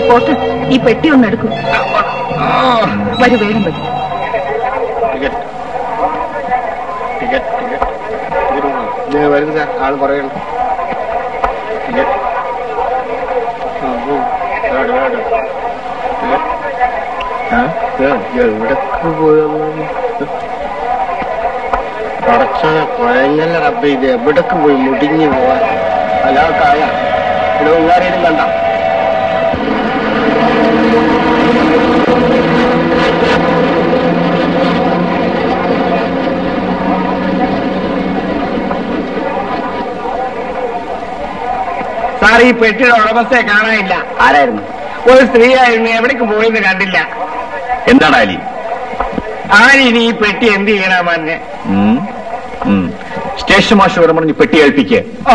പോത്ത് ഈ പെട്ടി ഒന്ന് എടുക്കും വരൂ വേഗം വരും ടിക്കറ്റ് ടിക്കറ്റ് ടിക്കറ്റ് വരുന്നു സാർ ആള് പറയണം ടിക്കറ്റ് ആ, ഉം. വേണ്ട, വേണ്ട. ടിക്കറ്റ്. ആ, ഏ, എവിടൊക്കെ പോയല്ലോ പടച്ചോനെ കുഴങ്ങല്ല റബ്ബ ഇത് എവിടൊക്കെ പോയി മുടിഞ്ഞു പോവാൻ അല്ലാക്കായ ഇവിടെ ഉള്ളാരേലും കണ്ട സാർ ഈ പെട്ടിയുടെ ഉടമസ്ഥയെ കാണാനില്ല ആരായിരുന്നു ഒരു സ്ത്രീ ആയിരുന്നു എവിടേക്ക് പോയെന്ന് കണ്ടില്ല എന്താണ് ആലി ആരിനി ഈ പെട്ടി എന്ത് ചെയ്യണമെന്ന് ഉം. ഉം. സ്റ്റേഷൻ മാസ്റ്റർ പറഞ്ഞ് പെട്ടി ഏൽപ്പിക്കുക ഓ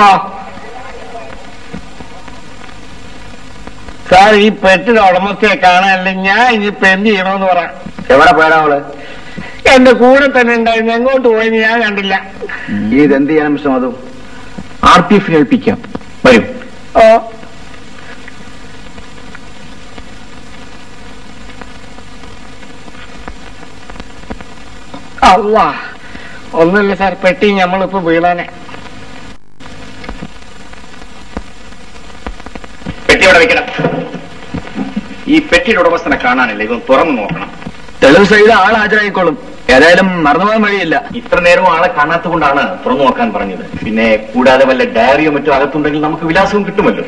സാർ ഈ പെട്ടിയുടെ ഉടമസ്ഥയെ കാണാനില്ല ഞാൻ ഇനിയിപ്പോ എന്ത് ചെയ്യണമെന്ന് പറ എവിടെ പോയടാ അവള് എന്റെ കൂടെ തന്നെ ഉണ്ടായിരുന്നു എങ്ങോട്ട് പോയെന്ന് ഞാൻ കണ്ടില്ല ഈ ഇതെന്ത് ചെയ്യണം മിസ്റ്റർ മധു ആർ പി എഫിനെ ഏൽപ്പിക്കാം വരൂ ഓ അല്ല ഒന്നുമില്ല സാർ പെട്ടി നമ്മളിപ്പോ വീണാനെ പെട്ടി അവിടെ വെക്കണം ഈ പെട്ടിയുടെ ഉടമസ്ഥനെ കാണാനില്ല ഇവൻ തുറന്നു നോക്കണം തെളിവ് സഹിത ആൾ ഹാജരായിക്കോളും ഏതായാലും മറന്നുപോകാൻ വഴിയില്ല ഇത്ര നേരവും ആളെ കാണാത്തതുകൊണ്ടാണ് തുറന്നു നോക്കാൻ പറഞ്ഞത് പിന്നെ കൂടാതെ വല്ല ഡയറിയോ മറ്റോ അകത്തുണ്ടെങ്കിൽ നമുക്ക് വിലാസവും കിട്ടുമല്ലോ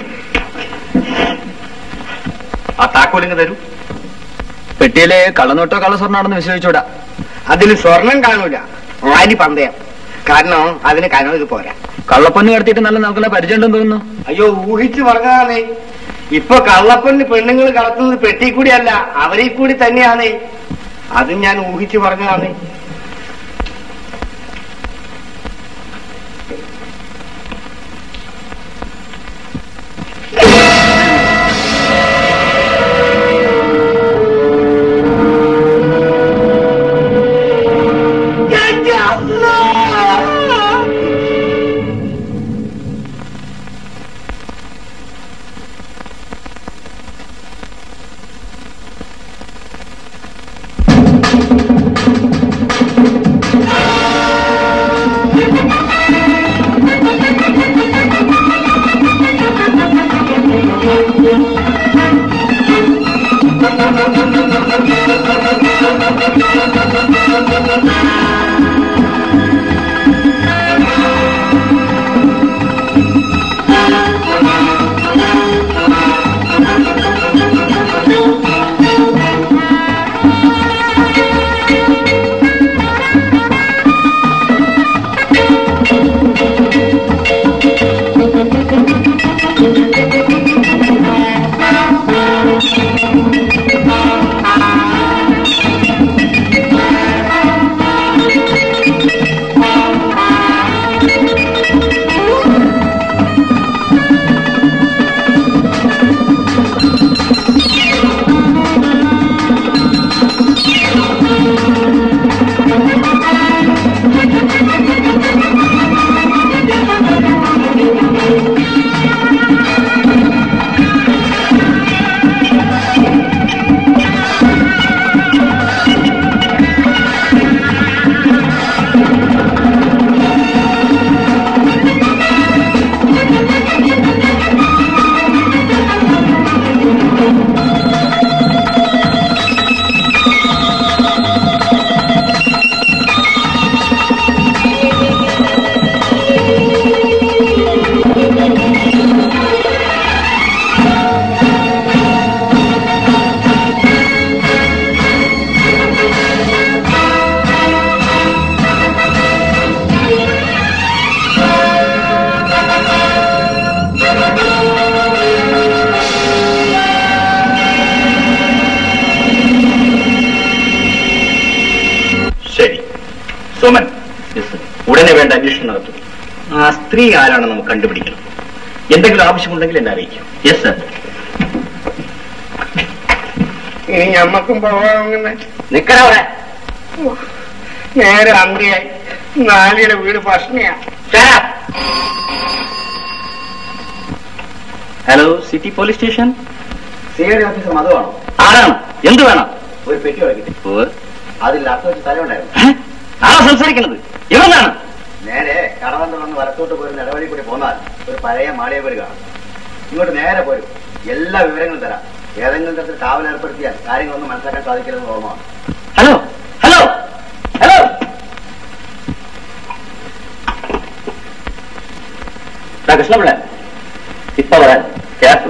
ആ താക്കോലിങ് തരൂ പെട്ടിയിലെ കള്ളനോട്ടോ കള്ളസ്വർണ്ണാണെന്ന് വിശ്വസിച്ചൂടാ അതിൽ സ്വർണം കാണൂല ആരി പന്തയം കാരണം അതിന് കനവ് പോരാ കള്ളപ്പന്ന് കടത്തിയിട്ട് നല്ല നമുക്കുള്ള പരിചയം ഉണ്ടെന്ന് തോന്നുന്നു അയ്യോ ഊഹിച്ചു പറഞ്ഞതാണേ ഇപ്പൊ കള്ളപ്പന് പെണ്ണുങ്ങൾ കടത്തുന്നത് പെട്ടി കൂടിയല്ല അവരിൽ കൂടി തന്നെയാണേ അതും ഞാൻ ഊഹിച്ചു പറഞ്ഞതാണേ ശരി സോമൻ ഉടനെ വേണ്ട അന്വേഷണം നടത്തും ആ സ്ത്രീ ആരാണെന്ന് നമുക്ക് കണ്ടുപിടിക്കണം എന്തെങ്കിലും ആവശ്യമുണ്ടെങ്കിൽ എന്നെ അറിയിക്കാം യെസ് സർ ഇനി ഞമ്മക്കും പോകാമെന്ന് നിക്കണവിടെ നേരെ അന്തിയായി നാലിയുടെ വീട് ഭക്ഷണിയാ hello city police station C I D officer മധുവാണോ ആരാണ് എന്ത് വേണം ഒരു പെട്ടി വഴക്കിട്ട് അതിൽ അർത്ഥ വെച്ച് സ്ഥലമുണ്ടായിരുന്നു ഏ? ആരാ സംസാരിക്കുന്നത് എവിടുന്നാണ് നേരെ കടവന്തം വന്ന് വലത്തോട്ട് പോരുന്ന ഇടവഴി കൂടി പോന്നാൽ ഒരു പഴയ മാളിയ പേര് കാണാം ഇങ്ങോട്ട് നേരെ പോരും എല്ലാ വിവരങ്ങളും തരാം ഏതെങ്കിലും തരത്തിൽ കാവൽ ഏർപ്പെടുത്തിയാൽ കാര്യങ്ങളൊന്നും മനസ്സിലാക്കാൻ സാധിക്കില്ലെന്ന് ഓർമ്മ ഹലോ ഹലോ ഹലോ ദാ കൃഷ്ണപിള്ള ഇപ്പൊ വരാൻ കേട്ടു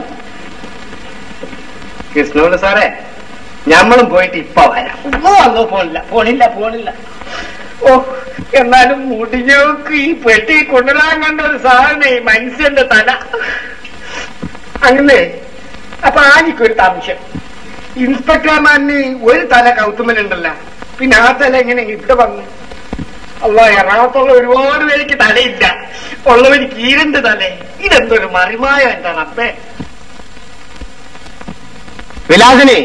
കൃഷ്ണപിള്ള സാറേ ഞമ്മളും പോയിട്ട് ഇപ്പൊ വരാം ഓ അങ്ങ് പോണില്ല പോണില്ല പോണില്ല ഓ എന്നാലും മുടിഞ്ഞോക്ക് ഈ പെട്ടി കൊണ്ടുവരാൻ കണ്ട ഒരു സാധനം ഈ മനുഷ്യന്റെ തല അങ്ങനെ അപ്പൊ ആനിക്കൊരു താമസം ഇൻസ്പെക്ടർമാരിന് ഒരു തല കൗത്തുമലുണ്ടല്ല പിന്നെ ആ തല എങ്ങനെ ഇവിടെ വന്നു അല്ല എറണാകുളത്തുള്ള ഒരുപാട് പേർക്ക് തലയില്ല ഉള്ളവർക്ക് ഈരണ്ട് തലേ ഇതെന്തൊരു മറിമായ എന്റെ റബ്ബേ വിലാസിനി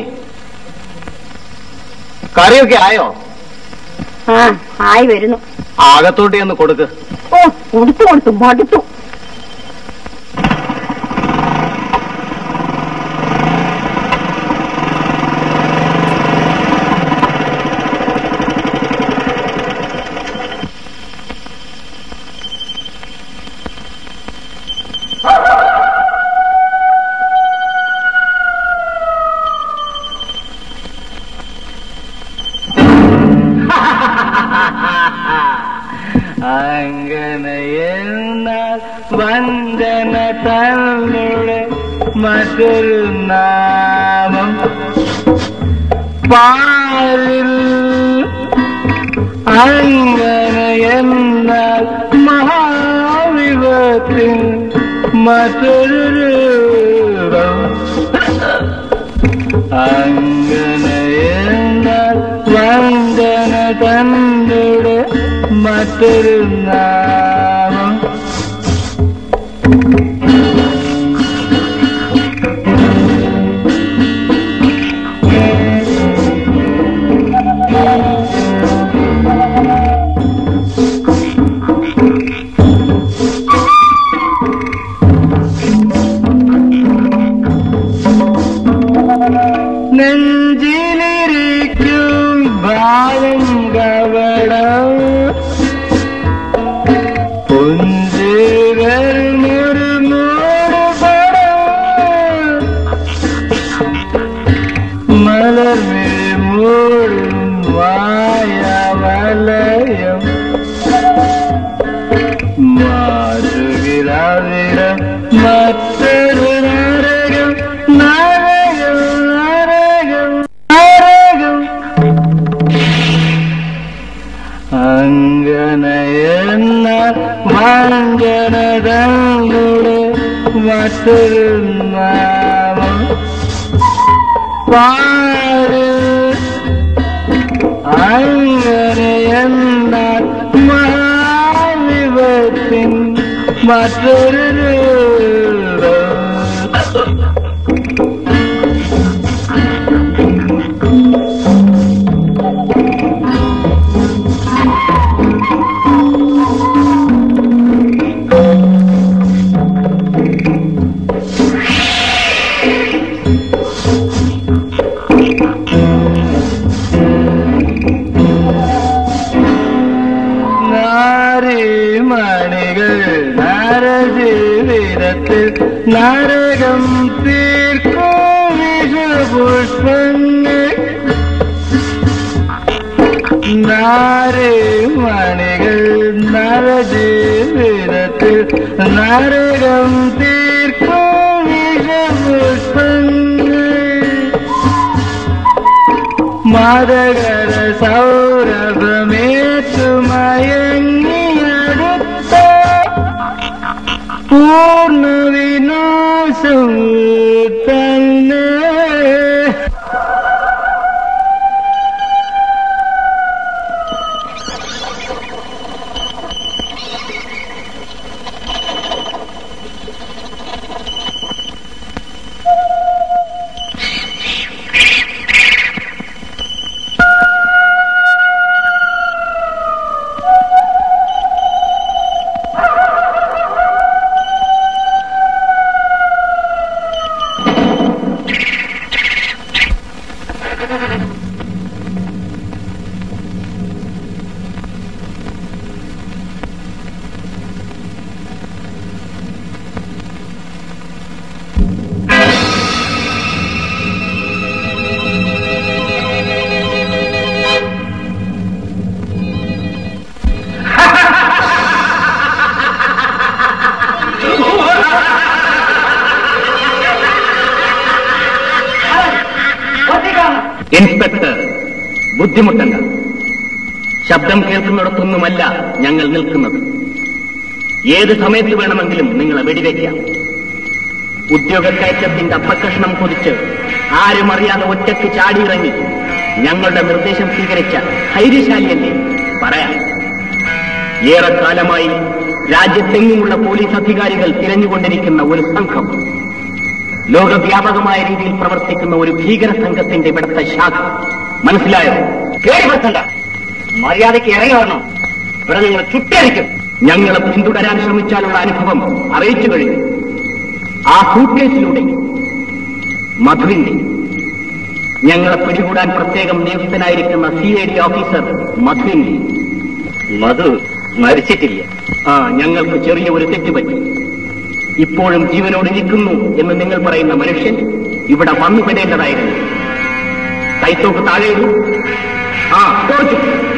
കറിയൊക്കെ ആയോ ആ ആയി വരുന്നു ആകത്തോട്ടി ഒന്ന് കൊടുക്ക് ഓ കൊടുത്തു കൊടുത്തു മടുത്തു അങ്ങനെ എന്നാൽ വന്ദന തങ്ങളുടെ മറ്റൊരു നാമം പാലിൽ അങ്ങനെ എന്നാൽ മഹാവിപത്തിൽ മറ്റൊരു രൂപം അങ്ങനെ എന്നാൽ വന്ദന തങ്ങളുടെ മറ്റൊരു നാമം നെഞ്ചിലിരിക്കും ബാലം കവടം പുഞ്ചിരൊരു മൂടുപടം മലർമിഴി മൂടും മായവലയം മാറ്റുകിരാവിടം മറ്റൊരു നരകം നരകം നരകം നരകം അങ്ങനെ എന്ന വഞ്ചനതങ്ങളുടെ മറ്റൊരു നാമം പാട് അങ്ങനെ എന്നാൽ മഹാവിപത്തിൻ മറ്റൊരു രൂപം നാരിമണികൾ നരജീവിതത്തിൽ നരകം തീർക്കും വിഷപുഷ്പങ്ങൾ നാരിമണികൾ നരജീവിതത്തിൽ നരകം തീർക്കും വിഷപുഷ്പങ്ങൾ മതകര സൗരഭമേറ്റുമയങ്ങിയടുത്ത പൂർണ്ണ വിനാശം തന്നെ ഇൻസ്പെക്ടർ ബുദ്ധിമുട്ടണ്ട ശബ്ദം കേൾക്കുന്നിടത്തൊന്നുമല്ല ഞങ്ങൾ നിൽക്കുന്നത് ഏത് സമയത്ത് വേണമെങ്കിലും നിങ്ങളെ വെടിവെക്കാം ഉദ്യോഗക്കയറ്റത്തിന്റെ അപ്പക്കഷ്ണം കൊതിച്ച് ആരും അറിയാതെ ഒറ്റയ്ക്ക് ചാടിയിറങ്ങി ഞങ്ങളുടെ നിർദ്ദേശം സ്വീകരിച്ച ധൈര്യശാലിയല്ലേ പറയാം ഏറെക്കാലമായി രാജ്യത്തെങ്ങുമുള്ള പോലീസ് അധികാരികൾ തിരഞ്ഞുകൊണ്ടിരിക്കുന്ന ഒരു സംഘം ലോകവ്യാപകമായ രീതിയിൽ പ്രവർത്തിക്കുന്ന ഒരു ഭീകര സംഘത്തിന്റെ ഇവിടുത്തെ ശാഖ മനസ്സിലായോ കേടുപെടുത്തണ്ട മര്യാദയ്ക്ക് ഇറങ്ങി വരണം ഇവിടെ നിങ്ങൾ ചുട്ടരിക്കും ഞങ്ങളെ പിന്തുടരാൻ ശ്രമിച്ചാലുള്ള അനുഭവം അറിയിച്ചു കഴിഞ്ഞു ആ സൂട്ട്കേസിലൂടെ മധുവിന്റെ ഞങ്ങളെ പിടികൂടാൻ പ്രത്യേകം നിയുക്തനായിരിക്കുന്ന സി ഐ ഡി ഓഫീസർ മധുവിന്റെ മധു മരിച്ചിട്ടില്ല ആ ഞങ്ങൾക്ക് ചെറിയ ഒരു തെറ്റുപറ്റി ഇപ്പോഴും ജീവനോട് ഇരിക്കുന്നു എന്ന് നിങ്ങൾ പറയുന്ന മനുഷ്യൻ ഇവിടെ വന്നുപെടേണ്ടതായിരുന്നു കൈത്തോക്ക് താഴെയിടൂ ആ തോച്ചു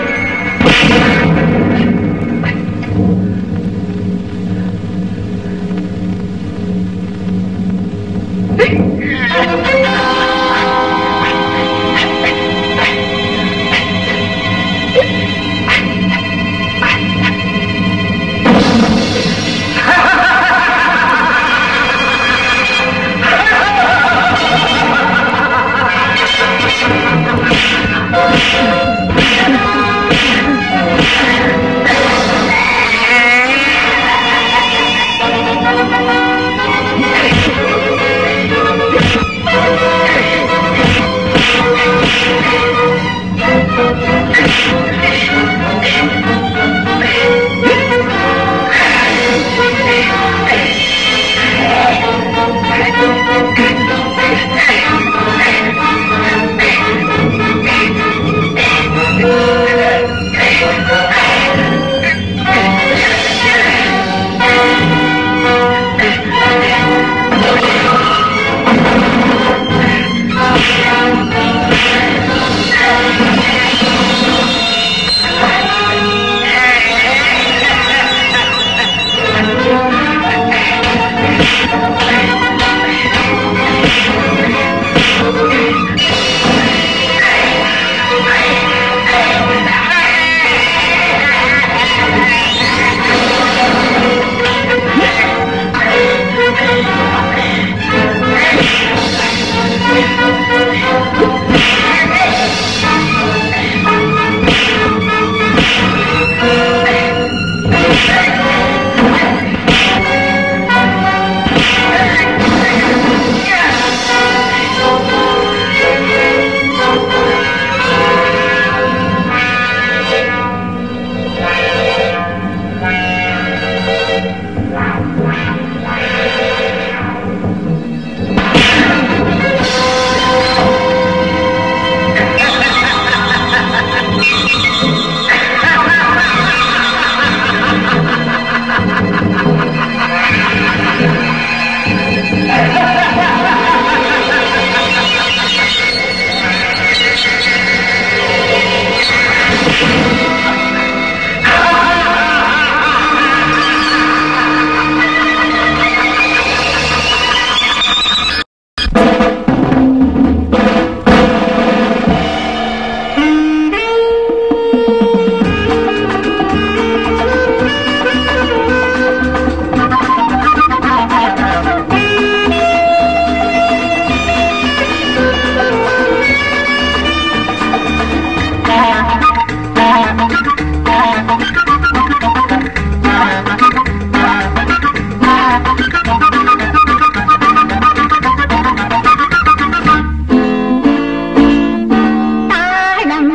താളം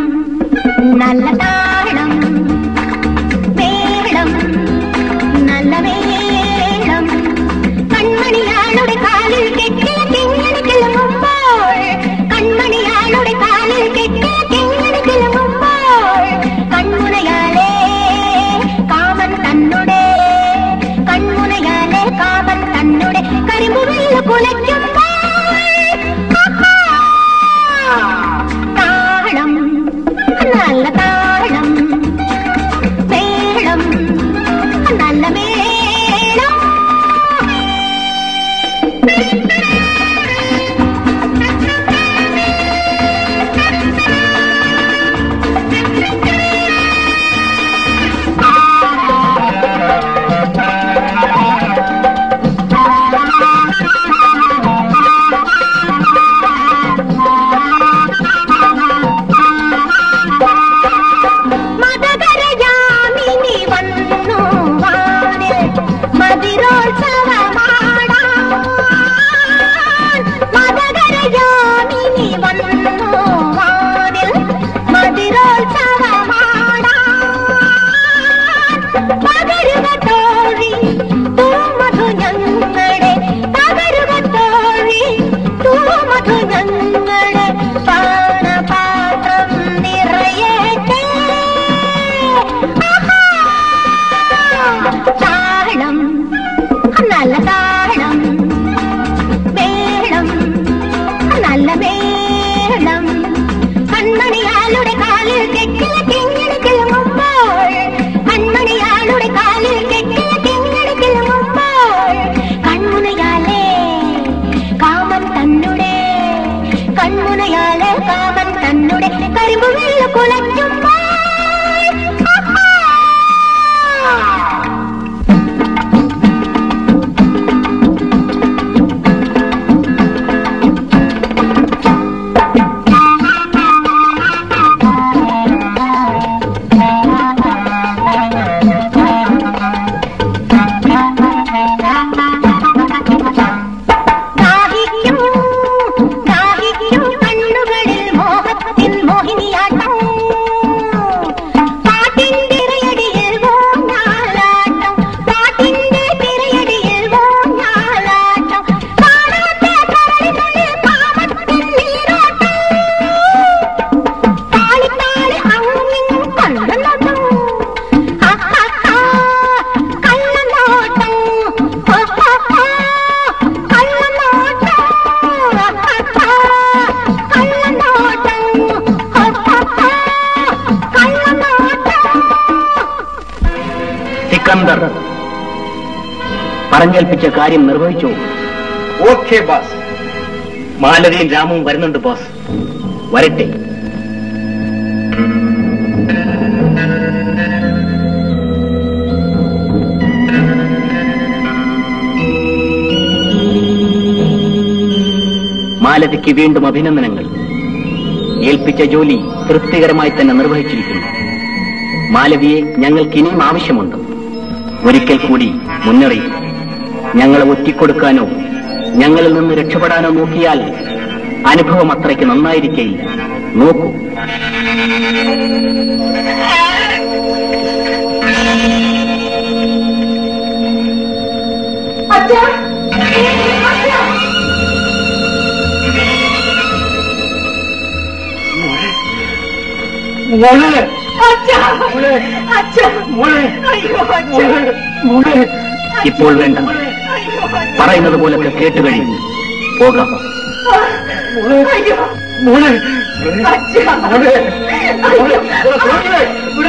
നല്ല താളം മേളം നല്ല മേളം കൺമണിയാളുടെ കാലിൽ കെട്ടിയ തിങ്ങനെ കിളങ്ങുമ്പോൾ കൺമണിയാളുടെ കാലിൽ കമ്പുകൾ കുലയ്ക്കുമ്പോൾ ദാഹിക്കും ദാഹിക്കും കണ്ണുകളിൽ മോഹത്തിൻ മോഹിനിയാട്ടം പാട്ടിന്റെ തിരയടിയിൽ ഊഞ്ഞാലാട്ടം പാട്ടിന്റെ തിരയടിയിൽ ഊഞ്ഞാലാട്ടം കാണാത്ത കരളിനുള്ളിൽ കാമത്തിൻ നീരോട്ടം താളി താളി അങ്ങും കണ്ണനോട്ടം കണ്ണനോട്ടം സിക്കന്ദർ പറഞ്ഞേൽപ്പിച്ച കാര്യം നിർവഹിച്ചു ഓക്കെ ബാസ് മാലതിയും രാമും വരുന്നുണ്ട് ബോസ് വരട്ടെ മാലതിക്ക് വീണ്ടും അഭിനന്ദനങ്ങൾ ഏൽപ്പിച്ച ജോലി തൃപ്തികരമായി തന്നെ നിർവഹിച്ചിരിക്കുന്നു മാലവിയെ ഞങ്ങൾക്ക് ഇനിയും ആവശ്യമുണ്ട് ഒരിക്കൽ കൂടി മുന്നറിയിപ്പ് ഞങ്ങളെ ഒറ്റിക്കൊടുക്കാനോ ഞങ്ങളിൽ നിന്ന് രക്ഷപ്പെടാനോ നോക്കിയാൽ അനുഭവം അത്രയ്ക്ക് നന്നായിരിക്കയില്ല നോക്കൂ മോളെ മോളെ മോളെ ഇപ്പോൾ വേണ്ട പറയുന്നത് പോലൊക്കെ കേട്ട് കഴിഞ്ഞു പോകാം മോളെ മോളെ മോളെ മോളെ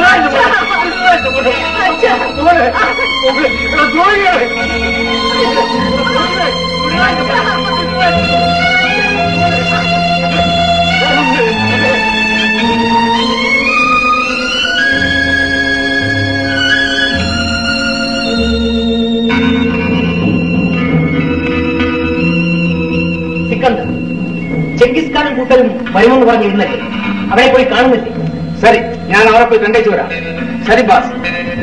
സിക്കന്ദർ ചെങ്കിസ് ഖാനും കൂട്ടരും വരുമെന്ന് പറഞ്ഞിരുന്നല്ലേ അവരെ പോയി കാണുന്നില്ലേ സരി ഞാൻ അവരെ പോയി കണ്ടേച്ചു വരാം ശരി ബാസ്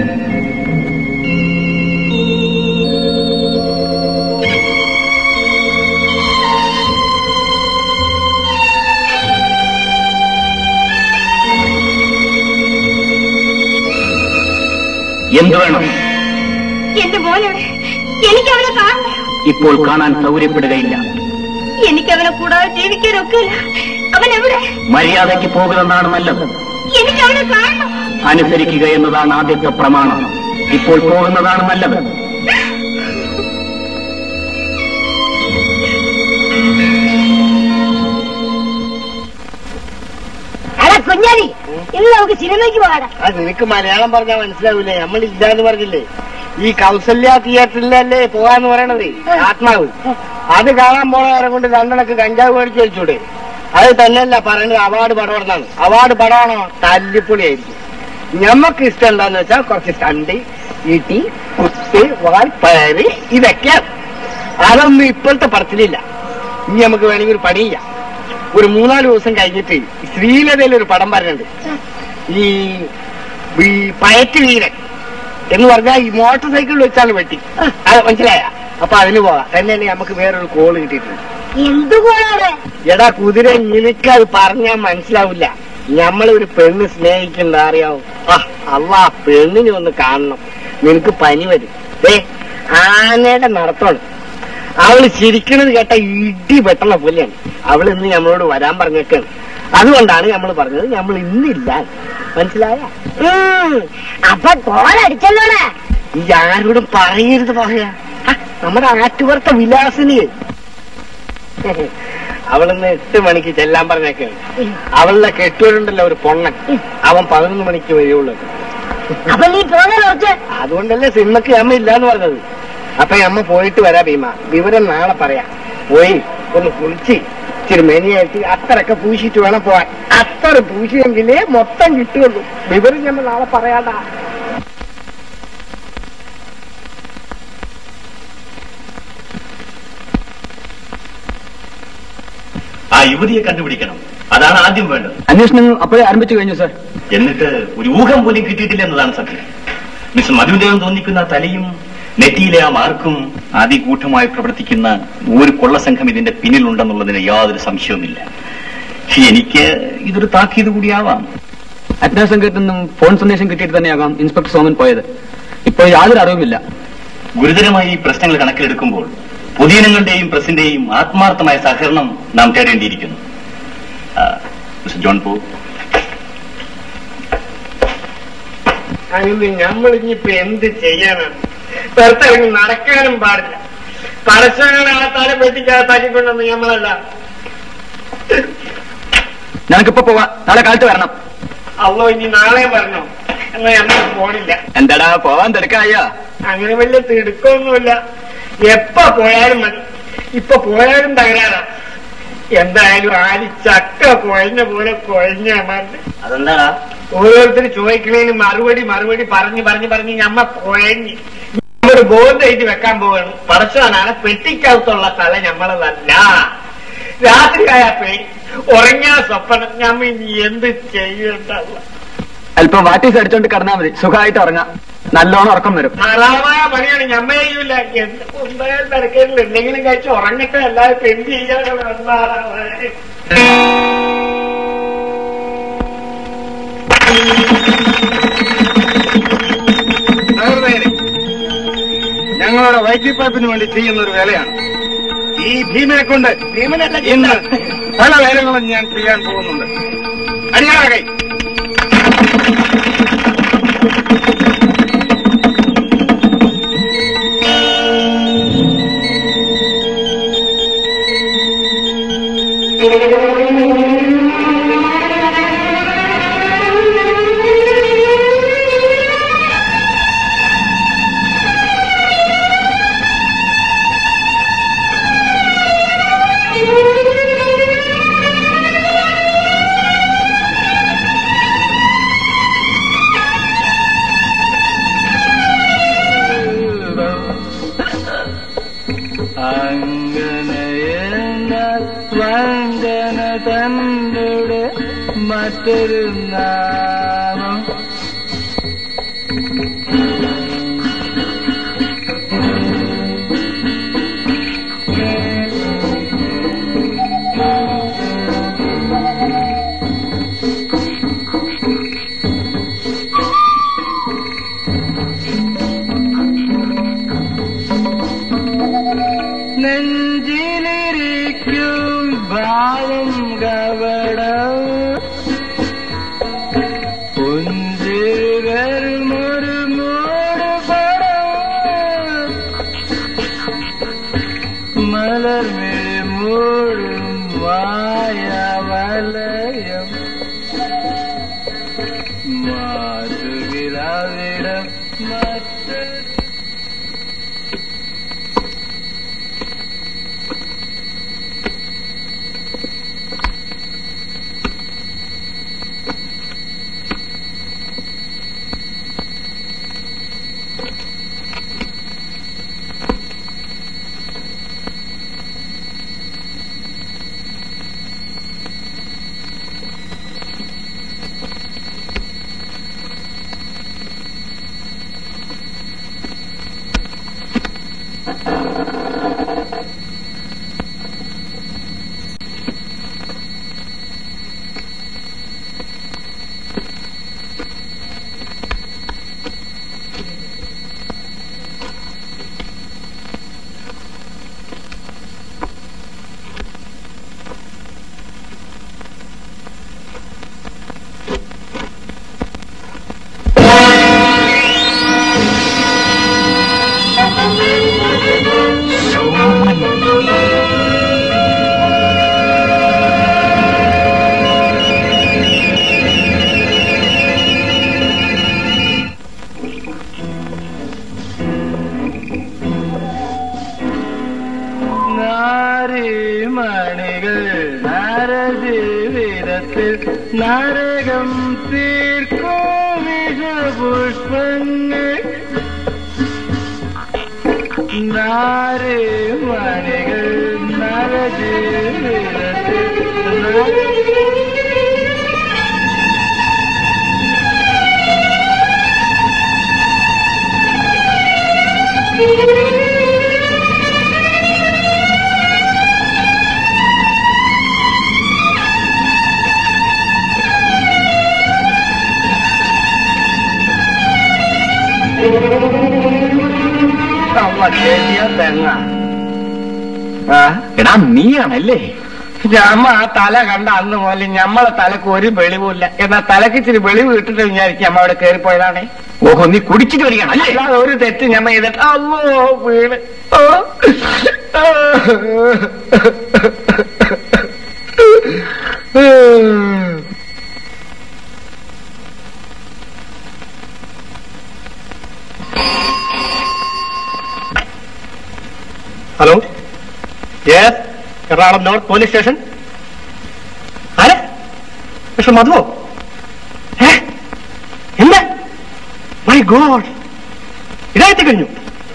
എന്തു വേണം എന്റെ മോനോട് എനിക്ക് അവനെ കാണണം ഇപ്പോൾ കാണാൻ സൗകര്യപ്പെടുകയില്ല എനിക്ക് അവനെ കൂടാതെ ജീവിക്കാനൊക്കില്ല അവൻ എവിടെ മര്യാദയ്ക്ക് പോകുന്നതാണ് നല്ലത് എനിക്ക് അവനെ കാണണം അനുസരിക്കുക എന്നതാണ് ആദ്യത്തെ പ്രമാണം ഇപ്പോൾ പോകുന്നതാണ് നല്ലത് അടാ കുഞ്ഞാലി ഇന്ന് നമുക്ക് സിനിമയ്ക്ക് പോകാം അത് നിനക്ക് മലയാളം പറഞ്ഞാൽ മനസ്സിലാവൂലേ നമ്മൾ ഇല്ലാന്ന് പറഞ്ഞില്ലേ ഈ കൗസല്യ തിയേറ്ററിലല്ലേ പോവാന്ന് പറയണത് ആത്മാവ് അത് കാണാൻ പോണവരെ കൊണ്ട് രണ്ടെണ്ണക്ക് കഞ്ചാവ് മേടിച്ച് വെച്ചൂടെ അത് തന്നെയല്ല പറയുന്നത് അവാർഡ് പടമെന്നാണ് അവാർഡ് പടമാണോ തല്ലിപ്പൊളിയായിരിക്കും ഞമ്മക്ക് ഇഷ്ടം എന്താന്ന് വെച്ചാൽ കുറച്ച് സ്റ്റണ്ട് ഇടി കുത്ത് വാൽ പയറ് ഇതൊക്കെയാണ് അതൊന്നും ഇപ്പോഴത്തെ പറച്ചിലില്ല ഇനി നമുക്ക് വേണമെങ്കിൽ ഒരു പണിയില്ല ഒരു മൂന്നാല് ദിവസം കഴിഞ്ഞിട്ട് ശ്രീലതയിൽ ഒരു പടം പറഞ്ഞിട്ടുണ്ട് ഈ ഈ പയറ്റ് വീരൻ എന്ന് പറഞ്ഞാൽ ഈ മോട്ടോർ സൈക്കിൾ വെച്ചാണ് വെട്ടി അത് മനസ്സിലായ അപ്പൊ അതിന് പോവാം തന്നെ നമുക്ക് വേറൊരു കോള് കിട്ടിയിട്ടുണ്ട് എന്തുകൊണ്ടാണ് എടാ കുതിര നിനക്ക് അത് പറഞ്ഞാൽ മനസ്സിലാവില്ല ഞമ്മളൊരു പെണ്ണ് സ്നേഹിക്കണ്ട അറിയാവോ ആ അല്ല ആ പെണ്ണിനെ ഒന്ന് കാണണം നിനക്ക് പനി വരും ഏ ആനയുടെ നടത്തമാണ് അവള് ചിരിക്കണത് കേട്ട ഇടി വെട്ടണ പോലെയാണ് അവൾ ഇന്ന് നമ്മളോട് വരാൻ പറഞ്ഞേക്കാണ് അതുകൊണ്ടാണ് നമ്മൾ പറഞ്ഞത് നമ്മൾ ഇന്നില്ല മനസ്സിലായ അപ്പൊ കോലടിച്ചല്ലോടാ ഈ ആരോടും പറയരുത് പറയാ ആ, നമ്മുടെ ആറ്റുപുറത്തെ വിലാസിനി അവളിന്ന് എട്ട് മണിക്ക് ചെല്ലാൻ പറഞ്ഞേക്കാണ് അവളുടെ കെട്ടുവരുണ്ടല്ലോ ഒരു പൊണ്ണൻ അവൻ പതിനൊന്ന് മണിക്ക് വരികയുള്ളൂ അപ്പൊ നീ പോകാൻ ഉറച്ച് അതുകൊണ്ടല്ലേ സിനിമക്ക് അമ്മ ഇല്ലാന്ന് പറഞ്ഞത് അപ്പൊ അമ്മ പോയിട്ട് വരാ ഭീമ വിവരം നാളെ പറയാം പോയി ഒന്ന് കുളിച്ച് ഇച്ചിരി മെനിയായിട്ട് അത്രയൊക്കെ പൂശിയിട്ട് വേണം പോവാൻ അത്ര പൂശിയെങ്കിലേ മൊത്തം കിട്ടുള്ളൂ വിവരം ഞമ്മൾ നാളെ പറയാടാ ആ യുവതിയെ കണ്ടുപിടിക്കണം അതാണ് ആദ്യം വേണ്ടത് അന്വേഷണം അപ്പോഴേ ആരംഭിച്ചു കഴിഞ്ഞു സാർ എന്നിട്ട് ഒരു ഊഹം പോലും കിട്ടിയിട്ടില്ല എന്നതാണ് സത്യം മിസ് മധുദേവൻ തോന്നിക്കുന്ന തലയും നെറ്റിയിലെ ആ മാർക്കും അതികൂട്ടമായി പ്രവർത്തിക്കുന്ന ഒരു കൊള്ളസംഘം ഇതിന്റെ പിന്നിലുണ്ടെന്നുള്ളതിന് യാതൊരു സംശയവുമില്ല എനിക്ക് ഇതൊരു താക്കീത് കൂടിയാവാം അജ്ഞാത സംഘത്തിൽ നിന്നും ഫോൺ സന്ദേശം കിട്ടിയിട്ട് തന്നെയാകാം ഇൻസ്പെക്ടർ സോമൻ പോയത് ഇപ്പോൾ യാതൊരു അറിവുമില്ല ഗുരുതരമായി ഈ പ്രശ്നങ്ങൾ കണക്കിലെടുക്കുമ്പോൾ പൊതുജനങ്ങളുടെയും പ്രസിന്റെയും ആത്മാർത്ഥമായ സഹകരണം നാം തേടേണ്ടിയിരിക്കുന്നു ആ, മിസ്റ്റർ ജോൺ പോ അങ്ങനെ നമ്മൾ ഇനിയിപ്പോ എന്ത് ചെയ്യാനാണ് പുറത്തിറങ്ങി നടക്കാനും പാടില്ല പരസ്യങ്ങളെ ആ തല പെട്ടിക്കകത്താക്കിക്കൊണ്ടെന്ന് നമ്മളല്ല ഞങ്ങൾക്കിപ്പോ പോവാ നാളെ കാലത്ത് വരണം അല്ലോ ഇനി നാളെ വരണോ എന്നാ നമ്മൾ പോണില്ല എന്താടാ പോവാൻ തിരക്കായോ അങ്ങനെ വലിയ തിടുക്കമൊന്നുമില്ല എപ്പ പോയാലും മതി ഇപ്പൊ പോയാലും തകരാറാ എന്തായാലും ആലി ചക്ക കുഴഞ്ഞ പോലെ കുഴഞ്ഞ മതി അതെന്താടാ ഓരോരുത്തർ ചോദിക്കണേന് മറുപടി മറുപടി പറഞ്ഞ് പറഞ്ഞ് പറഞ്ഞ് ഞമ്മ കുഴഞ്ഞ് ഒരു ബോർഡ് എഴുതി വെക്കാൻ പോവാണ് പടച്ചവനാണ് പെട്ടിക്കകത്തുള്ള തല ഞമ്മളതല്ല രാത്രിയായപ്പേ ഉറങ്ങിയ സ്വപ്നം ഞമ്മ ഇനി എന്ത് ചെയ്യണ്ടല്ല അല്പം വാറ്റീസ് അടിച്ചോണ്ട് കിടന്നാ മതി സുഖമായിട്ട് ഉറങ്ങാം നല്ലോണം ഉറക്കം വരും ധാരാളമായ പണിയാണ് ഞമ്മ ചെയ്യൂല എന്ത് ഉണ്ടായാലും തിരക്കേണ്ടില്ല എന്തെങ്കിലും കഴിച്ച് ഉറങ്ങട്ടെ അല്ലാതെ എന്ത് ചെയ്യാനാണ് ധാരാളമായ ഞങ്ങളുടെ വൈദ്യുതിപ്പൈപ്പിന് വേണ്ടി ചെയ്യുന്ന ഒരു വേലയാണ് ഈ ഭീമനെ കൊണ്ട് ഭീമനല്ല ഇന്ന് പല വേലകളും ഞാൻ ചെയ്യാൻ പോകുന്നുണ്ട് അടിയാറ കൈ അങ്ങനെയെന്നാൽ വന്ദന തന്നുടെ മറ്റൊരു നാമം നെഞ്ചിലിരിക്കും ഭാവം കവടം പുഞ്ചിരുവരുമൊരു മൂട് പടം മലർമിഴി മൂടും മായവലയം മാറ്റുകിലാവിടം മറ്റൊരു തീരത്തിൽ നരകം തീർക്കും വിഷപുഷ്പങ്ങൾ നാര് മണികൾ നരജീവിതത്തിൽ ശരിയോ തെങ്ങ എടാ നീയാണല്ലേ ഞമ്മ ആ തല കണ്ട അന്ന് മുതൽ ഞമ്മളെ തലക്ക് ഒരു വെളിവുമില്ല എന്നാ തലക്ക് ഇച്ചിരി വെളിവ് കിട്ടിട്ട് വിചാരിക്കും ഞമ്മ അവിടെ കയറിപ്പോയതാണേ ഓഹോ നീ കുടിച്ചിട്ട് വരികയാണല്ലേ അല്ലാതെ ഒരു തെറ്റ് ഞമ്മ ചെയ്തിട്ട് അല്ലോ വീണ് ഓ. Hello yes Ernakulam north police station ആരെ മിസ്റ്റർ മധുവോ ഏ എന്താ മൈ ഗോഡ് ഇതായിട്ട് കഴിഞ്ഞു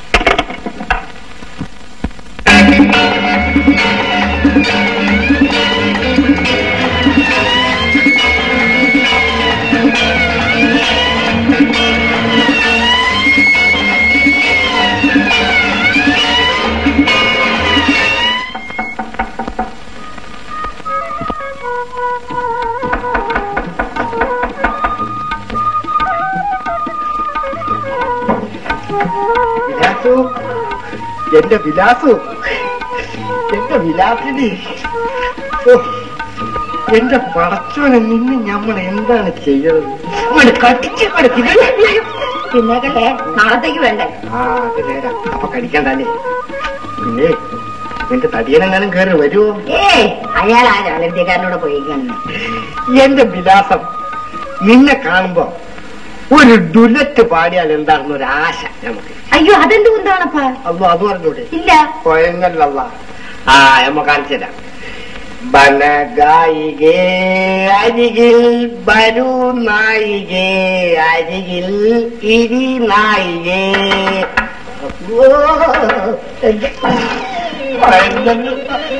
വിലാസു എന്റെ വിലാസു എന്റെ വിലാസിനി ഓ, എന്റെ പടച്ചോനെ നിന്ന് നമ്മൾ എന്താണ് ചെയ്യുന്നത് ഇങ്ങോട്ട് കടിച്ച് കിടക്കില്ല പിന്നേക്കട്ടെ നാളത്തേക്ക് വേണ്ടേ ആ അത് നേരാ അപ്പൊ കടിക്കണ്ടല്ലേ പിന്നെ നിന്റെ തടിയനെങ്ങാനും കയറി വരുമോ ഏ അയാൾ ആ ജാലവിദ്യക്കാരനോട് പോയിക്കാണ് എന്റെ വിലാസം നിന്നെ കാണുമ്പോ ഒരു ഡുലറ്റ് പാടിയാൽ എന്താണെന്ന് ഒരു ആശ നമുക്ക് അയ്യോ അതെന്ത് കുന്താണപ്പാ അല്ലോ അത് പറഞ്ഞൂടെ ഇല്ല കൊയങ്ങല്ല ആ നമ്മ കാണിച്ചു തരാം ബനഗായികേ അരികിൽ ബരു നായികേ അരികിൽ ഇരി നായികേ ഓ, എന്റെ കൊയങ്ങല്ല.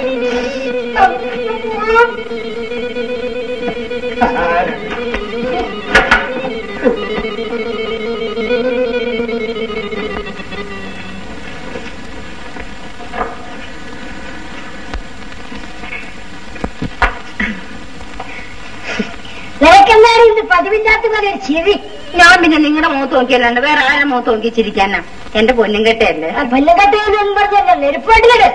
നിനക്കെന്താണ് ഇത് പതിവില്ലാത്ത പോലെ ഒരു ചിരി ഞാൻ പിന്നെ നിങ്ങളുടെ മുഖത്ത് നോക്കിയല്ലാണ്ട് വേറെ ആരുടെ മുഖത്ത് നോക്കി ചിരിക്കാനാ എന്റെ പൊന്നും കെട്ടയല്ലേ പൊന്നും കെട്ടയെന്ന് പറഞ്ഞല്ലോ നെരുപ്പാട്ടിലിട്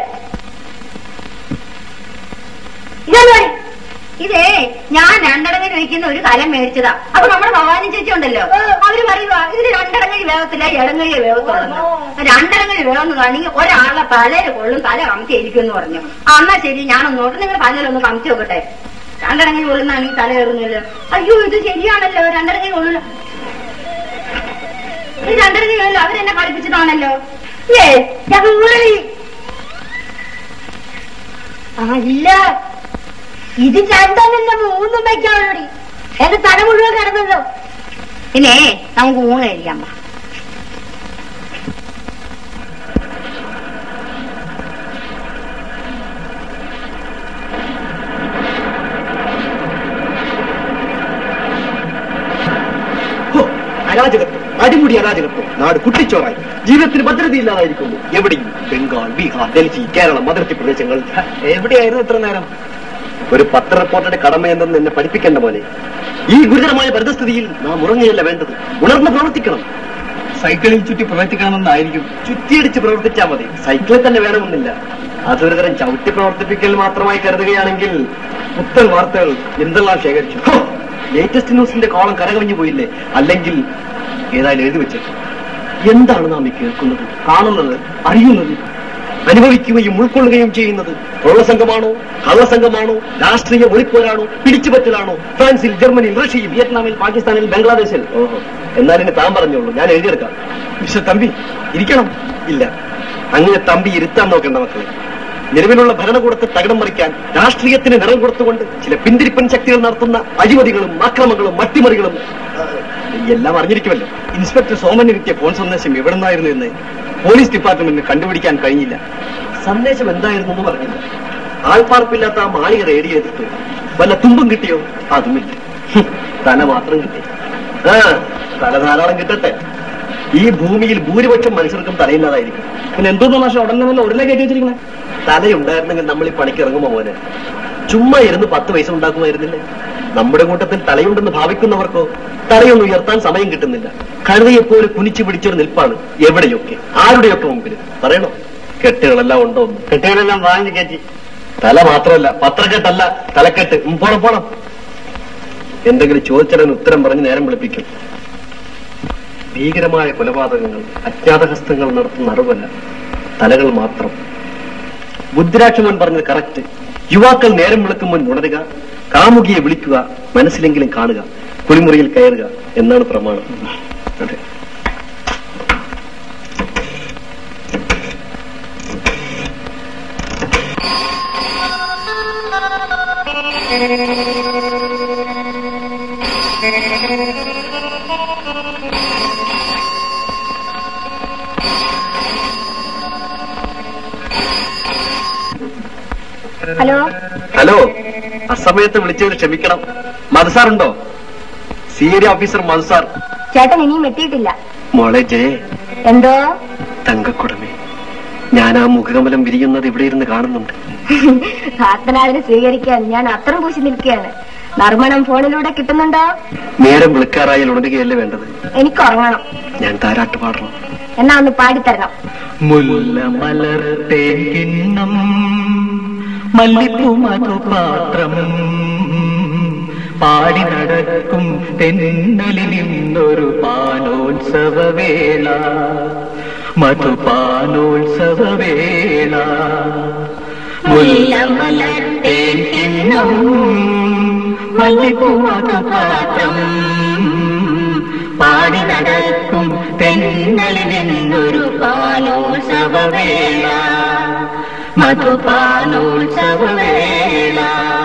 ഇതേ ഞാൻ രണ്ടടങ്ങി വയ്ക്കുന്ന ഒരു കലം മേടിച്ചതാ അപ്പൊ നമ്മുടെ ഭവാനി ചേച്ചി ഉണ്ടല്ലോ അവര് പറയുവാ ഇതിന് രണ്ടടങ്ങി വേഗത്തില്ല ഇടങ്ങഴി വേഗത്തുള്ളൂ രണ്ടടങ്ങി വേഗം കാണെങ്കിൽ ഒരാളെ തലയിൽ കൊള്ളും തല കമത്തിയിരിക്കും എന്ന് പറഞ്ഞു ആ, എന്നാ ശരി ഞാനൊന്നോട്ട് നിങ്ങൾ പഞ്ഞലൊന്ന് കമത്തി നോക്കട്ടെ രണ്ടടങ്ങി കൊള്ളുന്നാണെങ്കിൽ തല കയറുന്നില്ല അയ്യോ ഇത് ശരിയാണല്ലോ രണ്ടടങ്ങി കൊള്ളില്ല ഇത് രണ്ടടങ്ങി കൊള്ളു അവരെന്നെ കളിപ്പിച്ചതാണല്ലോ ഏ ഞങ്ങൾ അല്ല ഇത് രണ്ടെണ്ണല്ല മൂന്നും വെക്കാണോടി എന്റെ തല മുഴുവൻ കിടന്നല്ലോ പിന്നെ നമുക്ക് ഊണ് കഴിക്കാം വാ. ഹോ, അരാജകത്വം അടിമുടി അരാജകത്വം നാട് കുട്ടിച്ചോറായി ജീവിതത്തിന് ഭദ്രതയില്ലാതായിരിക്കുന്നു എവിടെയും ബംഗാൾ ബീഹാർ ഡൽഹി കേരളം അതിർത്തി പ്രദേശങ്ങൾ ഹ, എവിടെയായിരുന്നു ഇത്ര നേരം ഒരു പത്ര റിപ്പോർട്ടറുടെ കടമയെന്തെന്ന് എന്നെ പഠിപ്പിക്കേണ്ട പോലെ ഈ ഗുരുതരമായ പരിതസ്ഥിതിയിൽ നാം ഉറങ്ങുകയല്ല വേണ്ടത് ഉണർന്ന് പ്രവർത്തിക്കണം സൈക്കിളിൽ ചുറ്റി പ്രവർത്തിക്കണമെന്നായിരിക്കും ചുറ്റിയടിച്ച് പ്രവർത്തിച്ചാൽ മതി സൈക്കിളിൽ തന്നെ വേണമെന്നില്ല അതൊരു തരം ചവിട്ടി പ്രവർത്തിപ്പിക്കൽ മാത്രമായി കരുതുകയാണെങ്കിൽ പുത്തൻ വാർത്തകൾ എന്തെല്ലാം ശേഖരിച്ചു ലേറ്റസ്റ്റ് ന്യൂസിന്റെ കോളം കരകവിഞ്ഞു പോയില്ലേ അല്ലെങ്കിൽ ഏതായാലും എഴുതി വെച്ചേക്കും എന്താണ് നാം ഈ കേൾക്കുന്നത് കാണുന്നത് അറിയുന്നത് അനുഭവിക്കുകയും ഉൾക്കൊള്ളുകയും ചെയ്യുന്നത് കൊള്ളസംഘമാണോ കള്ളസംഘമാണോ രാഷ്ട്രീയ ഒളിപ്പോരാണോ പിടിച്ചുപറ്റലാണോ ഫ്രാൻസിൽ ജർമ്മനിയിൽ റഷ്യയിൽ വിയറ്റ്നാമിൽ പാകിസ്ഥാനിൽ ബംഗ്ലാദേശിൽ ഓഹോ എന്നാൽ ഇനി താൻ പറഞ്ഞോളൂ ഞാൻ എഴുതിയെടുക്കാം മിസ്റ്റർ തമ്പി ഇരിക്കണം ഇല്ല അങ്ങനെ തമ്പി ഇരുത്താൻ നോക്കണ്ട മക്കളെ നിലവിലുള്ള ഭരണകൂടത്തെ തകിടം മറിക്കാൻ രാഷ്ട്രീയത്തിന് നിറം കൊടുത്തുകൊണ്ട് ചില പിന്തിരിപ്പൻ ശക്തികൾ നടത്തുന്ന അഴിമതികളും അക്രമങ്ങളും മട്ടിമറികളും ആ, എല്ലാം അറിഞ്ഞിരിക്കുമല്ലോ ഇൻസ്പെക്ടർ സോമന് കിട്ടിയ ഫോൺ സന്ദേശം എവിടെ നിന്നായിരുന്നു എന്ന് പോലീസ് ഡിപ്പാർട്ട്മെന്റിന് കണ്ടുപിടിക്കാൻ കഴിഞ്ഞില്ല സന്ദേശം എന്തായിരുന്നു എന്ന് പറഞ്ഞില്ല ആൾപ്പാർപ്പില്ലാത്ത ആ മാളിക റേഡി ചെയ്തിട്ട് വല്ല തുമ്പും കിട്ടിയോ അതുമില്ല ഹും, തല മാത്രം കിട്ടി ആ തല ധാരാളം കിട്ടട്ടെ ഈ ഭൂമിയിൽ ഭൂരിപക്ഷം മനുഷ്യർക്കും തലയില്ലാതായിരിക്കും പിന്നെ എന്തോന്ന് മാഷം ഉടനെ തന്നെ ഉടനെ കയറ്റി വെച്ചിരിക്കുന്നത് തലയുണ്ടായിരുന്നെങ്കിൽ നമ്മൾ ഈ പണിക്ക് ഇറങ്ങുമ്പോ മോനെ ചുമ്മാ ഇരുന്ന് പത്ത് പൈസ ഉണ്ടാക്കുമായിരുന്നില്ലേ നമ്മുടെ കൂട്ടത്തിൽ തലയുണ്ടെന്ന് ഭാവിക്കുന്നവർക്കോ തലയൊന്ന് ഉയർത്താൻ സമയം കിട്ടുന്നില്ല കഴുതയെപ്പോലെ കുനിച്ചു പിടിച്ചൊരു നിൽപ്പാണ് എവിടെയൊക്കെ ആരുടെയൊക്കെ മുമ്പിൽ പറയണോ കെട്ടുകളെല്ലാം ഉണ്ടോ എന്ന് കെട്ടുകളെല്ലാം വാങ്ങി കയറ്റി തല മാത്രമല്ല പത്രക്കെട്ടല്ല തലക്കെട്ട് ഉം, പോണം പോണം എന്തെങ്കിലും ചോദിച്ചതിന് ഉത്തരം പറഞ്ഞ് നേരം വിളിപ്പിക്കും ഭീകരമായ കൊലപാതകങ്ങൾ അജ്ഞാതഹസ്തങ്ങൾ നടത്തുന്ന അറിവല്ല തലകൾ മാത്രം ബുദ്ധിരാക്ഷമൻ പറഞ്ഞത് കറക്റ്റ് യുവാക്കൾ നേരം വിളിക്കും മുൻ ഉണരുക കാമുകിയെ വിളിക്കുക മനസ്സിലെങ്കിലും കാണുക കുളിമുറിയിൽ കയറുക എന്നാണ് പ്രമാണം അതെ ഹലോ ഹലോ അസമയത്ത് വിളിച്ചതിൽ ക്ഷമിക്കണം മധുസാറുണ്ടോ സി ഐ ഡി ഓഫീസർ മധുസാർ ചേട്ടൻ ഇനിയും എത്തിയിട്ടില്ല മോളെ ജയ എന്തോ തങ്കക്കുടമേ ഞാൻ ആ മുഖകമലം വിരിയുന്നത് ഇവിടെ ഇരുന്ന് കാണുന്നുണ്ട് ആത്മനാഥനെ സ്വീകരിക്കാൻ ഞാൻ അത്രം പൂശി നിൽക്കുകയാണ് നർമ്മണം ഫോണിലൂടെ കിട്ടുന്നുണ്ടോ നേരം വിളിക്കാറായാൽ ഉണരുകയല്ലേ വേണ്ടത് എനിക്ക് ഉറങ്ങണം ഞാൻ താരാട്ട് പാടണം എന്നാ ഒന്ന് പാടിത്തരണം മുല്ല മലർത്തേക്കിണ്ണം മല്ലിപ്പൂ മധുപാത്രം പാടി നടക്കും തെന്നലിൽ നിന്നൊരു പാനോത്സവവേള മധുപാനോത്സവവേള മുല്ല മലർത്തേക്കിണ്ണം മല്ലിപ്പൂ മധുപാത്രം പാടി നടക്കും തെന്നലിൽ നിന്നൊരു പാലോത്സവവേള മധുപാലോത്സവവേള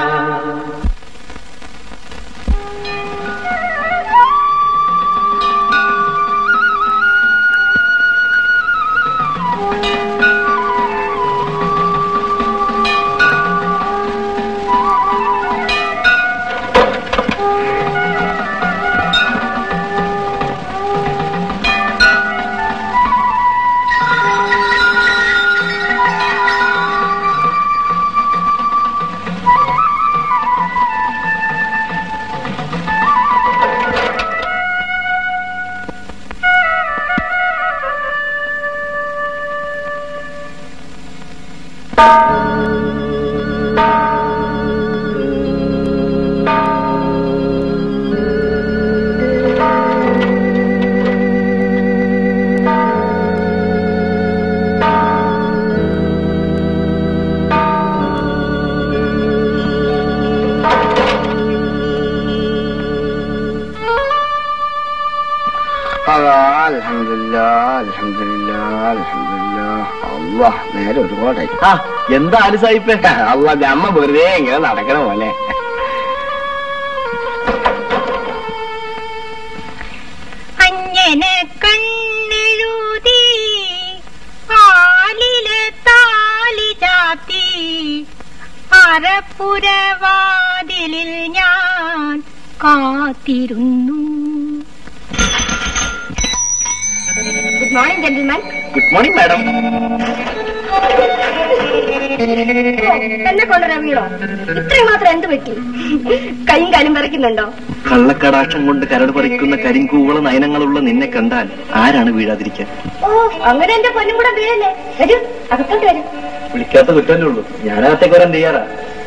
അലഹമില്ല അലഹമില്ല അലഹമില്ല അള്ളാ നേരെ ഒരുപാടായി ആ എന്താ ആലിസായിപ്പേ അള്ളാ അമ്മ വെറുതെ ഇങ്ങനെ നടക്കണ പോലെ അഞ്ഞന കണ്ണെഴുതി ആലിലെ താലി ചാത്തി അറപ്പുരവാതിലിൽ ഞാൻ കാത്തിരുന്നു good morning gentleman good morning madam എന്നെ കൊണ്ടുവരാൻ വീണോ ഇത്രയും മാത്രം എന്ത് പറ്റി കൈയും കാലും പറിക്കുന്നുണ്ടോ കള്ളക്കടാക്ഷം കൊണ്ട് കരട് പറിക്കുന്ന കരിങ്കൂവള നയനങ്ങളുള്ള നിന്നെ കണ്ടാൽ ആരാണ് വീഴാതിരിക്കാൻ ഓ അങ്ങനെ എന്റെ പൊന്നും കൂടെ വീഴല്ലേ വരൂ അകത്തോട്ട് വരൂ വിളിക്കാത്ത കുറ്റല്ലേ ഉള്ളൂ ഞാനകത്തേക്ക് വരാൻ തയ്യാറാ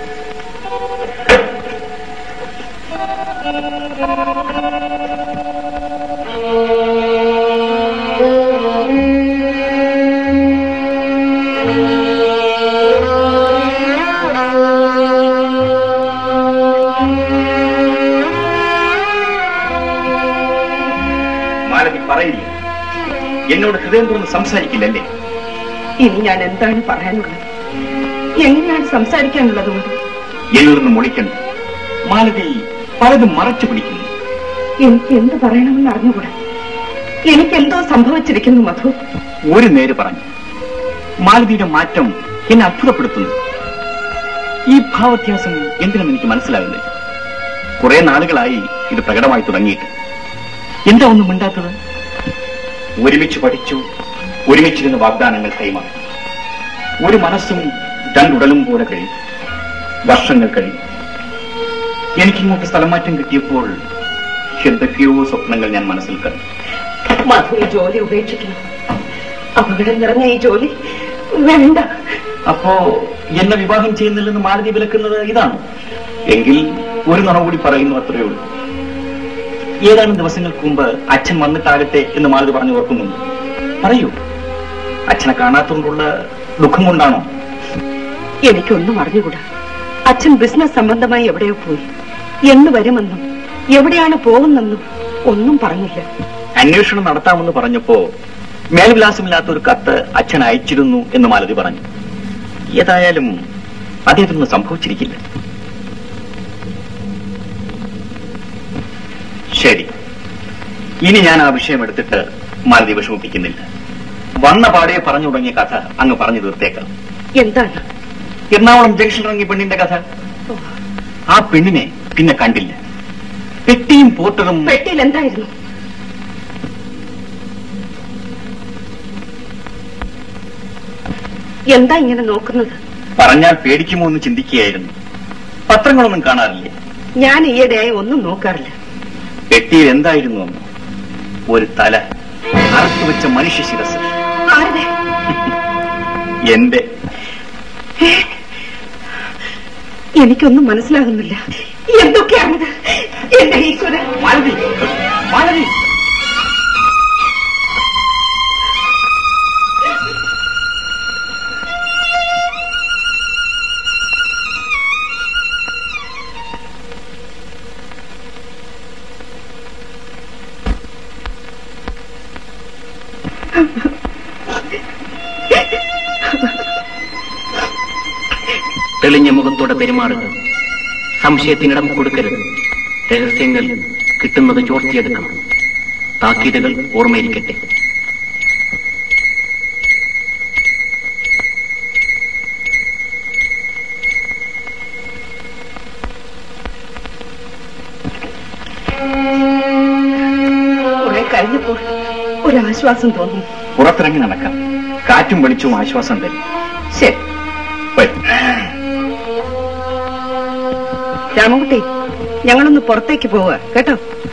മാലതി പറയില്ല എന്നോട് ഹൃദയം തുറന്ന് സംസാരിക്കില്ലല്ലേ ഇനി ഞാൻ എന്താണ് പറയാനുള്ളത് എങ്ങനെയാണ് സംസാരിക്കാനുള്ളത് കൊണ്ട് എന്നിൽ നിന്ന് മൊളിക്കണ്ട മാലതി പലതും മറച്ചു പിടിക്കുന്നു എനിക്ക് എന്ത് പറയണമെന്ന് അറിഞ്ഞുകൂടാ എനിക്കെന്തോ സംഭവിച്ചിരിക്കുന്നു മധു ഒരു നേര് പറഞ്ഞു മാലതിയുടെ മാറ്റം എന്നെ അത്ഭുതപ്പെടുത്തുന്നു ഈ ഭാവവ്യത്യാസം എന്തിനെന്ന് എനിക്ക് മനസ്സിലാകുന്നില്ല കുറെ നാളുകളായി ഇത് പ്രകടമായി തുടങ്ങിയിട്ട് എന്താ ഒന്നും മിണ്ടാത്തത് ഒരുമിച്ച് പഠിച്ചു ഒരുമിച്ചിരുന്ന വാഗ്ദാനങ്ങൾ കൈമാറി ഒരു മനസ്സും രണ്ടുടലും പോലെ കഴിയും വർഷങ്ങൾ കഴിയും എനിക്കിങ്ങോട്ട് സ്ഥലം മാറ്റം കിട്ടിയപ്പോൾ എന്തൊക്കെയോ സ്വപ്നങ്ങൾ ഞാൻ മനസ്സിൽ കണ്ടു മധു ഈ ജോലി ഉപേക്ഷിക്കണം അപകടം നിറഞ്ഞ ഈ ജോലി വേണ്ട അപ്പോ എന്നെ വിവാഹം ചെയ്യുന്നില്ലെന്ന് മാലതി വിലക്കുന്നത് ഇതാണ് എങ്കിൽ ഒരു നുണ കൂടി പറയുന്നു അത്രയേ ഉള്ളൂ ഏതാനും ദിവസങ്ങൾക്ക് മുമ്പ് അച്ഛൻ വന്നിട്ടാകട്ടെ എന്ന് മാലതി പറഞ്ഞു ഓർക്കുന്നുണ്ട് പറയൂ അച്ഛനെ കാണാത്തതുകൊണ്ടുള്ള ദുഃഖം കൊണ്ടാണോ എനിക്കൊന്നും അറിഞ്ഞുകൂടാ അച്ഛൻ ബിസിനസ് സംബന്ധമായി എവിടെയോ പോയി എന്ന് വരുമെന്നും എവിടെയാണ് പോകുന്നെന്നും ഒന്നും പറഞ്ഞില്ല അന്വേഷണം നടത്താമെന്ന് പറഞ്ഞപ്പോ മേൽവിലാസമില്ലാത്ത ഒരു കത്ത് അച്ഛൻ അയച്ചിരുന്നു എന്ന് മാലതി പറഞ്ഞു ഏതായാലും അദ്ദേഹത്തിനൊന്നും സംഭവിച്ചിരിക്കില്ല ശരി ഇനി ഞാൻ ആ വിഷയം എടുത്തിട്ട് മാലതി വിഷമിപ്പിക്കുന്നില്ല വന്ന പാടെ പറഞ്ഞു തുടങ്ങിയ കഥ അങ്ങ് പറഞ്ഞു തീർത്തേക്കാം എന്താണ് എറണാകുളം ജംഗ്ഷൻ ഇറങ്ങിയ പെണ്ണിന്റെ കഥ ആ പെണ്ണിനെ പിന്നെ കണ്ടില്ല പെട്ടിയും പോട്ടറും പെട്ടിയിൽ എന്തായിരുന്നു എന്താ ഇങ്ങനെ നോക്കുന്നത് പറഞ്ഞാൽ പേടിക്കുമോ എന്ന് ചിന്തിക്കുകയായിരുന്നു പത്രങ്ങളൊന്നും കാണാറില്ലേ ഞാൻ ഈയിടെയായി ഒന്നും നോക്കാറില്ല പെട്ടിയിൽ എന്തായിരുന്നു അന്ന് ഒരു തല അറുത്തു വെച്ച മനുഷ്യ ശിരസ് ആരുടെ എന്റെ എനിക്കൊന്നും മനസ്സിലാകുന്നില്ല എന്തൊക്കെയാണിത് എന്റെ ഈശ്വര മാലതി മാലതി തെളിഞ്ഞ മുഖത്തോടെ പെരുമാറുക സംശയത്തിനിടം കൊടുക്കരുത് രഹസ്യങ്ങൾ കിട്ടുന്നത് ചോർത്തിയെടുക്കണം താക്കീതുകൾ ഓർമ്മയിരിക്കട്ടെ കുറെ കഴിഞ്ഞപ്പോൾ ഒരാശ്വാസം തോന്നി പുറത്തിറങ്ങി നടക്കാം കാറ്റും വെളിച്ചവും ആശ്വാസം തരും ശരി വരൂ. രാമകുട്ടി ഞങ്ങളൊന്ന് പുറത്തേക്ക് പോവുക കേട്ടോ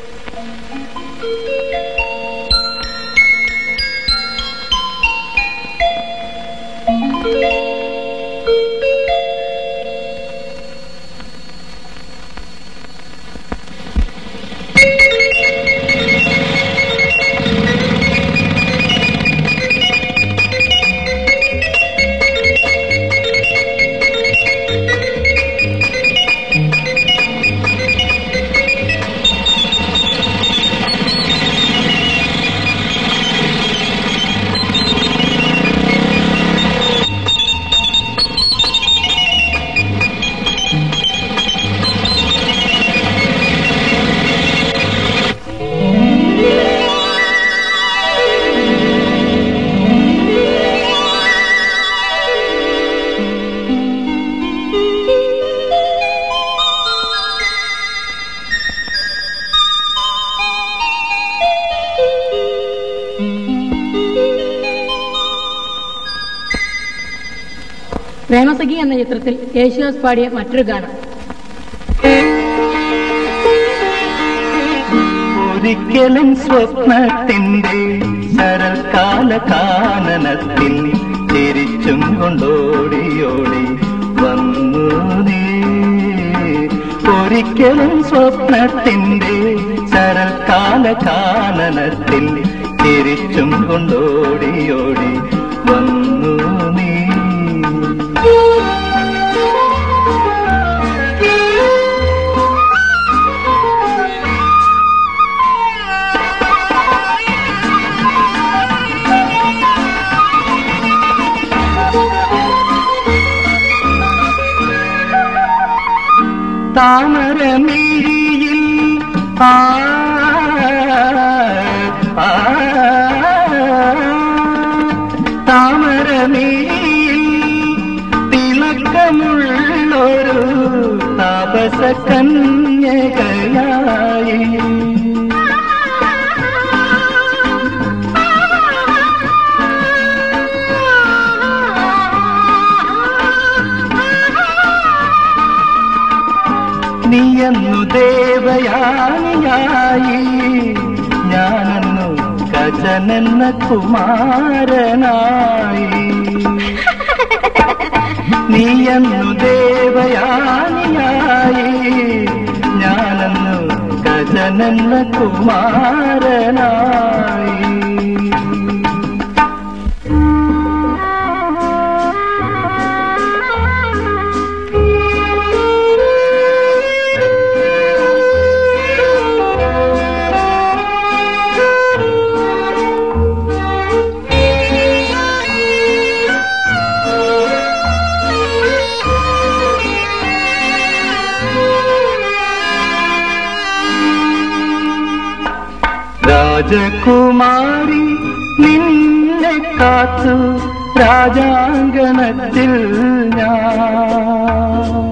പ്രേമസഖി എന്ന ചിത്രത്തിൽ യേശുദാസ് പാടിയ മറ്റൊരു ഗാനം ഒരിക്കലും സ്വപ്നത്തിന്റെ ശരൽക്കാല കാനനത്തിൽ ചിരിച്ചും കൊണ്ടോടിയോടി വന്നു നീ ഒരിക്കലും സ്വപ്നത്തിന്റെ ശരൽക്കാല കാനനത്തിൽ ചിരിച്ചും കൊണ്ടോടിയോടി വന്നു നീ ആ ആ താമരമേയിൽ തിളക്കമുള്ളൊരു താപസ കന്യകയായി നീയന്നു ദേവയാനിയായി ഞാനന്നു ഗജനെന്ന കുമാരനായി നീയന്നു ദേവയാനിയായി ഞാനന്നു ഗജനെന്ന കുമാരനായി രാജകുമാരി നിന്നെ കാത്തു രാജാങ്കണത്തിൽ ഞാൻ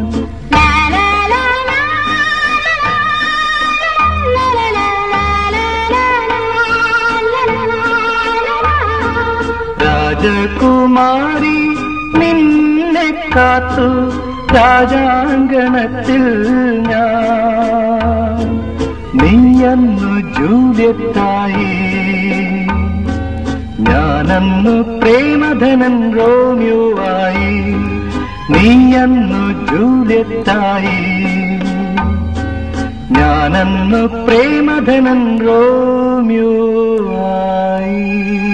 രാജകുമാരി നിന്നെ കാത്തു രാജാങ്കണത്തിൽ ഞാൻ നീയന്നു ജൂലിയത്തായി ഞാനന്നു പ്രേമധനൻ റോമിയുവായി നീയന്നു ജൂലിയത്തായി ഞാനന്നു പ്രേമധനൻ റോമിയുവായി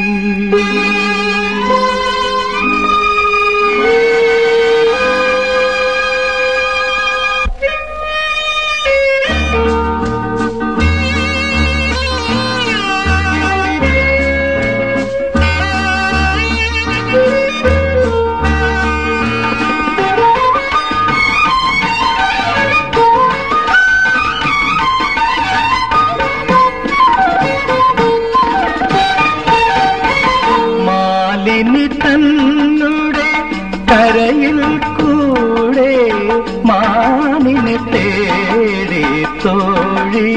മാലിനി തന്നുടെ കരയിൽ കൂടെ മാനിനെ തേടി തോഴി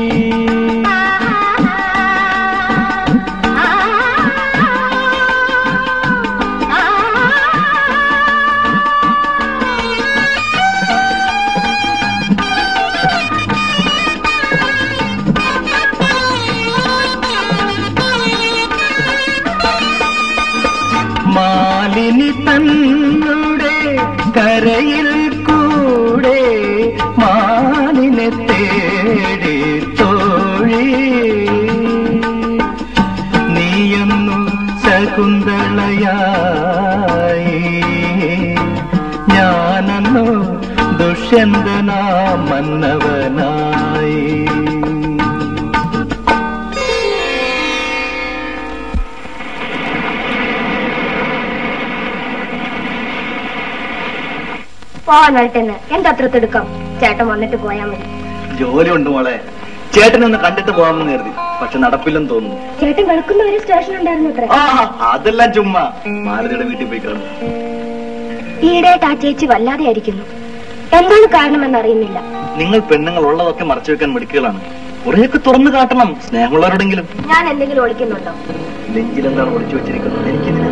മാലിനി തന്നുടെ കരയിൽ കൂടെ മാനിനെ തേടി തോഴി നീയൊന്നു ശകുന്തളയായി ഞാനന്നു ദുഷ്യന്തനാ മന്നവനായി പോവാൻ വരട്ടെന്ന് എന്താ അത്ര തിടുക്കം ചേട്ടൻ വന്നിട്ട് പോയാ മതി ജോലി ഉണ്ട് മോളെ ചേട്ടനൊന്ന് കണ്ടിട്ട് പോകാമെന്ന് കരുതി പക്ഷെ നടപ്പില്ലെന്ന് തോന്നുന്നു ചേട്ടൻ കിടക്കുന്ന ഒരു സ്റ്റേഷൻ ഉണ്ടായിരുന്നു അത്ര ആ അതെല്ലാം ചുമ്മാ മാലതിയുടെ വീട്ടിൽ പോയി കാണും ഈയിടെയായിട്ട് ആ ചേച്ചി വല്ലാതെ ആയിരിക്കുന്നു എന്താണ് കാരണമെന്ന് അറിയുന്നില്ല നിങ്ങൾ പെണ്ണുങ്ങൾ ഉള്ളതൊക്കെ മറച്ചു വെക്കാൻ മിടുക്കുകളാണ് കുറെയൊക്കെ തുറന്നു കാട്ടണം സ്നേഹമുള്ളവരോടെങ്കിലും ഞാൻ എന്തെങ്കിലും ഒളിക്കുന്നുണ്ടോ നെഞ്ചിലെന്താണ് ഒളിച്ചു വെച്ചിരിക്കുന്നത് എനിക്കിതിന്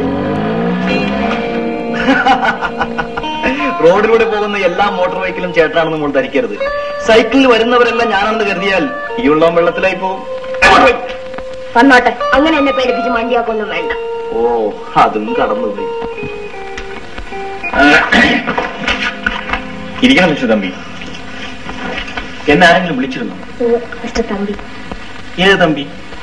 റോഡിലൂടെ പോകുന്ന എല്ലാ മോട്ടോർ ബൈക്കിലും ചേട്ടനാണെന്ന് നമ്മൾ ധരിക്കരുത് സൈക്കിളിൽ വരുന്നവരെല്ലാം ഞാനാണെന്ന് കരുതിയാൽ ഈ ഉള്ളവൻ വെള്ളത്തിലായി പോകും വന്നോട്ടെ അങ്ങനെ എന്നെ പേടിപ്പിച്ച് മണ്ടിയാക്കൊന്നും വേണ്ട ഓ അതും കടന്നുപോയി ഇരിക്കണം മിസ്റ്റർ തമ്പി എന്നെ ആരെങ്കിലും വിളിച്ചിരുന്നു മിസ്റ്റർ തമ്പി ഏത് തമ്പി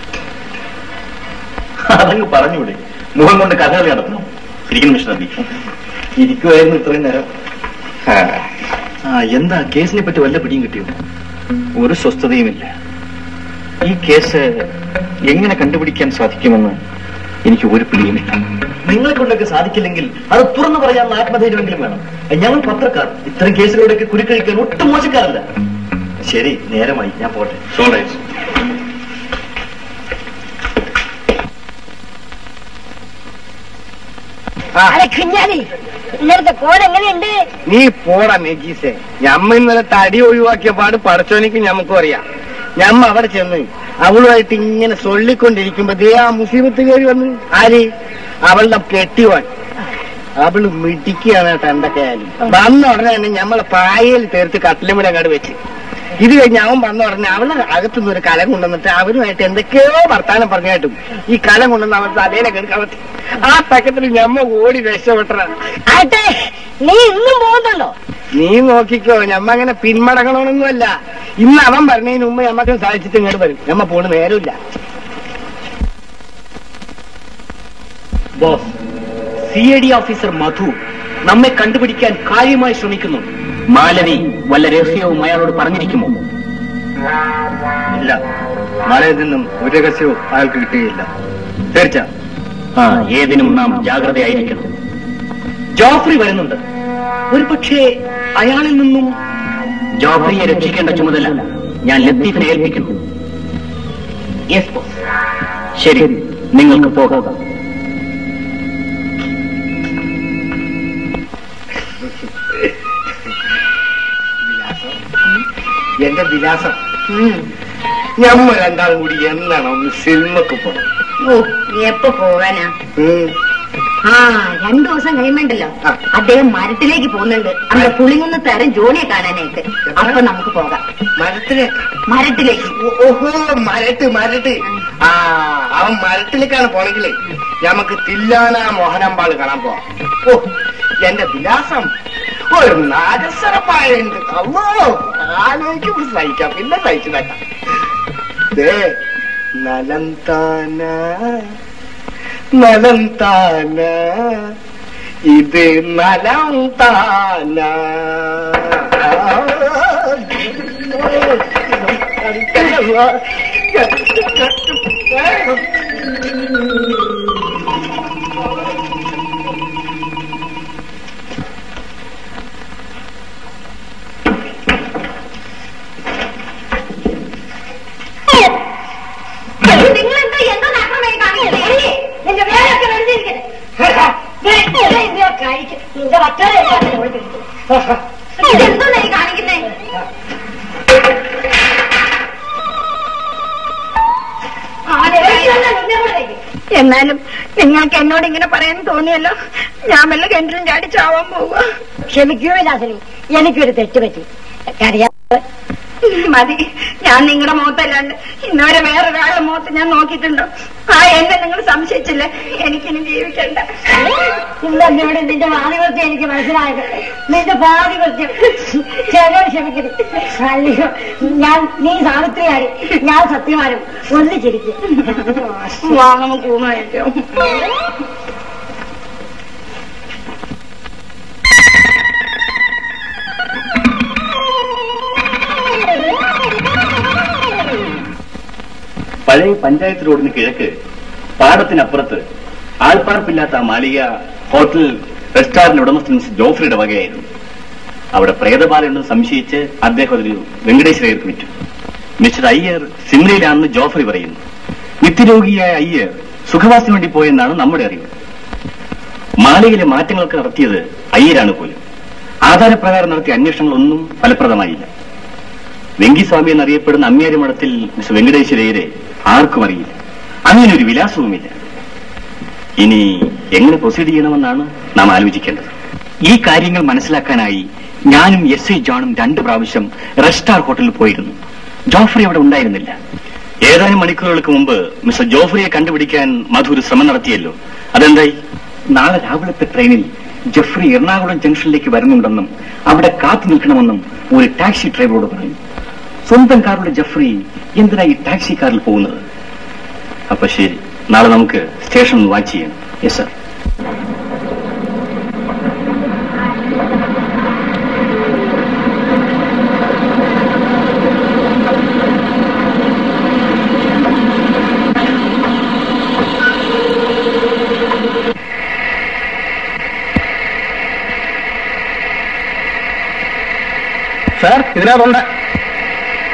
അതങ്ങ് പറഞ്ഞൂടെ മുഖം കൊണ്ട് കഥകളി നടത്തണം ഇരിക്കുന്നു മിസ്റ്റർ തമ്പി ഇരിക്കുമായിരുന്നു ഇത്രയും നേരം ആ എന്താ കേസിനെ പറ്റി വല്ല പിടിയും കിട്ടിയോ ഒരു സ്വസ്ഥതയുമില്ല ഈ കേസ് എങ്ങനെ കണ്ടുപിടിക്കാൻ സാധിക്കുമെന്ന് എനിക്ക് ഒരു പിടിയുമില്ല നിങ്ങളെ കൊണ്ടൊക്കെ സാധിക്കില്ലെങ്കിൽ അത് തുറന്നു പറയാനുള്ള ആത്മധൈര്യമെങ്കിലും വേണം ഞങ്ങൾ പത്രക്കാർ ഇത്തരം കേസുകളുടെയൊക്കെ കുരുക്കഴിക്കാൻ ഒട്ടും മോശക്കാരല്ല ശരി നേരമായി ഞാൻ പോട്ടെ സോളേ കുഞ്ഞാലി ഇന്നലത്തെ കോൺ എങ്ങനെയുണ്ട് നീ പോടാ നെജീസെ ഞമ്മ ഇന്നലെ തടി ഒഴിവാക്കിയ പാട് പടച്ചോനിക്ക് ഞമ്മക്കും അറിയാം ഞമ്മ അവിടെ ചെന്ന് അവളുമായിട്ട് ഇങ്ങനെ സൊല്ലിക്കൊണ്ടിരിക്കുമ്പോ ദേ ആ മുസീബത്ത് കയറി വന്ന് ആര് അവളുടെ കെട്ടിവാൻ അവള് മിടിക്കുകയാണ് കേട്ടോ എന്തൊക്കെ ആയാലും വന്ന ഉടനെ തന്നെ ഞമ്മളെ പായയിൽ തീർത്ത് കട്ടിലുമിടെ അങ്ങോട്ട് വെച്ച് ഇത് കഴിഞ്ഞ് അവൻ വന്ന ഉടനെ അവളെ അകത്തുനിന്ന് ഒരു കലം കൊണ്ടുവന്നിട്ട് അവനുമായിട്ട് എന്തൊക്കെയോ വർത്താനം പറഞ്ഞായിട്ടും ഈ കലം കൊണ്ടുവന്ന് അവൻ തലയിലൊക്കെ എടുക്കാൻ പറ്റി ആ പക്കത്തിൽ ഞമ്മ ഓടി രക്ഷപ്പെട്ടതാണ് ആട്ടെ നീ ഇന്നും പോകുന്നുണ്ടോ നീ നോക്കിക്കോ ഞമ്മ അങ്ങനെ പിന്മടങ്ങണമെന്നൊന്നുമല്ല ഇന്ന് അവൻ പറഞ്ഞതിന് മുമ്പ് ഞമ്മക്ക് സാധിച്ചിട്ട് ഇങ്ങോട്ട് വരും ഞമ്മ പോണ് നേരമില്ല boss C I D officer Madhu നമ്മെ കണ്ടുപിടിക്കാൻ കാര്യമായി ശ്രമിക്കുന്നു മാലവി വല്ല രഹസ്യവും അയാളോട് പറഞ്ഞിരിക്കുമോ ഇല്ല മലയിൽ നിന്നും ഒരു രഹസ്യവും അയാൾക്ക് കിട്ടുകയില്ല തീർച്ച ആ ഏതിനും നാം ജാഗ്രതയായിരിക്കണം ജോഫ്രി വരുന്നുണ്ട് ഒരു പക്ഷേ അയാളിൽ നിന്നും ജോഫ്രിയെ രക്ഷിക്കേണ്ട ചുമതല ഞാൻ ലത്തീഫിനെ ഏൽപ്പിക്കുന്നു യെസ് ബോസ് ശരി നിങ്ങൾക്ക് പോകാം എന്റെ വിലാസം ഞമ്മ രണ്ടാളും കൂടി എന്നാണ് ഒന്ന് സിനിമക്ക് പോണം ഓ എപ്പോ പോകാനാ ആ രണ്ടു ദിവസം കഴിയുമ്പോണ്ടല്ലോ അദ്ദേഹം മരത്തിലേക്ക് പോകുന്നുണ്ട് അവിടെ പുളിങ്ങുന്ന തരം ജോലിയെ കാണാനായിട്ട് അപ്പൊ നമുക്ക് പോകാം മരത്തിലേക്ക് മരത്തിലേക്ക് ഓഹോ മരട്ട് മരട്ട് ആ അവൻ മരത്തിലേക്കാണ് പോണെങ്കിലേ നമുക്ക് തില്ലാന മോഹനമ്പാള് കാണാൻ പോവാം ഓ എന്റെ വിലാസം ഒരു നാഗസരപ്പായുണ്ട് അമ്മോ ആലോചിക്കും സഹിക്കാം പിന്നെ സഹിച്ചു തട്ടാം ദേ നലം താന നലം താന ഇത് നലം താന നിങ്ങൾ എന്താ എന്തോ നഷ്ടമായി കാണിക്കുന്നത് നിന്റെ വേലൊക്കെ വെറുതെ എന്തോന്നാ ഈ കാണിക്കുന്നേ എന്നാലും നിങ്ങൾക്ക് എന്നോട് ഇങ്ങനെ പറയാൻ തോന്നിയല്ലോ ഞാൻ വല്ല കിണറ്റിലും ചാടി ചാവാൻ പോവുക ക്ഷമിക്കൂ വിലാസിനി എനിക്കൊരു തെറ്റ് പറ്റി അറിയാം മതി ഞാൻ നിങ്ങളുടെ മുഖത്തല്ലാണ്ട് ഇന്നുവരെ വേറൊരാളുടെ മുഖത്ത് ഞാൻ നോക്കിയിട്ടുണ്ടോ ആ എന്നെ നിങ്ങൾ സംശയിച്ചില്ലേ എനിക്കിനി ജീവിക്കണ്ട ഇന്നോട് നിന്റെ പാതിവൃത്യം എനിക്ക് മനസ്സിലായത് നിന്റെ പാതിവൃത്യം ചേട്ടോട് ക്ഷമിക്കരുത് അല്ലയോ ഞാൻ നീ സാവിത്രിയായി ഞാൻ സത്യമാരും ഒന്നിച്ചിരിക്കും വാങ്ങുമ്പോ കൂമായിരിക്കും പഴയ പഞ്ചായത്ത് റോഡിന് കിഴക്ക് പാടത്തിനപ്പുറത്ത് ആൾപ്പാർപ്പില്ലാത്ത ആ മാളിക ഹോട്ടൽ റെസ്റ്റോറന്റ് ഉടമസ്ഥൻ മിസ്റ്റർ ജോഫ്രിയുടെ വകയായിരുന്നു അവിടെ പ്രേതബാലയുണ്ടെന്ന് സംശയിച്ച് അദ്ദേഹം ഒരു വെങ്കടേശ്വരർക്ക് വിറ്റു മിസ്റ്റർ അയ്യർ സിംലയിലാണെന്ന് ജോഫ്രി പറയുന്നു നിത്യരോഗിയായ അയ്യർ സുഖവാസിന് വേണ്ടി പോയെന്നാണ് നമ്മുടെ അറിവ് മാളികയിലെ മാറ്റങ്ങളൊക്കെ നടത്തിയത് അയ്യരാണ് പോലും ആധാരപ്രകാരം നടത്തിയ അന്വേഷണങ്ങളൊന്നും ഫലപ്രദമായില്ല വെങ്കിസ്വാമി എന്നറിയപ്പെടുന്ന അമ്മ്യാരി മഠത്തിൽ മിസ്റ്റർ വെങ്കടേശ്വരയ്യരെ ആർക്കും അറിയില്ല അങ്ങനെ ഒരു വിലാസവുമില്ല ഇനി എങ്ങനെ പ്രൊസീഡ് ചെയ്യണമെന്നാണ് നാം ആലോചിക്കേണ്ടത് ഈ കാര്യങ്ങൾ മനസ്സിലാക്കാനായി ഞാനും എസ് ഐ ജോണും രണ്ട് പ്രാവശ്യം റെസ്റ്റാർ ഹോട്ടലിൽ പോയിരുന്നു ജോഫ്രി അവിടെ ഉണ്ടായിരുന്നില്ല ഏതാനും മണിക്കൂറുകൾക്ക് മുമ്പ് മിസ്റ്റർ ജോഫ്രിയെ കണ്ടുപിടിക്കാൻ മധു ഒരു ശ്രമം നടത്തിയല്ലോ അതെന്തായി നാളെ രാവിലത്തെ ട്രെയിനിൽ ജെഫ്രി എറണാകുളം ജംഗ്ഷനിലേക്ക് വരുന്നുണ്ടെന്നും അവിടെ കാത്തു നിൽക്കണമെന്നും ഒരു ടാക്സി ഡ്രൈവറോട് പറഞ്ഞു സ്വന്തം കാറുള്ള ജെഫ്രി എന്തിനാ ഈ ടാക്സി കാറിൽ പോകുന്നത് അപ്പൊ ശരി നാളെ നമുക്ക് സ്റ്റേഷനിൽ വാച്ച് ചെയ്യണം യെസ് സർ സാർ ഇതിനകത്തുണ്ട്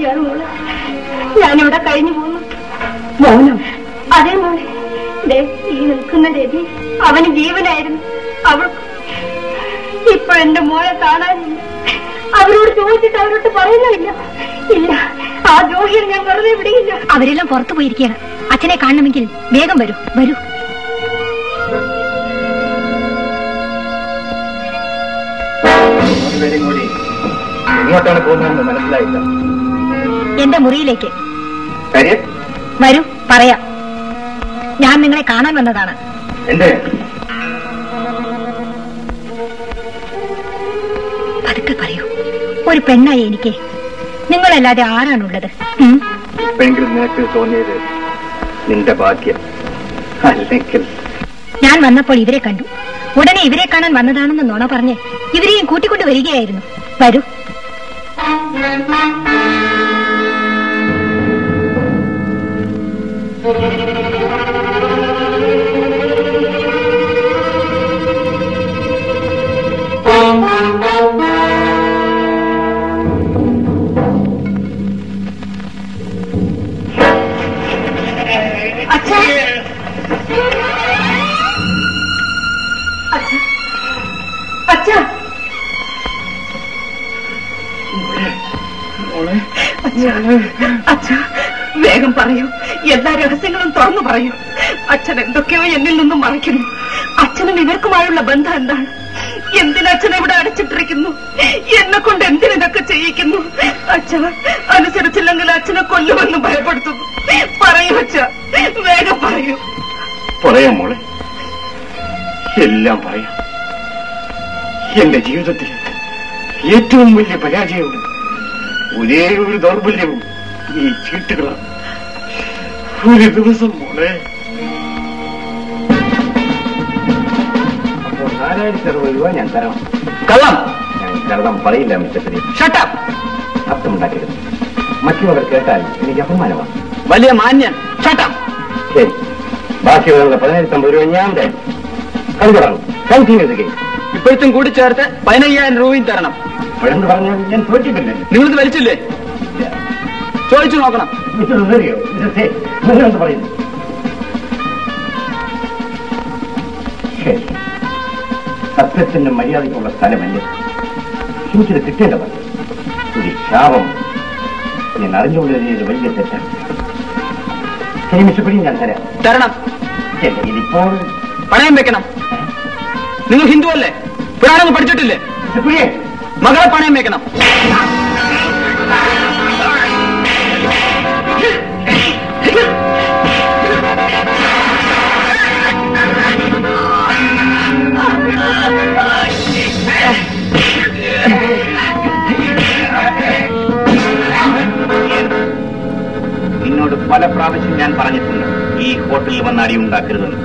മൗനത്തിലാണ് മോളെ ഞാനിവിടെ കഴിഞ്ഞു പോന്നു മൗനം അതേ മോളെ ദേ ഈ നിൽക്കുന്ന രവി അവന് ജീവനായിരുന്നു അവൾക്ക് ഇപ്പൊ എന്റെ മോളെ കാണാനില്ല അവരോട് ചോദിച്ചിട്ട് അവരോട് പറയുന്നില്ല ഇല്ല ആ ദ്രോഹിയെ ഞാൻ വെറുതെ വിടിയില്ല അവരെല്ലാം പുറത്തു പോയിരിക്കുകയാണ് അച്ഛനെ കാണണമെങ്കിൽ വേഗം വരൂ വരൂ മൂന്നുപേരും കൂടി എങ്ങോട്ടാണ് പോകുന്നതെന്ന് മനസ്സിലായില്ല എന്റെ മുറിയിലേക്ക് കാര്യം വരൂ പറയാം ഞാൻ നിങ്ങളെ കാണാൻ വന്നതാണ് എന്റെ പതുക്കെ പറയൂ ഒരു പെണ്ണായി എനിക്ക് നിങ്ങളല്ലാതെ ആരാണുള്ളത് ഉം? ഇപ്പോഴെങ്കിലും നിനക്ക് തോന്നിയത് നിന്റെ ഭാഗ്യം അല്ലെങ്കിൽ ഞാൻ വന്നപ്പോൾ ഇവരെ കണ്ടു ഉടനെ ഇവരെ കാണാൻ വന്നതാണെന്ന് നുണ പറഞ്ഞ് ഇവരെയും കൂട്ടിക്കൊണ്ട് വരികയായിരുന്നു വരൂ അച്ഛാ അച്ഛാ അച്ഛാ വേഗം പറയൂ എല്ലാ രഹസ്യങ്ങളും തുറന്നു പറയൂ അച്ഛൻ എന്തൊക്കെയോ എന്നിൽ നിന്നും മറയ്ക്കുന്നു അച്ഛനും ഇവർക്കുമായുള്ള ബന്ധം എന്താണ് എന്തിനച്ഛനെ ഇവിടെ അടച്ചിട്ടിരിക്കുന്നു എന്നെ കൊണ്ട് എന്തിനിതൊക്കെ ചെയ്യിക്കുന്നു അച്ഛ അനുസരിച്ചില്ലെങ്കിൽ അച്ഛനെ കൊല്ലുമെന്ന് ഭയപ്പെടുത്തുന്നു പറയൂ അച്ഛ വേഗം പറയൂ പറയാം മോളെ എല്ലാം പറയാം എന്റെ ജീവിതത്തിൽ ഏറ്റവും വലിയ പരാജയവും ഒരേ ഒരു ദൗർബല്യവും ഈ ചീട്ടുകളാണ് ഒരു ദിവസം മോളെ അപ്പോൾ നാലായിരത്തി അറുപത് രൂപ ഞാൻ തരണം കള്ളം ഞാൻ കള്ളം പറയില്ല മിസ്റ്റർ ഫിലിപ്പ് ഷട്ടപ്പ് ശബ്ദമുണ്ടാക്കരുത് മറ്റുള്ളവർ കേട്ടാൽ എനിക്ക് അപമാനമാണ് വലിയ മാന്യൻ ഷട്ടപ്പ് ശരി ബാക്കിയുള്ള പതിനായിരത്തി അമ്പത് രൂപ ഞാൻ തരാം അത് പറഞ്ഞു കൗണ്ടിങ് എഴുതുകയും ഇപ്പോഴത്തും കൂടി ചേർത്ത് പതിനയ്യായിരം രൂപയും തരണം ഇപ്പോഴെന്ന് പറഞ്ഞാൽ ഞാൻ തോറ്റിട്ടില്ലേ നിങ്ങളിത് വലിച്ചില്ലേ ചോദിച്ചു നോക്കണം ഇത് അറിയോ ഇത് നിങ്ങളെന്ത് പറയുന്നു ശരി സത്യത്തിന്റെ മര്യാദയ്ക്കുള്ള സ്ഥലമല്ല എനിക്കിത് കിട്ടേണ്ടതാണ് ഒരു ശാപം ഞാൻ അറിഞ്ഞുകൊണ്ട് ഇത് വലിയ തെറ്റാണ് ശരി മിസ്റ്റർ പിടി ഞാൻ തരാം തരണം ശരി ഇതിപ്പോൾ പണയം വെക്കണം നിങ്ങൾ ഹിന്ദു അല്ലേ പുരാണങ്ങൾ പഠിച്ചിട്ടില്ലേ മിസ്റ്റർ പിടിയേ മകളെ പണയം വെക്കണം നിന്നോട് പല പ്രാവശ്യം ഞാൻ പറഞ്ഞിട്ടുണ്ട് ഈ ഹോട്ടലിൽ വന്ന് അടി ഉണ്ടാക്കരുതെന്ന്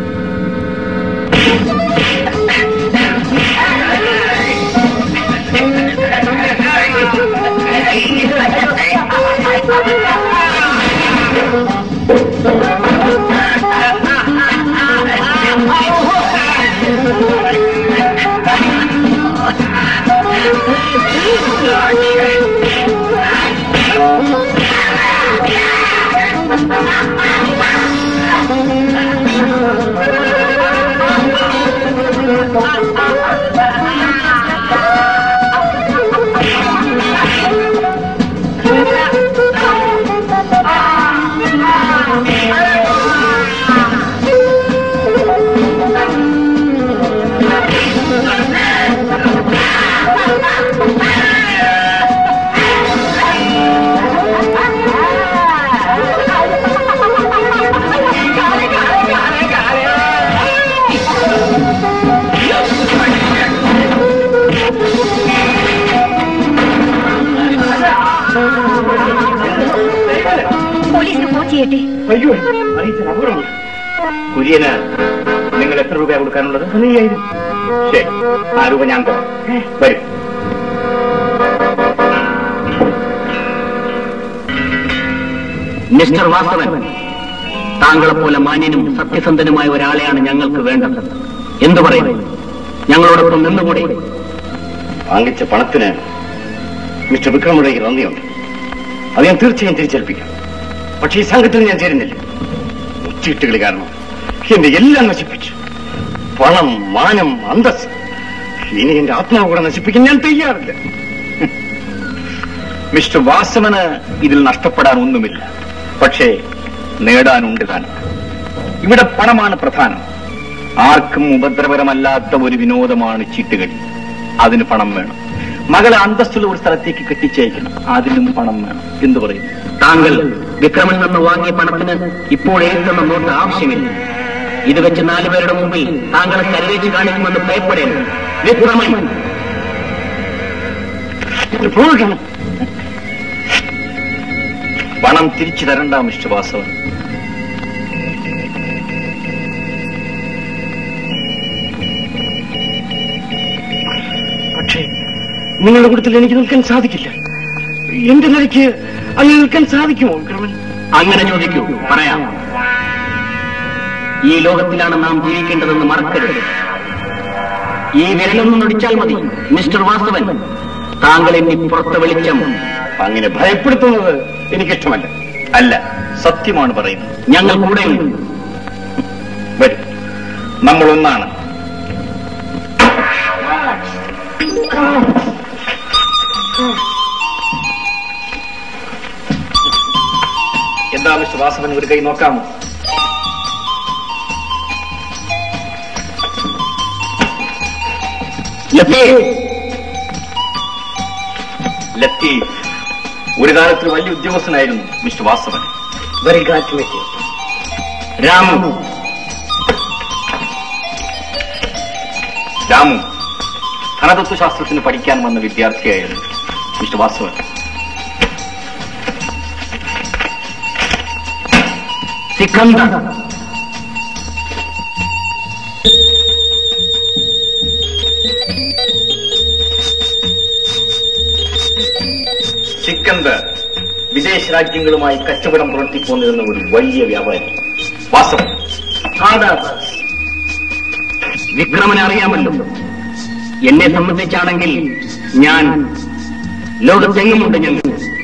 പോലീസിന് ഫോൺ ചെയ്യട്ടെ അയ്യോ അറിയിച്ചാൽ അപകടമാണ് കുര്യന് നിങ്ങൾ എത്ര രൂപ കൊടുക്കാനുള്ളത് പതിനയ്യായിരം ശരി ആ രൂപ ഞാൻ തരാം വരും മിസ്റ്റർ വാസവൻ താങ്കളെ പോലെ മാന്യനും സത്യസന്ധനുമായ ഒരാളെയാണ് ഞങ്ങൾക്ക് വേണ്ടത് എന്തു പറയും ഞങ്ങളോടൊപ്പം നിന്നുകൂടെ വാങ്ങിച്ച പണത്തിന് മിസ്റ്റർ വിക്രമുടേക്ക് നന്ദിയുണ്ട് അത് ഞാൻ തീർച്ചയായും തിരിച്ചേൽപ്പിക്കാം പക്ഷേ ഈ സംഘത്തിൽ ഞാൻ ചേരുന്നില്ല ഉച്ചയിട്ടുകൾ കാരണം എന്റെ എല്ലാം നശിപ്പിച്ചു പണം മാനം അന്തസ് ഇനി എന്റെ ആത്മാവ് കൂടെ നശിപ്പിക്കാൻ ഞാൻ തയ്യാറില്ല മിസ്റ്റർ വാസവന് ഇതിൽ നഷ്ടപ്പെടാൻ ഒന്നുമില്ല പക്ഷേ നേടാനുണ്ട് താൻ ഇവിടെ പണമാണ് പ്രധാനം ആർക്കും ഉപദ്രവകരമല്ലാത്ത ഒരു വിനോദമാണ് ചീട്ടുകളി അതിന് പണം വേണം മകളെ അന്തസ്സുള്ള ഒരു സ്ഥലത്തേക്ക് കെട്ടിച്ചയക്കണം അതിനും പണം വേണം എന്തു പറയും താങ്കൾ വിക്രമിൽ നിന്ന് വാങ്ങിയ പണത്തിന് ഇപ്പോൾ എഴുതുന്ന നോട്ട് ആവശ്യമില്ല ഇത് വെച്ച് നാലുപേരുടെ മുമ്പിൽ താങ്കളെ കരുവേച്ച് കാണിക്കുമെന്ന് ഭയപ്പെടേണ്ട വിക്രമൻ പോകണം പണം തിരിച്ചു തരണ്ട മിസ്റ്റർ വാസവൻ പക്ഷേ നിങ്ങളുടെ കൂട്ടത്തിൽ എനിക്ക് നിൽക്കാൻ സാധിക്കില്ല എന്റെ നിലയ്ക്ക് അങ്ങനെ നിൽക്കാൻ സാധിക്കുമോ വിക്രമൻ അങ്ങനെ ചോദിക്കൂ പറയാം ഈ ലോകത്തിലാണ് നാം ജീവിക്കേണ്ടതെന്ന് മറക്കരുത് ഈ വിരലൊന്നും നൊടിച്ചാൽ മതി മിസ്റ്റർ വാസവൻ താങ്കൾ എന്നെ പുറത്തെ വെളിച്ചം അങ്ങനെ ഭയപ്പെടുത്തുന്നത് എനിക്കിഷ്ടമല്ല അല്ല സത്യമാണ് പറയുന്നത് ഞങ്ങൾ കൂടെയുണ്ട് വരും നമ്മൾ ഒന്നാണ് എന്താ മിസ്റ്റർ വാസവൻ ഒരു കൈ നോക്കാമോ ലത്തീഫ് ഒരു കാലത്ത് വലിയ ഉദ്യോഗസ്ഥനായിരുന്നു mister Vasavan very glad to meet you Ramu Ramu ധനതത്വശാസ്ത്രത്തിന് പഠിക്കാൻ വന്ന വിദ്യാർത്ഥിയായിരുന്നു മിസ്റ്റർ വാസവൻ സിക്കന്ദർ സിക്കന്ദർ വിദേശ രാജ്യങ്ങളുമായി കച്ചവടം പുലർത്തിപ്പോന്നിരുന്ന ഒരു വലിയ വ്യാപാരി വാസവൻ വിക്രമനെ അറിയാമല്ലോ എന്നെ സംബന്ധിച്ചാണെങ്കിൽ ഞാൻ ലോകത്തെങ്ങുമുണ്ട് ഞങ്ങൾ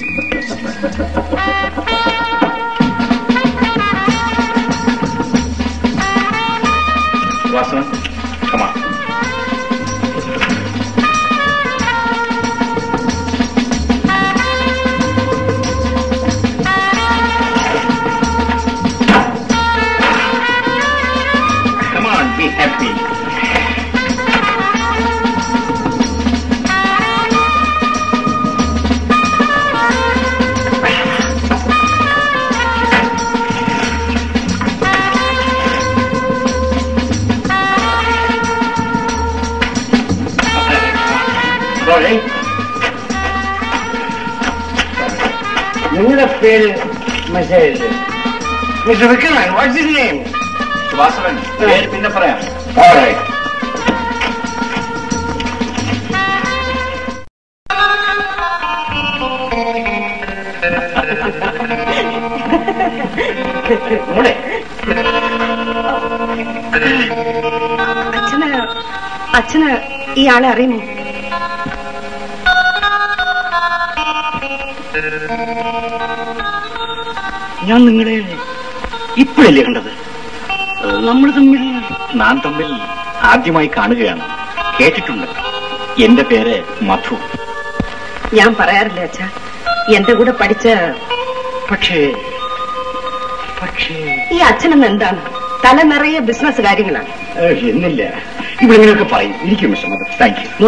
വാസവൻ കമാ Come on, be happy. Sorry. നിങ്ങളുടെ പേര് message mister Vikraman what's his name Vasavan പേര് പിന്നെ പറയാം മോളെ അച്ഛന് അച്ഛന് ഇയാളെ അറിയുമോ ഞാൻ നിങ്ങളെ ഇപ്പോഴല്ലേ കണ്ടത് നമ്മൾ തമ്മിൽ നാം തമ്മിൽ ആദ്യമായി കാണുകയാണ് കേട്ടിട്ടുണ്ട് എന്റെ പേര് മധു ഞാൻ പറയാറില്ല അച്ഛ എന്റെ കൂടെ പഠിച്ച പക്ഷേ പക്ഷേ ഈ അച്ഛനെന്ന് എന്താണ് തല നിറയെ ബിസിനസ് കാര്യങ്ങളാണ് ഏഹ്, എന്നില്ല ഇവിടെ ഇങ്ങനെയൊക്കെ പറയും ഇരിക്കും മിസ്റ്റർ മധു താങ്ക് യു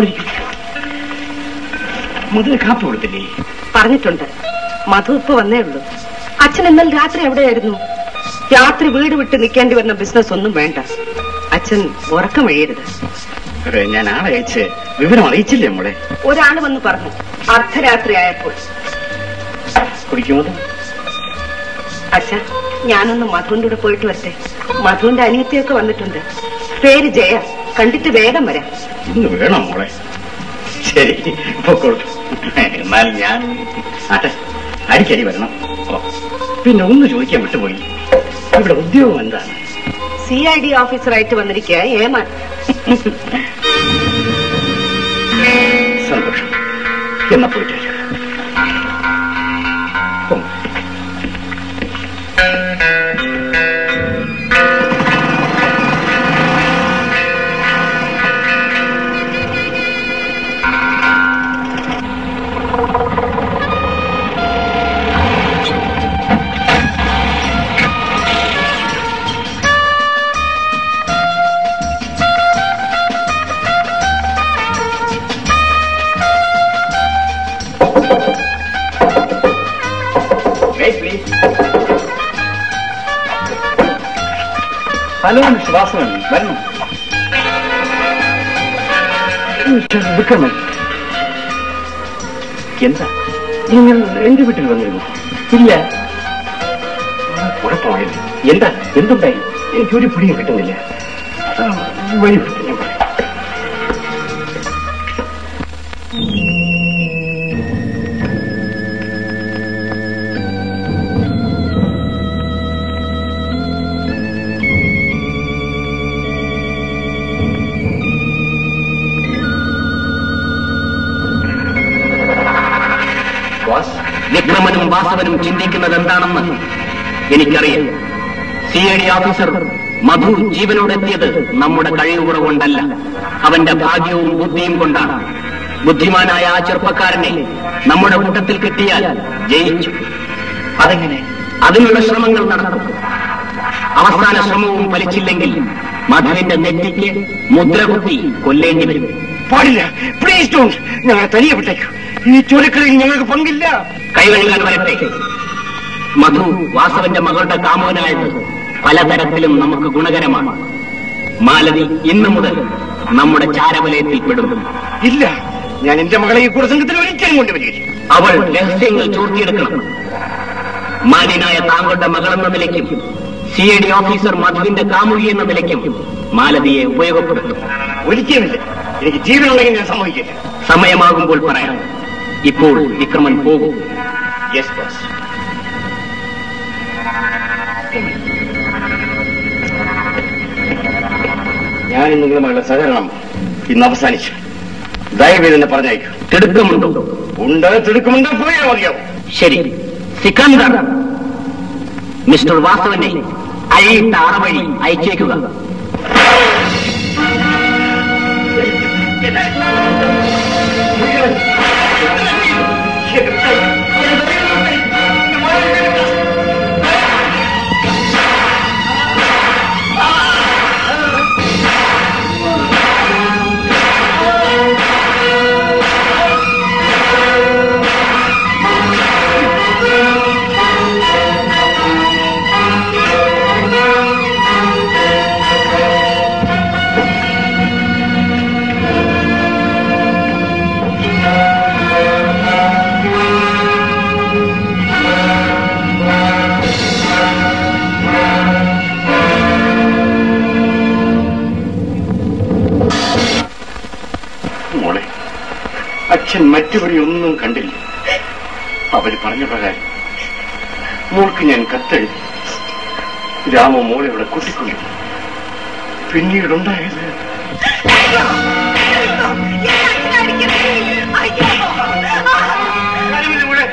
മധുര കാപ്പി കൊടുത്തില്ലേ പറഞ്ഞിട്ടുണ്ട് മധു ഇപ്പൊ വന്നേ ഉള്ളൂ അച്ഛൻ ഇന്നലെ രാത്രി എവിടെയായിരുന്നു രാത്രി വീട് വിട്ട് നിൽക്കേണ്ടി വരുന്ന ബിസിനസ് ഒന്നും വേണ്ട അച്ഛൻ ഉറക്കം വഴിയരുത് ഏഹ്, ഞാൻ ആളെ അയച്ച് വിവരം അറിയിച്ചില്ലേ നമ്മളെ ഒരാൾ വന്ന് പറഞ്ഞു അർദ്ധരാത്രി ആയപ്പോൾ കുടിക്കുമോ അച്ഛ ഞാനൊന്ന് മധുവിന്റെ കൂടെ പോയിട്ട് വരട്ടെ മധുവിന്റെ അനിയത്തിയൊക്കെ വന്നിട്ടുണ്ട് പേര് ജയ കണ്ടിട്ട് വേഗം വരാം ഇന്ന് വേണം മോളെ ശരി പൊക്കോളൂ എന്നാൽ ഞാൻ ആട്ടെ അടിക്കടി വരണം ഓ, പിന്നെ ഒന്ന് ചോദിക്കാൻ വിട്ടുപോയി ഇവിടെ ഉദ്യോഗം എന്താണ് സി ഐ ഡി ഓഫീസറായിട്ട് വന്നിരിക്കുക ഏമാൻ സന്തോഷം എന്നാ പോയിട്ട് വരാം. ഹലോ മിസ്റ്റർ വാസവൻ വരണം മിസ്റ്റർ വിക്രമൻ എന്താ നിങ്ങൾ എന്റെ വീട്ടിൽ വന്നിരുന്നു ഇല്ല കുഴപ്പമായില്ല എന്താ എന്തുണ്ടായി എനിക്കൊരു പിടിയും കിട്ടുന്നില്ല ആ, വരൂ ഞാൻ പറയാം ബോസ് വിക്രമനും വാസവനും ചിന്തിക്കുന്നത് എന്താണെന്ന് എനിക്കറിയാം C I D officer Madhu ജീവനോടെത്തിയത് നമ്മുടെ കഴിവുകുറ കൊണ്ടല്ല അവന്റെ ഭാഗ്യവും ബുദ്ധിയും കൊണ്ടാണ് ബുദ്ധിമാനായ ആ ചെറുപ്പക്കാരനെ നമ്മുടെ കൂട്ടത്തിൽ കിട്ടിയാൽ ജയിച്ചു അതെങ്ങനെ അതിനുള്ള ശ്രമങ്ങൾ നടത്തും അവസാന ശ്രമവും ഫലിച്ചില്ലെങ്കിൽ മധുവിന്റെ നെറ്റിക്ക് മുദ്ര കുത്തി കൊല്ലേണ്ടി വരും പാടില്ല പ്ലീസ് ഡോണ്ട് ഞങ്ങളെ തനിയെ വിട്ടേക്കു ഈ ചുരുക്കളിൽ ഞങ്ങൾക്ക് പങ്കില്ല കൈകഴുകാൻ വരട്ടെ മധു വാസവന്റെ മകളുടെ കാമുകനായത് പലതരത്തിലും നമുക്ക് ഗുണകരമാണ് മാലതി ഇന്നു മുതൽ നമ്മുടെ ചാരവലയത്തിൽ പെടും ഇല്ല ഞാൻ എന്റെ മകളെ ഈ കുടസംഘത്തിൽ ഒരിക്കലും കൊണ്ടുവരികയില്ല അവൾ രഹസ്യങ്ങൾ ചോർത്തിയെടുക്കണം മാന്യനായ താങ്കളുടെ മകളെന്ന നിലയ്ക്കും സി ഐ ഡി ഓഫീസർ മധുവിന്റെ കാമുകി എന്ന നിലയ്ക്കും മാലതിയെ ഉപയോഗപ്പെടുത്തും ഒരിക്കലുമില്ല എനിക്ക് ജീവനുണ്ടെങ്കിൽ ഞാൻ സമ്മതിക്കില്ല സമയമാകുമ്പോൾ പറയാം ഇപ്പോൾ വിക്രമൻ പോകും യെസ് ബോസ് ഞാൻ നിങ്ങളുമായുള്ള സഹകരണം ഇന്ന് അവസാനിച്ചു ദയവേദന എന്നെ പറഞ്ഞയക്കൂ തിടുക്കമുണ്ടോ ഉണ്ട് തിടുക്കമുണ്ട് പോയാൽ മതിയാവും ശരി സിക്കന്ദർ മിസ്റ്റർ വാസവനെ അഴിയിട്ട അറവഴി അയച്ചേക്കുക മോളെ അച്ഛൻ മറ്റുവരെ ഒന്നും കണ്ടില്ല അവര് പറഞ്ഞ പ്രകാരം മോൾക്ക് ഞാൻ കത്തെഴുതി രാമ മോളെ ഇവിടെ കൂട്ടിക്കൊണ്ടു പിന്നീടുണ്ടായത് ഞാനിവിടെ ഇവിടെ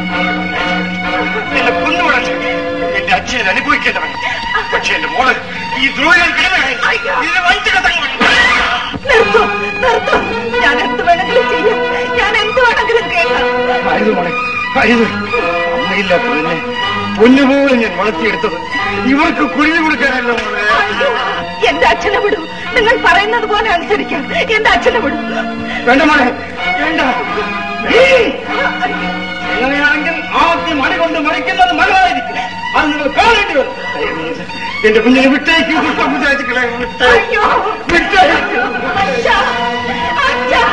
എന്നെ കൊന്നുവിടട്ടെ എന്റെ അച്ഛനെ അനുഭവിക്കേണ്ടവൻ പക്ഷെ എന്റെ മോള് ഈ ദ്രോഹികൾ ഇതിന് വഞ്ചക നിർത്തൂ നിർത്തൂ ഞാൻ എന്ത് വേണമെങ്കിലും ചെയ്യാം ഞാൻ എന്ത് വേണമെങ്കിലും കേൾക്കാം അരുത് മോളെ അരുത് അമ്മയില്ലാത്തതിനെ പൊന്നുപോലെ ഞാൻ വളർത്തിയെടുത്തത് ഇവർക്ക് കുഴിഞ്ഞു കൊടുക്കാനല്ല മോളെ അയ്യോ, എന്റെ അച്ഛനെ വിടൂ നിങ്ങൾ പറയുന്നത് പോലെ അനുസരിക്കാം എന്റെ അച്ഛനെ വിടൂ വേണ്ട മോളെ വേണ്ട ഏയ്! അങ്ങനെയാണെങ്കിൽ ആദ്യം അടി കൊണ്ട് മറിക്കുന്നത് നല്ലതായിരിക്കും അത് നിങ്ങൾ കാണേണ്ടി വരും ദയവേത് എന്റെ കുഞ്ഞിനെ വിട്ടേക്ക് വിചാരിച്ചിക്കളെ അയ്യോ വിട്ടേക്ക് അച്ഛാ അച്ഛാ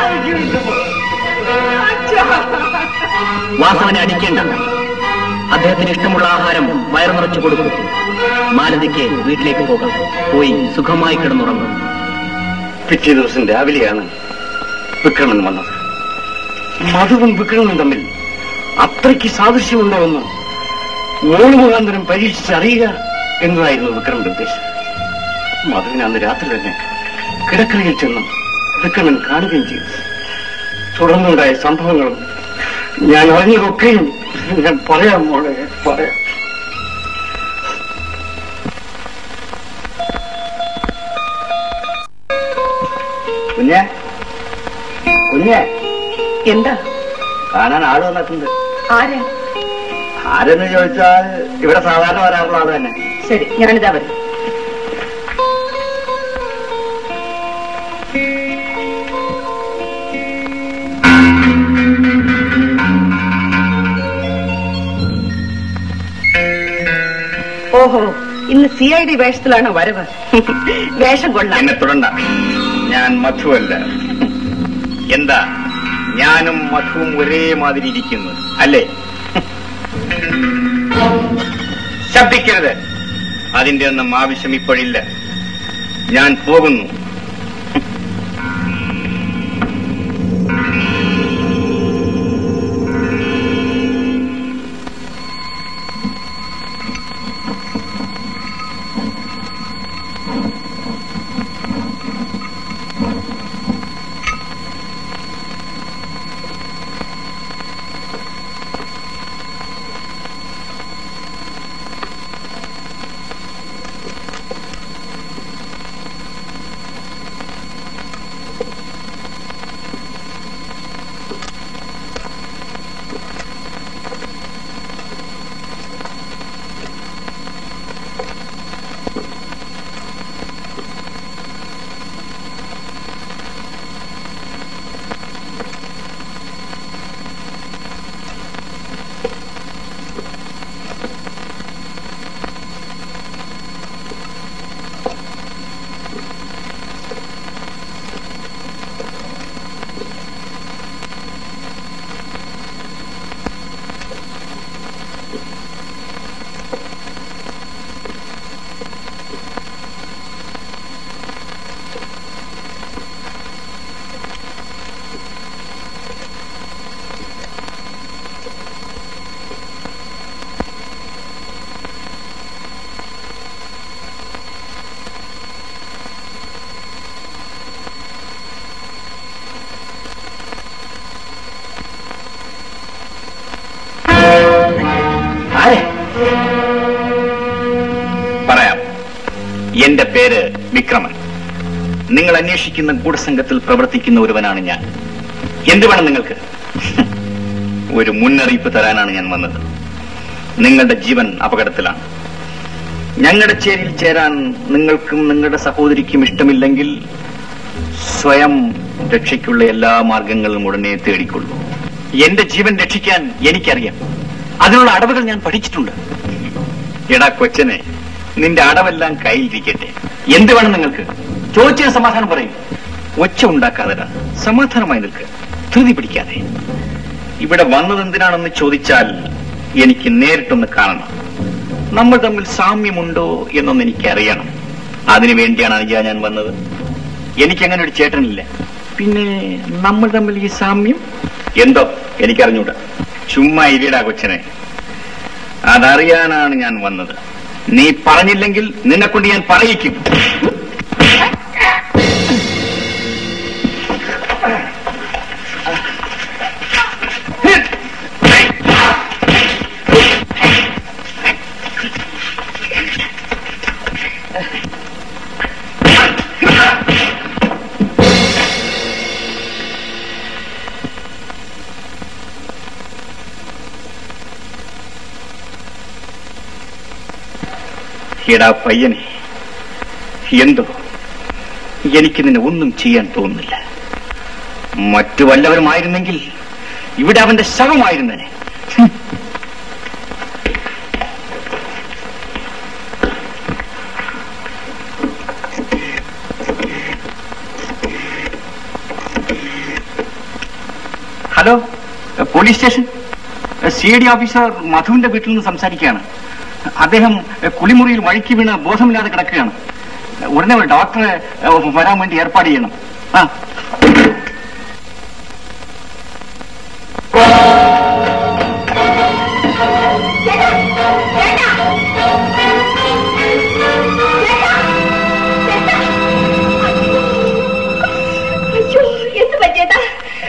അച്ഛാ വാസവനെ അടിക്കേണ്ട അദ്ദേഹത്തിന് ഇഷ്ടമുള്ള ആഹാരം വയറു നിറച്ചു കൊടുക്കും മാലതിക്ക് വീട്ടിലേക്ക് പോകാം പോയി സുഖമായി കിടന്നുറങ്ങും പിറ്റേ ദിവസം രാവിലെയാണ് വിക്രമൻ വന്നത് മധുവും വിക്രമനും തമ്മിൽ അത്രയ്ക്ക് സാദൃശ്യമുണ്ടോ എന്ന് മോള് മുഖാന്തരം പരീക്ഷിച്ചറിയുക എന്നതായിരുന്നു വിക്രമന്റെ ഉദ്ദേശം മധുവിന് അന്ന് രാത്രി തന്നെ കിടക്കറയിൽ ചെന്ന് വിക്രമൻ കാണുകയും ചെയ്തു തുടർന്നുണ്ടായ സംഭവങ്ങളും ഞാൻ അറിഞ്ഞതൊക്കെയും ഞാൻ പറയാം മോളെ പറയാം കുഞ്ഞെ കുഞ്ഞെ എന്താ കാണാൻ ആള് വന്നിട്ടുണ്ട് ആരാ ആരെന്ന് ചോദിച്ചാൽ ഇവിടെ സാധാരണ വരാറുള്ള ആള് തന്നെ ശരി ഞാനിതാ വരും ഓഹോ ഇന്ന് സി ഐ ഡി വേഷത്തിലാണ് വരവ് വേഷം കൊള്ളാം എന്നെ തുടണ്ട ഞാൻ മധുവല്ല എന്താ ഞാനും മധുവും ഒരേ മാതിരി ഇരിക്കുന്നു അല്ലേ ശബ്ദിക്കരുത് അതിന്റെ ഒന്നും ആവശ്യം ഇപ്പോഴില്ല ഞാൻ പോകുന്നു ആരെ പറയാം എന്റെ പേര് വിക്രമൻ നിങ്ങൾ അന്വേഷിക്കുന്ന ഗൂഢസംഘത്തിൽ പ്രവർത്തിക്കുന്ന ഒരുവനാണ് ഞാൻ എന്ത് വേണം നിങ്ങൾക്ക് ഒരു മുന്നറിയിപ്പ് തരാനാണ് ഞാൻ വന്നത് നിങ്ങളുടെ ജീവൻ അപകടത്തിലാണ് ഞങ്ങളുടെ ചേരിയിൽ ചേരാൻ നിങ്ങൾക്കും നിങ്ങളുടെ സഹോദരിക്കും ഇഷ്ടമില്ലെങ്കിൽ സ്വയം രക്ഷയ്ക്കുള്ള എല്ലാ മാർഗങ്ങളും ഉടനെ തേടിക്കൊള്ളൂ എന്റെ ജീവൻ രക്ഷിക്കാൻ എനിക്കറിയാം അതിനുള്ള അടവുകൾ ഞാൻ പഠിച്ചിട്ടുണ്ട് എടാ കൊച്ചനെ നിന്റെ അടവെല്ലാം കയ്യിലിരിക്കട്ടെ എന്ത് വേണം നിങ്ങൾക്ക് ചോദിച്ചതിന് സമാധാനം പറയും ഒച്ച ഉണ്ടാക്കാതെടാ സമാധാനമായി നിൽക്ക് ധൃതി പിടിക്കാതെ ഇവിടെ വന്നത് എന്തിനാണെന്ന് ചോദിച്ചാൽ എനിക്ക് നേരിട്ടൊന്ന് കാണണം നമ്മൾ തമ്മിൽ സാമ്യമുണ്ടോ എന്നൊന്ന് എനിക്ക് അറിയണം അതിനു വേണ്ടിയാണ് അനുജ ഞാൻ വന്നത് എനിക്ക് അങ്ങനെ ഒരു ചേട്ടനില്ല പിന്നെ നമ്മൾ തമ്മിൽ ഈ സാമ്യം എന്തോ എനിക്കറിഞ്ഞൂടാ ചുമ്മാ ഇരിടാ കൊച്ചനെ അതറിയാനാണ് ഞാൻ വന്നത് നീ പറഞ്ഞില്ലെങ്കിൽ നിന്നെ കൊണ്ട് ഞാൻ പറയിക്കും എടാ പയ്യനെ എന്തോ എനിക്ക് നിന്നെ ഒന്നും ചെയ്യാൻ തോന്നുന്നില്ല മറ്റു വല്ലവരുമായിരുന്നെങ്കിൽ ഇവിടെ അവന്റെ ശവമായിരുന്നേനെ hello police station C D officer മധുവിന്റെ വീട്ടിൽ നിന്ന് സംസാരിക്കുകയാണ് അദ്ദേഹം കുളിമുറിയിൽ വഴിക്ക് വീണ് ബോധമില്ലാതെ കിടക്കുകയാണ് ഉടനെ ഒരു ഡോക്ടറെ വരാൻ വേണ്ടി ഏർപ്പാട് ചെയ്യണം ആ അയ്യോ എന്ത് പറ്റിയതാ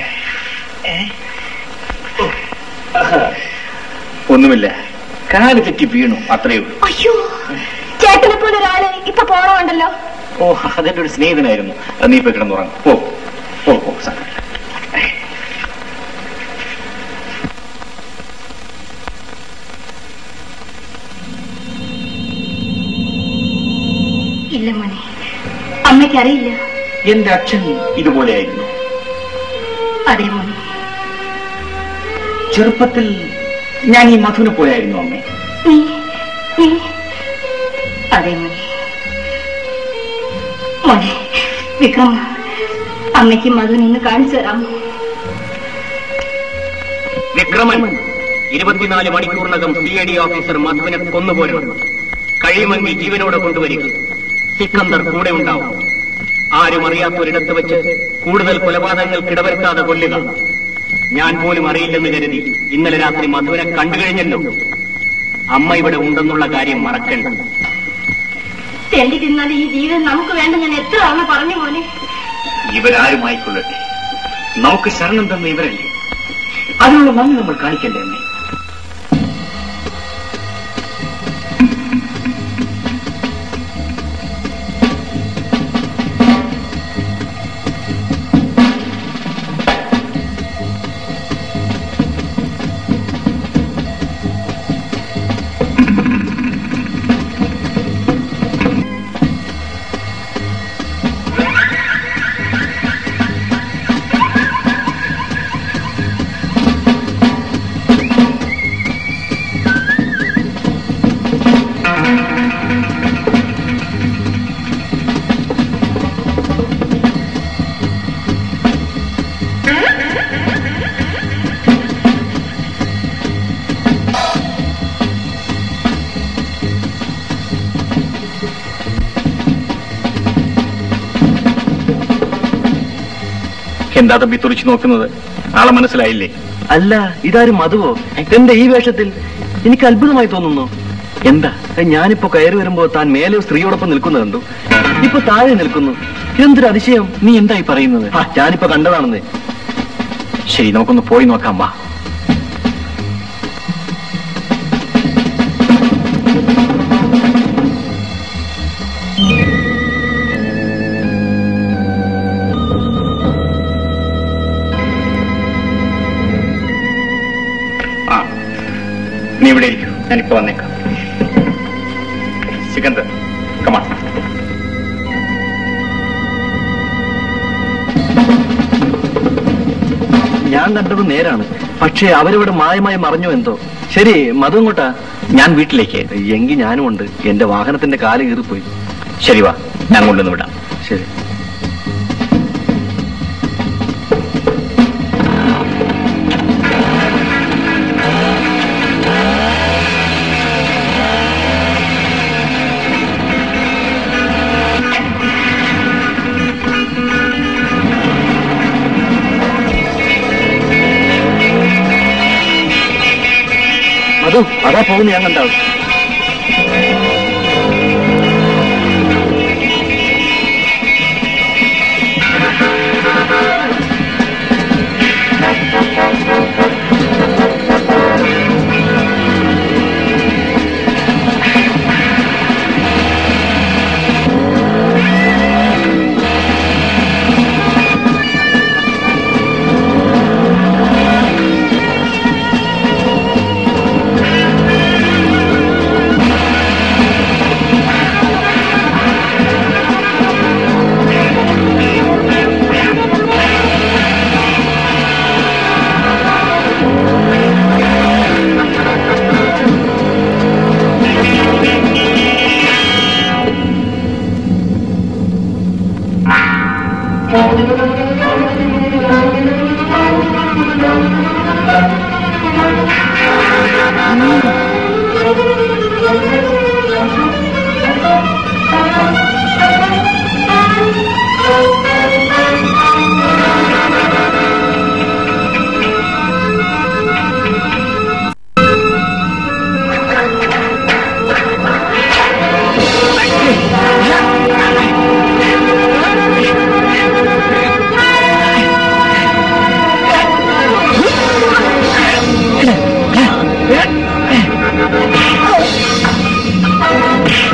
ഒന്നുമില്ല കാല് തെറ്റി വീണു അത്രയേ ഉള്ളൂ അയ്യോ ചേട്ടനെ പോലെ ഒരാള് ഇപ്പൊ പോണമുണ്ടല്ലോ ഓ അതെന്റെ ഒരു സ്നേഹിതനായിരുന്നു നീ ഇപ്പൊ കിടന്നുറങ്ങും ഓ ഓ ഓ സാരമില്ല ഇല്ല മോനെ അമ്മയ്ക്ക് അറിയില്ല എന്റെ അച്ഛൻ ഇതുപോലെയായിരുന്നു അതെ മോനെ ചെറുപ്പത്തിൽ ഞാൻ ഈ മധുവിനെ പോയായിരുന്നു അമ്മേ നീ നീ അതെ മോനെ മോനെ വിക്രം അമ്മയ്ക്ക് മധുവിനൊന്ന് കാണിച്ചു തരാമോ വിക്രമൻ ഇരുപത്തിനാല് മണിക്കൂറിനകം സി ഐ ഡി ഓഫീസർ മധുവിനെ കൊന്നുപോരണം കഴിയുമെങ്കിൽ ജീവനോടെ കൊണ്ടുവരിക സിക്കന്ദർ കൂടെ ഉണ്ടാവും ആരും അറിയാത്തൊരിടത്ത് വെച്ച് കൂടുതൽ കൊലപാതകങ്ങൾക്ക് ഇടവരുത്താതെ കൊല്ലുക ഞാൻ പോലും അറിയില്ലെന്ന് കരുതി ഇന്നലെ രാത്രി മധുവിനെ കണ്ടു കഴിഞ്ഞല്ലോ അമ്മ ഇവിടെ ഉണ്ടെന്നുള്ള കാര്യം മറക്കണ്ട തെണ്ടി തിന്നാൽ ഈ ജീവിതം നമുക്ക് വേണ്ട ഞാൻ എത്ര തവണ പറഞ്ഞു മോനെ ഇവരാരുമായിക്കൊള്ളട്ടെ നമുക്ക് ശരണം തന്ന ഇവരല്ലേ അതിനുള്ള നന്ദി നമ്മൾ കാണിക്കണ്ടേ അമ്മേ എന്താ തമ്പി തുറിച്ചു നോക്കുന്നത് ആളെ മനസ്സിലായില്ലേ അല്ല ഇതാരും മധുവോ എന്റെ ഈ വേഷത്തിൽ എനിക്ക് അത്ഭുതമായി തോന്നുന്നു എന്താ ഞാനിപ്പോ കയറി വരുമ്പോ താൻ മേലെ ഒരു സ്ത്രീയോടൊപ്പം നിൽക്കുന്നത് കണ്ടു ഇപ്പൊ താഴെ നിൽക്കുന്നു എന്തൊരു അതിശയം നീ എന്തായി പറയുന്നത് ആ, ഞാനിപ്പോ കണ്ടതാണെന്ന് ശരി നമുക്കൊന്ന് പോയി നോക്കാം വാ ആ നീ ഇവിടെ ഇരിക്കൂ ഞാനിപ്പോ വന്നേക്കാം സിക്കന്ദർ കമാ ഞാൻ കണ്ടത് നേരാണ് പക്ഷേ അവരിവിടെ മായമായി മറഞ്ഞു എന്തോ ശരി മധു ഇങ്ങോട്ടാ ഞാൻ വീട്ടിലേക്ക് എങ്കിൽ ഞാനും ഉണ്ട് എന്റെ വാഹനത്തിന്റെ കാല് കീറിപ്പോയി ശരി വാ ഞാൻ കൊണ്ടുവന്ന് വിടാം ശരി മധു അതാ പോകുന്നു ഞാൻ കണ്ടാവും Yeah.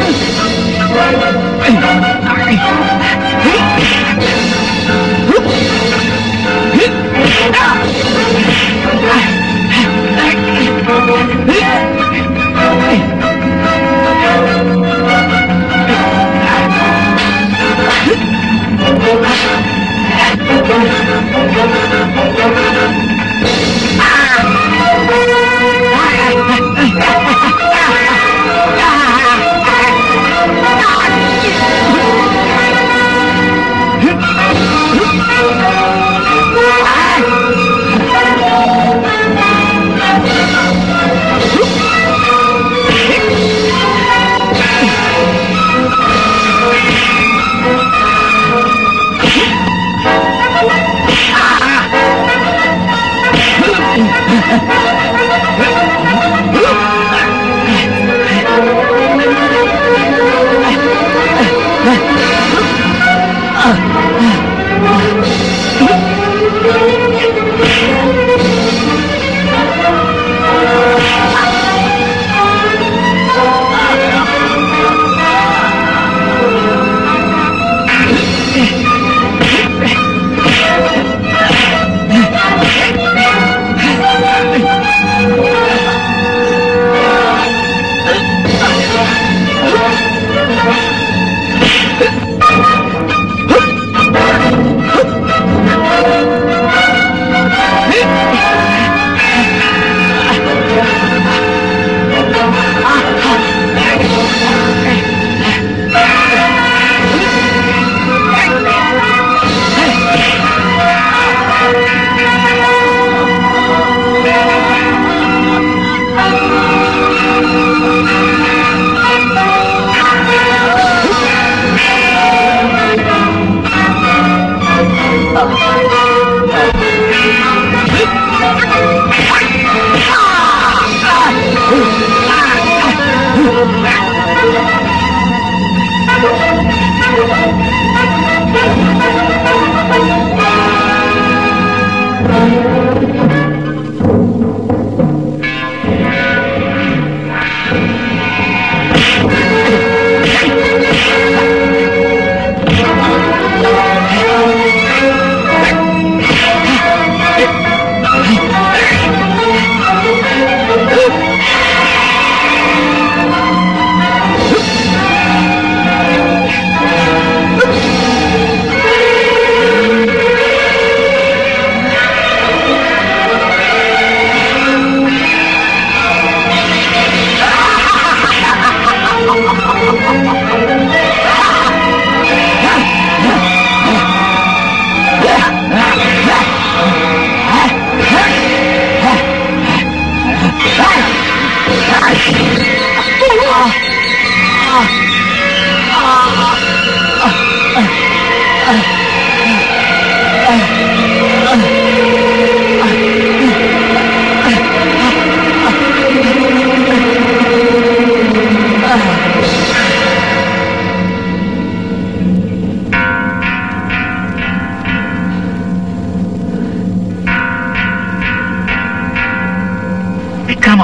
വിക്രമ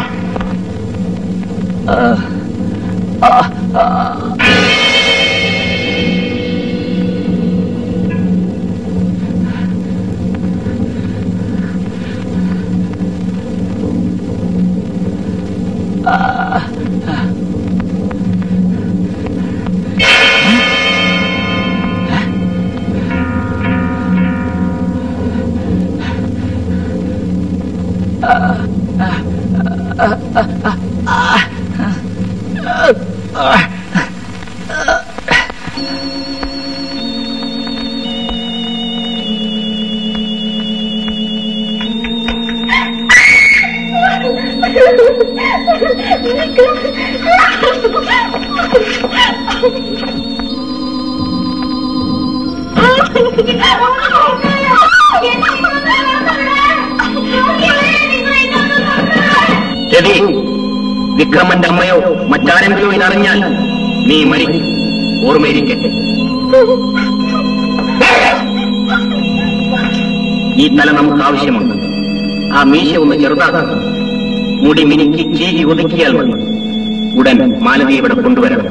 രതി വിക്രമന്റെ അമ്മയോ മറ്റാരെങ്കിലോ ഇതറിഞ്ഞാൽ നീ മരിക്കും ഓർമ്മയിരിക്കട്ടെ ഈ തല നമുക്ക് ആവശ്യമുണ്ട് ആ മീശ ഒന്ന് ചെറുതാക്കാം മുടി മിനുക്കി ചീകി ഒതുക്കിയാൽ മതി ഉടൻ മാലതി ഇവിടെ കൊണ്ടുവരണം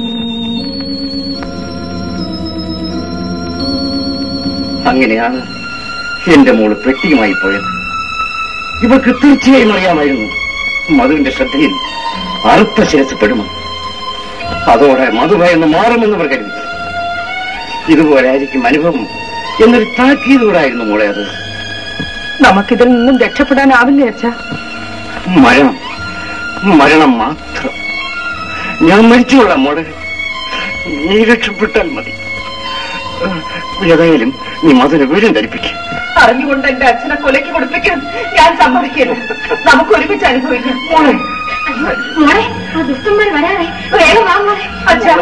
അങ്ങനെയാണ് എന്റെ മോള് പെട്ടിയുമായി പോയത് ഇവർക്ക് തീർച്ചയായും അറിയാമായിരുന്നു മധുവിന്റെ ശ്രദ്ധയിൽ അറുത്ത ശിരസപ്പെടുമെന്ന് അതോടെ മധുഭയെന്ന് മാറുമെന്ന് അവർ കരുതി ഇതുപോലെ ആയിരിക്കും അനുഭവം എന്നൊരു താക്കീതോടായിരുന്നു മോളെ അത് നമുക്കിതിൽ നിന്നും രക്ഷപ്പെടാനാവില്ല അച്ഛാ മരണം മരണം മാത്രം ഞാൻ മരിച്ചുകൊള്ളാം മോളെ നീ രക്ഷപ്പെട്ടാൽ മതി ഏതായാലും നീ മധുര വീടും ധരിപ്പിക്കും അറിഞ്ഞുകൊണ്ട് എന്റെ അച്ഛനെ കൊലയ്ക്ക് കൊടുപ്പിക്കാൻ ഞാൻ സമ്മതിക്കില്ല നമുക്ക് ഒരുമിച്ച് അനുഭവിക്കാം മോളെ ആ ദുഷ്ടന്മാർ വരാതെ വേഗം വാ മോളെ അച്ഛാ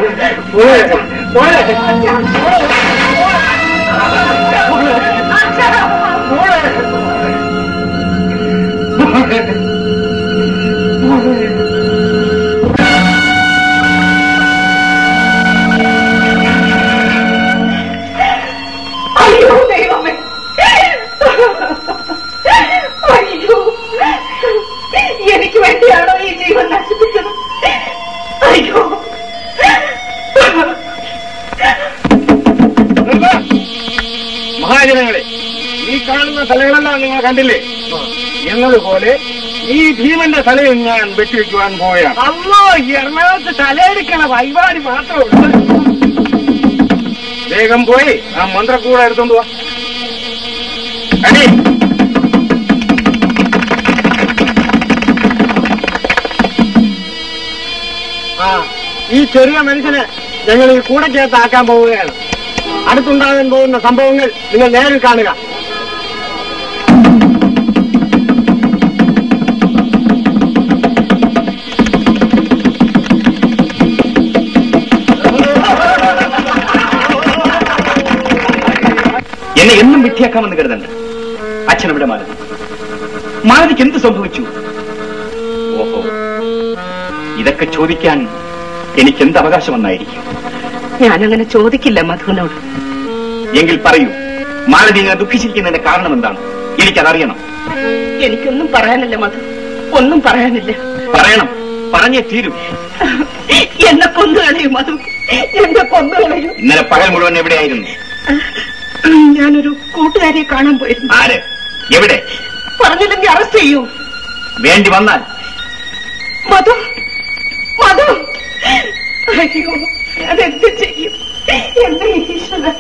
അയ്യോ ദൈവമേ അയ്യോ എനിക്ക് വേണ്ടിയാണോ ഈ ജീവൻ നശിപ്പിച്ചത് അയ്യോ മഹാജനങ്ങളെ ഈ കാണുന്ന തലകളെല്ലാം നിങ്ങൾ കണ്ടില്ലേ എന്നതുപോലെ ഈ ഭീമന്റെ തലയും ഞാൻ വെട്ടിവെക്കുവാൻ പോവുകയാണ് അല്ലോ എറണാകുളത്ത് തലയെടുക്കണ പരിപാടി മാത്രമേ ഉള്ളൂ വേഗം പോയി ആ മന്ത്രക്കൂടെ എടുത്തോണ്ട് പോവാ അടി ആ ഈ ചെറിയ മനുഷ്യനെ ഞങ്ങൾ ഈ കൂടക്കകത്ത് ആക്കാൻ പോവുകയാണ് അടുത്തുണ്ടാകാൻ പോകുന്ന സംഭവങ്ങൾ നിങ്ങൾ നേരിൽ കാണുക എന്നെ എന്നും വിദ്യാക്കാമെന്ന് കരുതണ്ട അച്ഛനവിടെ മാലതി മാലതിക്ക് എന്ത് സംഭവിച്ചു ഓഹോ ഇതൊക്കെ ചോദിക്കാൻ എനിക്ക് എന്ത് അവകാശമെന്നായിരിക്കും ഞാനങ്ങനെ ചോദിക്കില്ല മധുവിനോട് എങ്കിൽ പറയൂ മാലതി ഇങ്ങനെ ദുഃഖിച്ചിരിക്കുന്നതിന്റെ കാരണം എന്താണ് എനിക്കതറിയണം എനിക്കൊന്നും പറയാനില്ല മധു ഒന്നും പറയാനില്ല പറയണം പറഞ്ഞേ തീരൂ എന്നെ കൊന്നുകളയും മധു എന്നെ കൊന്നുകളയും ഇന്നലെ പകൽ മുഴുവൻ എവിടെയായിരുന്നു ഞാനൊരു കൂട്ടുകാരിയെ കാണാൻ പോയിരുന്നു ആര് എവിടെ പറഞ്ഞില്ലെങ്കിൽ അറസ്റ്റ് ചെയ്യൂ വേണ്ടി വന്നാൽ മധു മധു അയ്യോ ഞാൻ എന്ത് ചെയ്യും എന്റെ ഈശ്വരൻ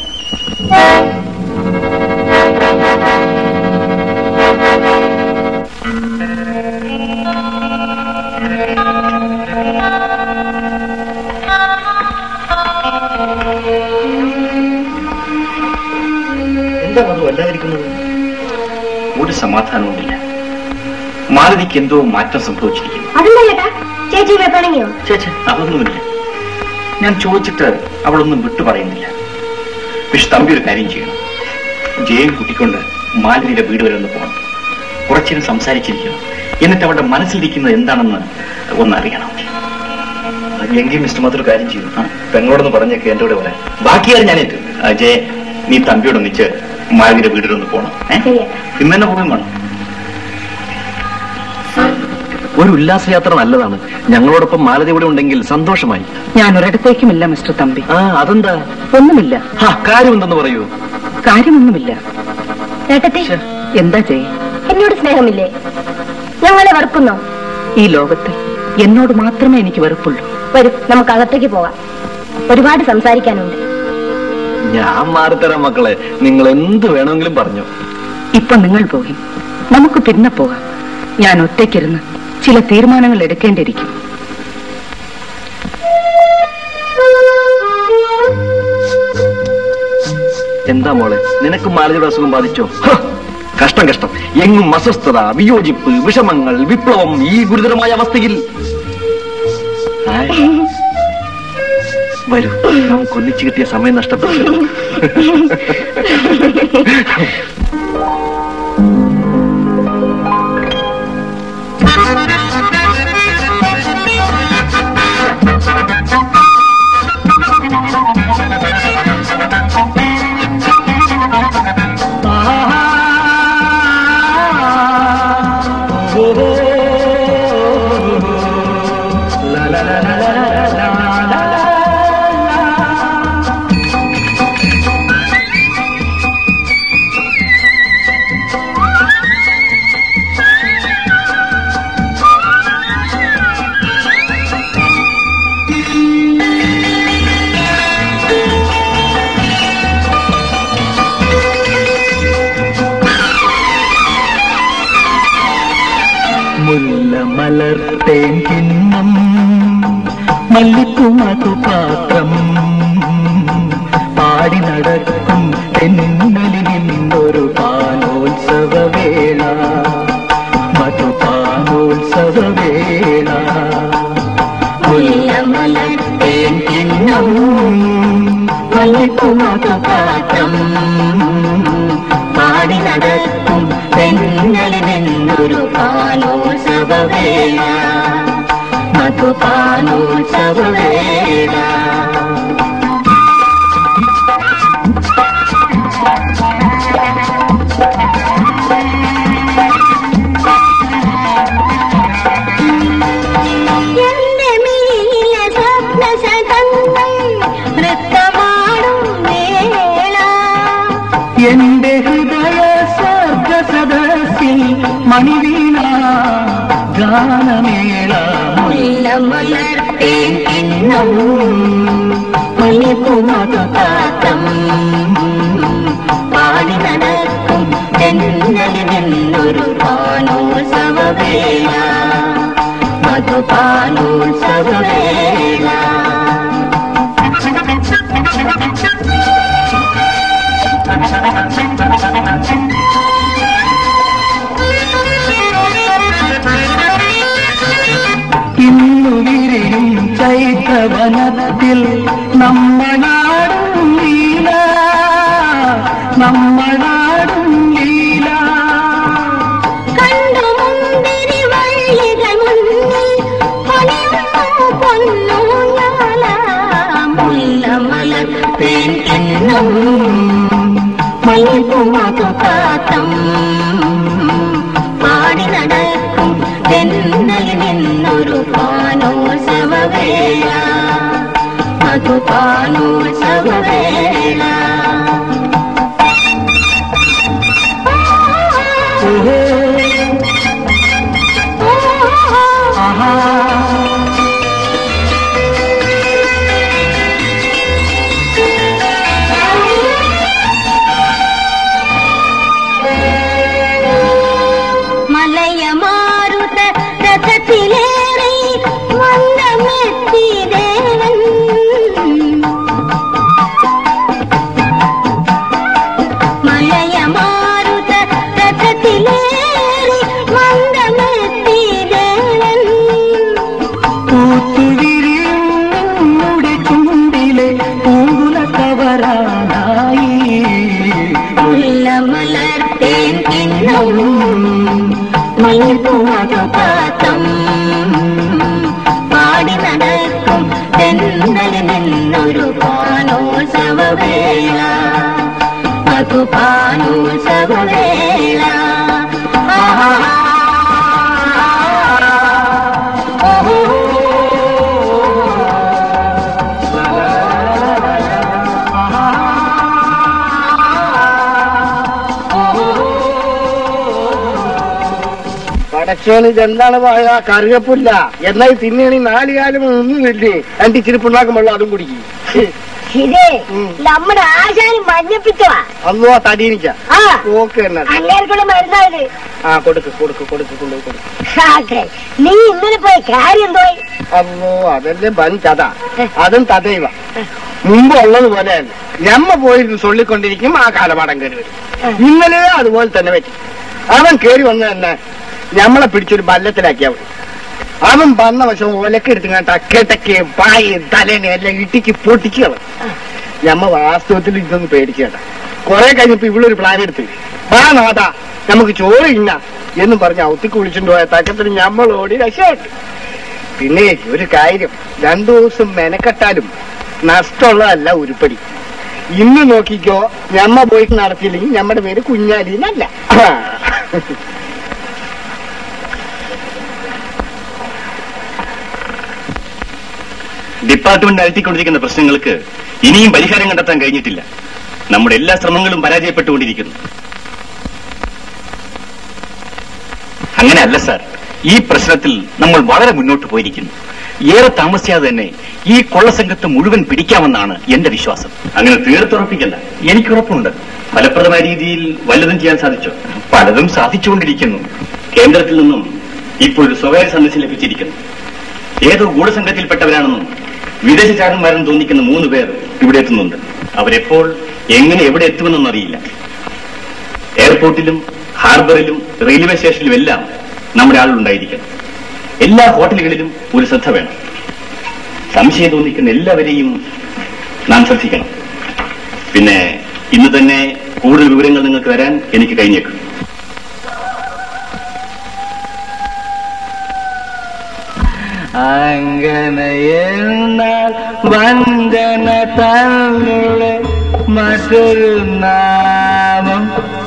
എന്താ അത് വല്ലാതിരിക്കുന്നത് ഒരു സമാധാനവുമില്ല മാലതിക്ക് എന്തോ മാറ്റം സംഭവിച്ചിരിക്കുന്നു അതെന്താ ചേട്ടാ ചേച്ചി പിണങ്ങിയോ ചേച്ചേ അതൊന്നുമില്ല ഞാൻ ചോദിച്ചിട്ട് അവളൊന്നും വിട്ടു പറയുന്നില്ല പക്ഷെ തമ്പി ഒരു കാര്യം ചെയ്യണം ജയം കൂട്ടിക്കൊണ്ട് മാലതിയുടെ വീട് വരെ ഒന്ന് പോകണം കുറച്ചേരം സംസാരിച്ചിരിക്കണം എന്നിട്ട് അവളുടെ മനസ്സിലിരിക്കുന്നത് എന്താണെന്ന് ഒന്നറിയണം എങ്കിൽ മിസ്റ്റർ മാത്രം കാര്യം ചെയ്തു പെങ്ങളോടൊന്ന് പറഞ്ഞേക്ക് എന്റെ കൂടെ വരാൻ ബാക്കിയാൽ ഞാൻ ഏറ്റു ജയ നീ തമ്പിയോടൊന്നിച്ച് മാലതിയുടെ വീട്ടിലൊന്ന് പോകണം ഏഹ് ഇന്ന് തന്നെ പോകുകയും വേണം ഒരു ഉല്ലാസയാത്ര നല്ലതാണ് ഞങ്ങളോടൊപ്പം മാലതി ഇവിടെ ഉണ്ടെങ്കിൽ സന്തോഷമായി ഞാൻ ഒരിടത്തേക്കുമില്ല മിസ്റ്റർ തമ്പി ആ അതെന്താ ഒന്നുമില്ല ഹാ കാര്യം എന്തെന്ന് പറയൂ കാര്യമൊന്നുമില്ല ഏട്ടത്തി എന്താ ചെയ്യ എന്നോട് സ്നേഹമില്ലേ ഞങ്ങളെ വെറുക്കുന്നോ ഈ ലോകത്തിൽ എന്നോട് മാത്രമേ എനിക്ക് വെറുപ്പുള്ളൂ വരും നമുക്ക് അകത്തേക്ക് പോകാം ഒരുപാട് സംസാരിക്കാനുണ്ട് ഞാൻ മാറിത്തരാം മക്കളെ നിങ്ങൾ എന്ത് വേണമെങ്കിലും പറഞ്ഞു ഇപ്പൊ നിങ്ങൾ പോകും നമുക്ക് പിന്നെ പോകാം ഞാൻ ഒറ്റയ്ക്കിരുന്ന് ചില തീരുമാനങ്ങൾ എടുക്കേണ്ടിയിരിക്കും എന്താ മോളെ നിനക്ക് മാലതിയുടെ അസുഖം ബാധിച്ചോ ഹ! കഷ്ടം കഷ്ടം എങ്ങും അസ്വസ്ഥത വിയോജിപ്പ് വിഷമങ്ങൾ വിപ്ലവം ഈ ഗുരുതരമായ അവസ്ഥയിൽ ഹായ്. വരൂ നമുക്ക് ഒന്നിച്ചു കിട്ടിയ സമയം നഷ്ടപ്പെട്ടു മുല്ല മലർത്തേൻ കിണ്ണം മല്ലിപ്പൂമതു പാത്രം പാടി നടക്കും തെന്നലിൽ നിന്നൊരു പാലോത്സവ വേള മധുപാലോത്സവ വേള മുല്ല മലർത്തേൻ കിണ്ണം മല്ലിപ്പൂമതു പാത്രം പാടി നടക്കും പെണ്ണലിൽ നിന്നൊരു പാലോത്സവ വേള മധുപാലോത്സവ വേള എന്റെ മീന സ്വപ്ന സതങ്ങൾ നൃത്തമാടും വേള എന്റെ ഹൃദയ സർഗ സദസ്സിൽ മണിവീണ ഗാനമേള മുല്ലമലർത്തേൻ കിണ്ണം മല്ലിപ്പൂമതുപാത്രം പാടി നടക്കും തെന്നലിൽ നിന്നൊരു പാലോത്സവ വേള മധുപാലോത്സവ വേള ഇന്നു വിരിയും ചൈത്രവനത്തിൽ നമ്മളാടും ലീല നമ്മളാടും ലീല കണ്ടു മുന്തിരി വള്ളികൾ മുന്നിൽ പണിയുന്നു കിണ്ണം മൽപ്പുമതുപാത്തം പാടി നടക്കും തെന്നലിൽ നിന്നൊരു പാനോത്സവവേള അതു പാനോത്സവവേള മലയ മാറുത രഥത്തിലേറി വന്നമെത്തി ദേവൻ മലയ മാറുത രഥത്തിലേറി വന്നമെത്തി ദേവൻ പൂത്തുവിരിയും നമ്മുടെ ചുണ്ടിലെ പൂങ്കുല കവറാനായി മുല്ലമലർത്തേൻ കിണ്ണം മൽപ്പുമതുപാത്തം പാടി നടക്കും തെന്നലിൽ നിന്നൊരു പാനോത്സവവേള അതു പാനോത്സവവേള ആഹാ പടച്ചോന് ഇതെന്താണ് പറയാ കറിയപ്പില്ല എന്നാൽ തിന്നണി നാല് കാലം ഒന്നുമില്ലേ രണ്ട് ഇച്ചിരി പിണ്ണാക്കും വെള്ളം അതും കുടിക്കും ഇതേ നമ്മുടെ ആശാനും മഞ്ഞപ്പിച്ചവാ അല്ലോ തടീനിക്ക ആ ഓക്കെ എന്നാ അങ്ങേർക്കുള്ള മരുന്നായത് ആ കൊടുക്ക് കൊടുക്ക് കൊടുക്ക് കൊണ്ടുപോയി കൊടുക്ക് ആട്ടെ നീ ഇന്നലെ പോയ കാര്യം പോയി അല്ലോ അതല്ലേ ബൻ കഥ അതും തതൈവ മുമ്പ് ഉള്ളതുപോലെയല്ല ഞമ്മ പോയിരുന്നു ചൊല്ലിക്കൊണ്ടിരിക്കും ആ കാലമാടം കയറി വരും ഇന്നലെ അതുപോലെ തന്നെ പറ്റി അവൻ കയറി വന്ന തന്നെ ഞമ്മളെ പിടിച്ചൊരു ബല്ലത്തിലാക്കിയാ മതി അവൻ വന്ന വശം ഒലക്കെടുത്ത് കേട്ട കേട്ടക്ക് പായി തലേനെ എല്ലാം ഇട്ടിക്ക് പൊട്ടിച്ചു കളയും ഞമ്മ വാസ്തവത്തിൽ ഇതൊന്ന് പേടിച്ചു കേട്ട കുറെ കഴിഞ്ഞപ്പോ ഇവളൊരു പ്ലാൻ എടുത്ത് വാ നാഥാ നമുക്ക് ചോറ് ഇന്ന എന്നും പറഞ്ഞ് ഔത്തിക്ക് വിളിച്ചിട്ട് പോയ തക്കത്തിന് ഞമ്മളോടി രക്ഷപ്പെട്ടു പിന്നെ ഒരു കാര്യം രണ്ടു ദിവസം മെനക്കെട്ടാലും നഷ്ടമുള്ളതല്ല ഉരുപ്പടി ഇന്ന് നോക്കിക്കോ ഞമ്മ പോയി നടത്തിയില്ലെങ്കിൽ നമ്മുടെ പേര് കുഞ്ഞാലിന്നല്ല ഡിപ്പാർട്ട്മെന്റ് അലട്ടിക്കൊണ്ടിരിക്കുന്ന പ്രശ്നങ്ങൾക്ക് ഇനിയും പരിഹാരം കണ്ടെത്താൻ കഴിഞ്ഞിട്ടില്ല നമ്മുടെ എല്ലാ ശ്രമങ്ങളും പരാജയപ്പെട്ടുകൊണ്ടിരിക്കുന്നു അങ്ങനെ അല്ല സാർ ഈ പ്രശ്നത്തിൽ നമ്മൾ വളരെ മുന്നോട്ട് പോയിരിക്കുന്നു ഏറെ താമസിയാതെ തന്നെ ഈ കൊള്ളസംഘത്തെ മുഴുവൻ പിടിക്കാമെന്നാണ് എന്റെ വിശ്വാസം അങ്ങനെ തീർത്തുറപ്പിക്കല്ല എനിക്കുറപ്പുണ്ട് ഫലപ്രദമായ രീതിയിൽ വല്ലതും ചെയ്യാൻ സാധിച്ചോ പലതും സാധിച്ചുകൊണ്ടിരിക്കുന്നു കേന്ദ്രത്തിൽ നിന്നും ഇപ്പോൾ ഒരു സ്വകാര്യ സന്ദേശം ലഭിച്ചിരിക്കുന്നു ഏതോ ഗൂഢസംഘത്തിൽപ്പെട്ടവരാണെന്നും വിദേശ ചാരന്മാരെന്ന് തോന്നിക്കുന്ന മൂന്ന് പേർ ഇവിടെ എത്തുന്നുണ്ട് അവരെപ്പോൾ എങ്ങനെ എവിടെ എത്തുമെന്നൊന്നും അറിയില്ല എയർപോർട്ടിലും ഹാർബറിലും റെയിൽവേ സ്റ്റേഷനിലും എല്ലാം നമ്മുടെ ആളുണ്ടായിരിക്കണം എല്ലാ ഹോട്ടലുകളിലും ഒരു ശ്രദ്ധ വേണം സംശയം തോന്നിക്കുന്ന എല്ലാവരെയും നാം ശ്രദ്ധിക്കണം പിന്നെ ഇന്ന് തന്നെ കൂടുതൽ വിവരങ്ങൾ നിങ്ങൾക്ക് തരാൻ എനിക്ക് കഴിഞ്ഞേക്കും അങ്ങനെ എന്നാൽ വഞ്ചന തന്നെ മറ്റൊരു നാമം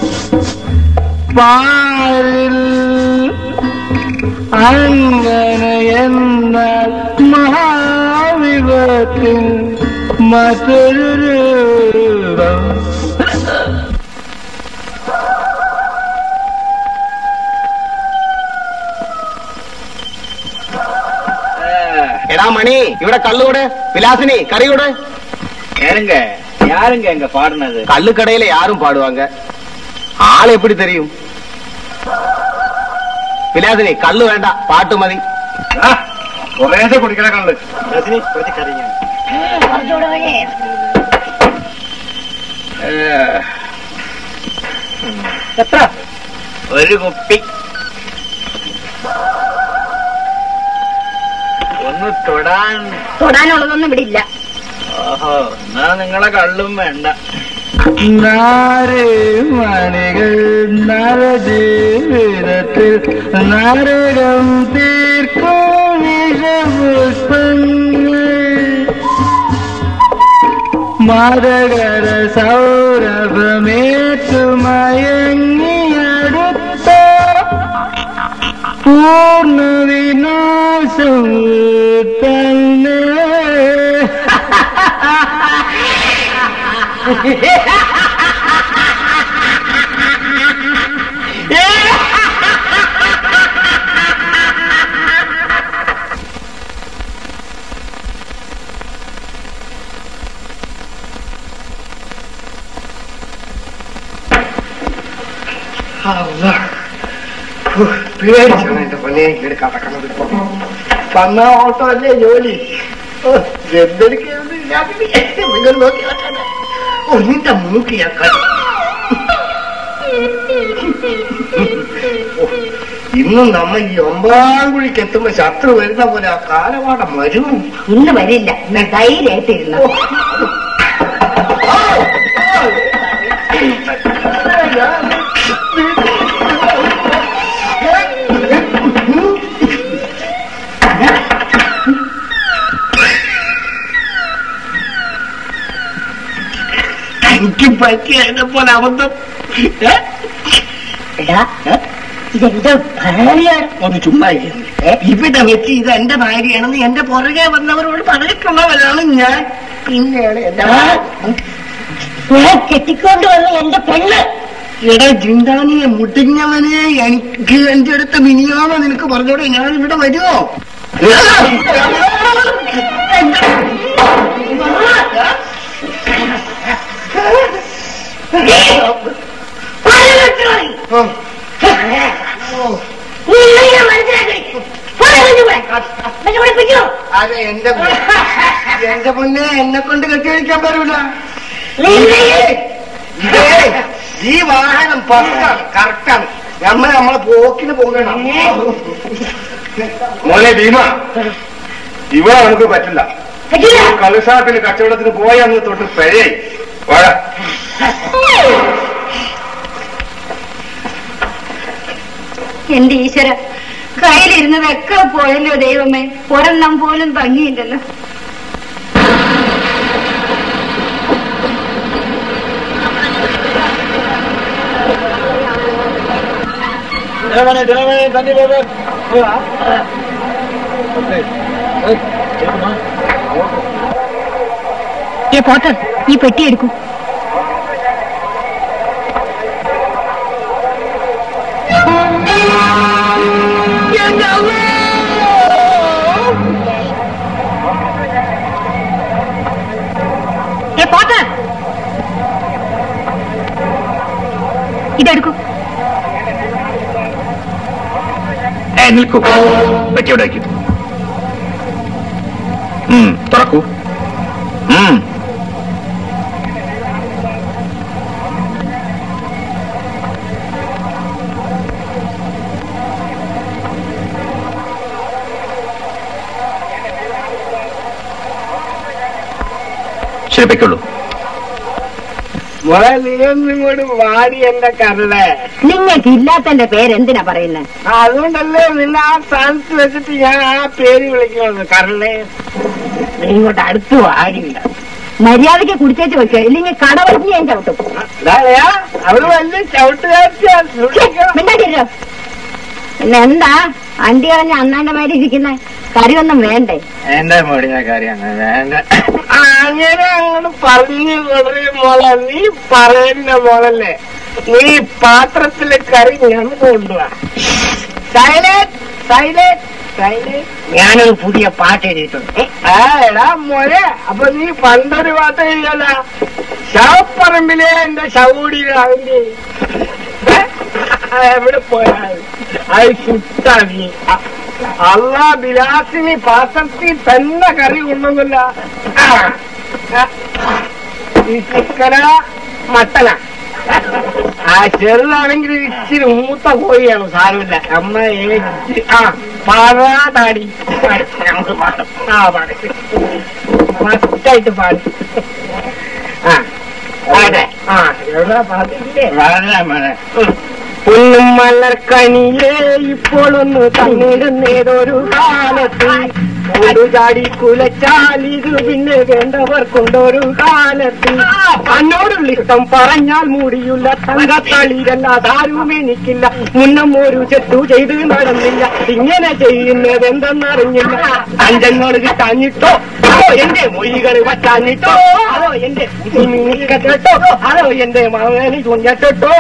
പാരിൽ അങ്ങനെ എന്നാൽ മഹാവിപത്തിൽ മറ്റൊരു രൂപം എടാ മണി ഇവിടെ കള്ളുകൂടെ വിലാസിനി കറിയൂടെ யாருங்க யாருங்க எங்க பாடுனது கள்ளுக்கடையில யாரும் பாடுவாங்க ஆள் எப்படி தெரியும் വിലാസിനി കള്ളു വേണ്ട പാട്ട് മതി കുറേശ്ശെ കുടിക്കണ കള്ള് വിലാസിനി കുറച്ച് കറിഞ്ഞ കുറച്ചുകൂടെ വഴി എത്ര ഒരു കുപ്പി ഒന്ന് തൊടാൻ തൊടാനുള്ളതൊന്നും ഇവിടെ ഇല്ല ഓഹോ എന്നാ നിങ്ങളെ കള്ളും വേണ്ട നാരേ മണികൾ നരജീവിതത്തിൽ നരകം തീർക്കും വിഷപുഷ്പങ്ങൾ മതകര സൗരഭമേറ്റു മയങ്ങിയടുത്ത പൂർണ്ണ വിനാശം തന്നെ പേടിച്ചാണ് എന്റെ പൊന്നെ ഇങ്ങോട്ട് കടക്കണത് ഇപ്പൊ വന്ന ഓട്ടോ അല്ലേ ജോലി ഓ, എന്തെടുക്കുന്നത് ഞാൻ നിങ്ങൾ നോക്കി നോക്കട്ടെ. ഓ നിന്റെ മൂക്ക് ഞാൻ കണ്ടു ഓ, ഇന്നും നമ്മ ഈ ഒമ്പതാം കുഴിക്ക് എത്തുമ്പോ ശത്രു വരുന്ന പോലെ ആ കാലപാടം വരും ഇന്ന് വരില്ല ഞാൻ ധൈര്യമായിട്ടിരുന്നു എനിക്ക് പറ്റിയ എന്നെ പോലെ അബദ്ധം ഏ? എടാ ഇതെന്റെ ഭാര്യയാണ് ഒന്ന് ചുമ്മാ ഇരുന്ന്. ഇവിടെ വെച്ച് ഇത് എന്റെ ഭാര്യയാണെന്ന് എന്റെ പുറകെ വന്നവരോട് പറഞ്ഞിട്ടുള്ളവരാണ് ഞാൻ പിന്നെയാണ് എന്റെ ഞാൻ കെട്ടിക്കൊണ്ട് വന്ന എന്റെ പെണ്ണ് എടാ ജിന്താനിയെ മുട്ടിഞ്ഞവനെ എനിക്ക് എന്റെ അടുത്ത് മിനിയാണോ നിനക്ക് പറഞ്ഞോടെ ഞാൻ ഇവിടെ വരുമോ അതെ എന്റെ എന്റെ മുന്നേ എന്നെ കൊണ്ട് കെട്ടിയടിക്കാൻ പറ്റൂല ഇതേ, ഈ വാഹനം പക്കാണ് കറക്റ്റാണ് നമ്മൾ നമ്മളെ പോക്കിന് പോകണം മോനെ ഭീമ ഇവിടെ നമുക്ക് പറ്റില്ല കളുസാട്ടിന് കച്ചവടത്തിന് പോയ അന്ന് തൊട്ട് പിഴയായി വാഴ എന്റെ ഈശ്വര കയ്യിലിരുന്നതൊക്കെ പോയല്ലോ ദൈവമേ ഒരെണ്ണം പോലും ഭംഗിയില്ലല്ലോ ഏ പോട്ടർ ഈ പെട്ടി എടുക്കൂ ഏ പോട്ടർ ഇതെടുക്കൂ ഏ നിൽക്കൂ പെട്ടിയുടെ വയ്ക്കൂ ഉം, തുറക്കൂ ഉം. ശരി പൊയ്ക്കോളൂ മോളെ നീ ഒന്നിങ്ങോട്ട് വാടി എന്റെ കരളെ നിങ്ങൾക്ക് ഇല്ലാത്തന്റെ പേരെന്തിനാ പറയുന്നത് അതുകൊണ്ടല്ലേ നിന്നെ ആ സ്ഥാനത്ത് വെച്ചിട്ട് ഞാൻ ആ പേര് വിളിക്കുന്നത് കരളെ നീ ഇങ്ങോട്ട് അടുത്ത് വാടില്ല മര്യാദയ്ക്ക് കുടിച്ചേച്ച് വെക്കുക ഇല്ലെങ്കിൽ കടവഴിഞ്ഞ് ഞാൻ ചവിട്ടും അവര് വലിയ ചവിട്ടുകാരിയാണ് സൂക്ഷിക്കണം. മിണ്ടാതിരോ പിന്നെ എന്താ അണ്ടി കളഞ്ഞ അണ്ണാന്റെ മേലെ ഇരിക്കുന്ന കറിയൊന്നും വേണ്ടേ എന്റെ മോടിഞ്ഞ കാര്യമാണ് വേണ്ട അങ്ങനെ അങ്ങോട്ട് പറഞ്ഞു കൊടുറി മോളെ നീ പറയുന്ന മോളല്ലേ നീ പാത്രത്തിലെ കറി ഞാൻ കൊണ്ടുവാ സൈലന്റ് സൈലന്റ് സൈലന്റ് ഞാനൊരു പുതിയ പാട്ട് എഴുതിയിട്ടുണ്ട് ആ എടാ മോനെ അപ്പൊ നീ പണ്ടൊരു പാട്ട് എഴുതിയല്ല ശവപ്പറമ്പിലെ എന്റെ ശവൂടിയിലാവില്ലേ എവിടെ പോയാൽ അത് ചുട്ടാ നീ അല്ല ബിലാസിനി പാത്രത്തിൽ തന്നെ കറി കൊണ്ടൊന്നുമില്ല ഈ ചിക്കന മട്ടന ആ ചെറുതാണെങ്കിൽ ഇച്ചിരി മൂത്ത കോഴിയാണ് സാരമില്ല അമ്മ ഏച്ച് ആ പാടാടി നമുക്ക് പാടും ആ പാടി മസ്റ്റായിട്ട് പാടി ആ അതെ ആ എവിടെ പാട്ടില്ലേ പൊന്നും മലർക്കണിയേ ഇപ്പോൾ ഒന്ന് തന്നിടുന്നേതൊരു കാലത്ത് ചാടി കുലച്ചാൽ ഇത് പിന്നെ വേണ്ടവർ കൊണ്ടൊരു കാലത്ത് തന്നോടുള്ള ഇഷ്ടം പറഞ്ഞാൽ മൂടിയുള്ള തങ്കത്തളിരല്ലാതാരും എനിക്കില്ല മുന്നം ഒരു ചെത്തു ചെയ്ത് നടന്നില്ല ഇങ്ങനെ ചെയ്യുന്നത് എന്തെന്നറിഞ്ഞില്ല അഞ്ചങ്ങൾ കിട്ടാഞ്ഞിട്ടോ അതോ എന്റെ മൊഴികൾ പറ്റാഞ്ഞിട്ടോ അതോ എന്റെ കേട്ടോ അതോ എന്റെ മകന് കുഞ്ഞട്ടോ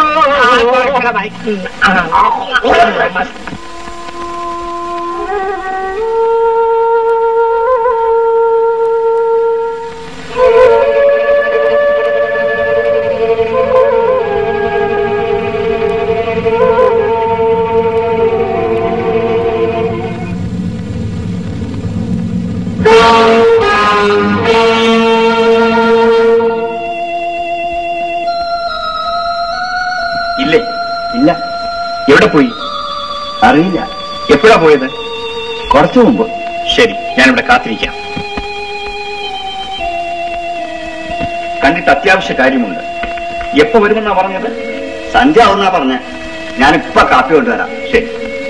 ഇല്ലേ ഇല്ല എവിടെ പോയി അറിയില്ല എപ്പോഴാ പോയത് കുറച്ചു മുമ്പ് ശരി ഞാനിവിടെ കാത്തിരിക്കാം കണ്ടിട്ട് അത്യാവശ്യ കാര്യമുണ്ട് എപ്പോ വരുമെന്നാ പറഞ്ഞത് സന്ധ്യ ആവുന്നാ പറഞ്ഞ ഞാനിപ്പൊ കാപ്പി കൊണ്ടുവരാം ശരി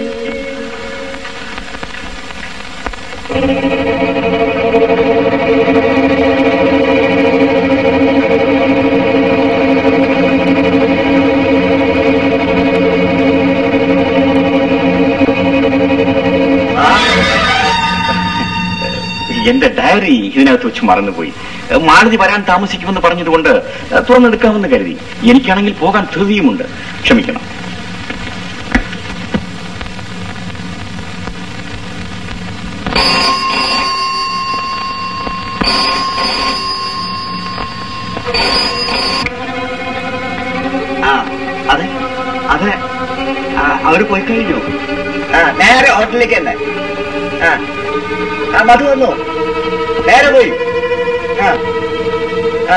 എന്റെ ഡയറി ഇതിനകത്ത് വെച്ച് മറന്നുപോയി മാലതി വരാൻ താമസിക്കുമെന്ന് പറഞ്ഞതുകൊണ്ട് തുറന്നെടുക്കാമെന്ന് കരുതി എനിക്കാണെങ്കിൽ പോകാൻ ധൃതിയുമുണ്ട് ക്ഷമിക്കണം ആ അതെ അതെ ആ, അവര് പോയി കഴിഞ്ഞു ആ നേരെ ഹോട്ടലിലേക്ക് തന്നെ ആ ആ മധു വന്നു നേരെ പോയി ആ ആ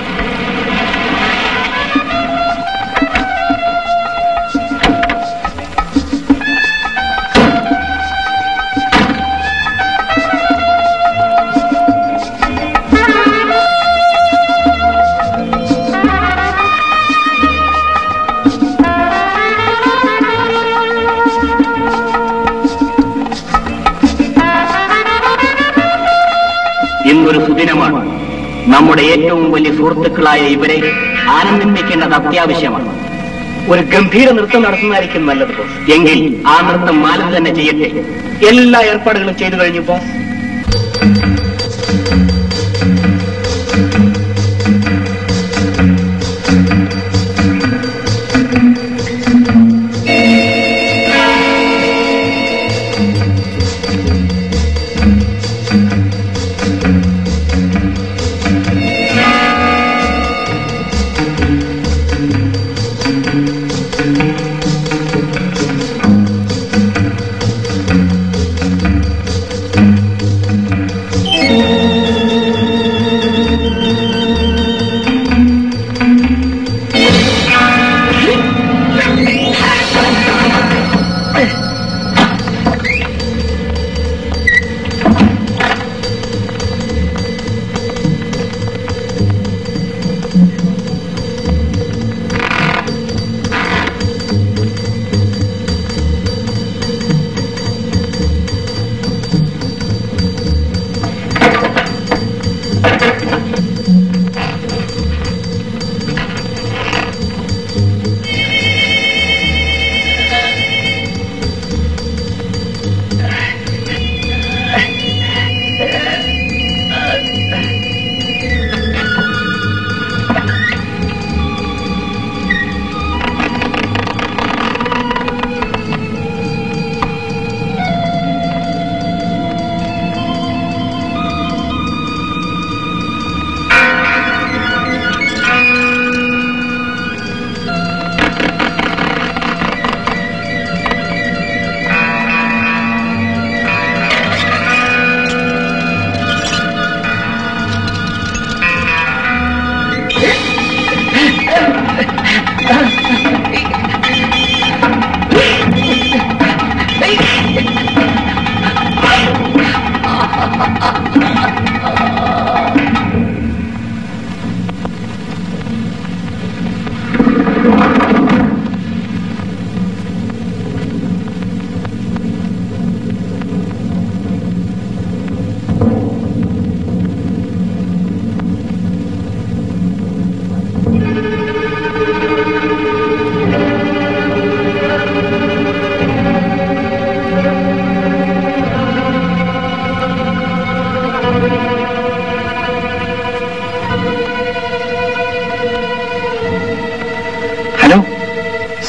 ഇന്നൊരു സുദിനമാണ് നമ്മുടെ ഏറ്റവും വലിയ സുഹൃത്തുക്കളായ ഇവരെ ആനന്ദിപ്പിക്കേണ്ടത് അത്യാവശ്യമാണ് ഒരു ഗംഭീര നൃത്തം നടത്തുന്നതായിരിക്കും നല്ലത് ബോസ് എങ്കിൽ ആ നൃത്തം മാലതി തന്നെ ചെയ്യട്ടെ എല്ലാ ഏർപ്പാടുകളും ചെയ്തു കഴിഞ്ഞു boss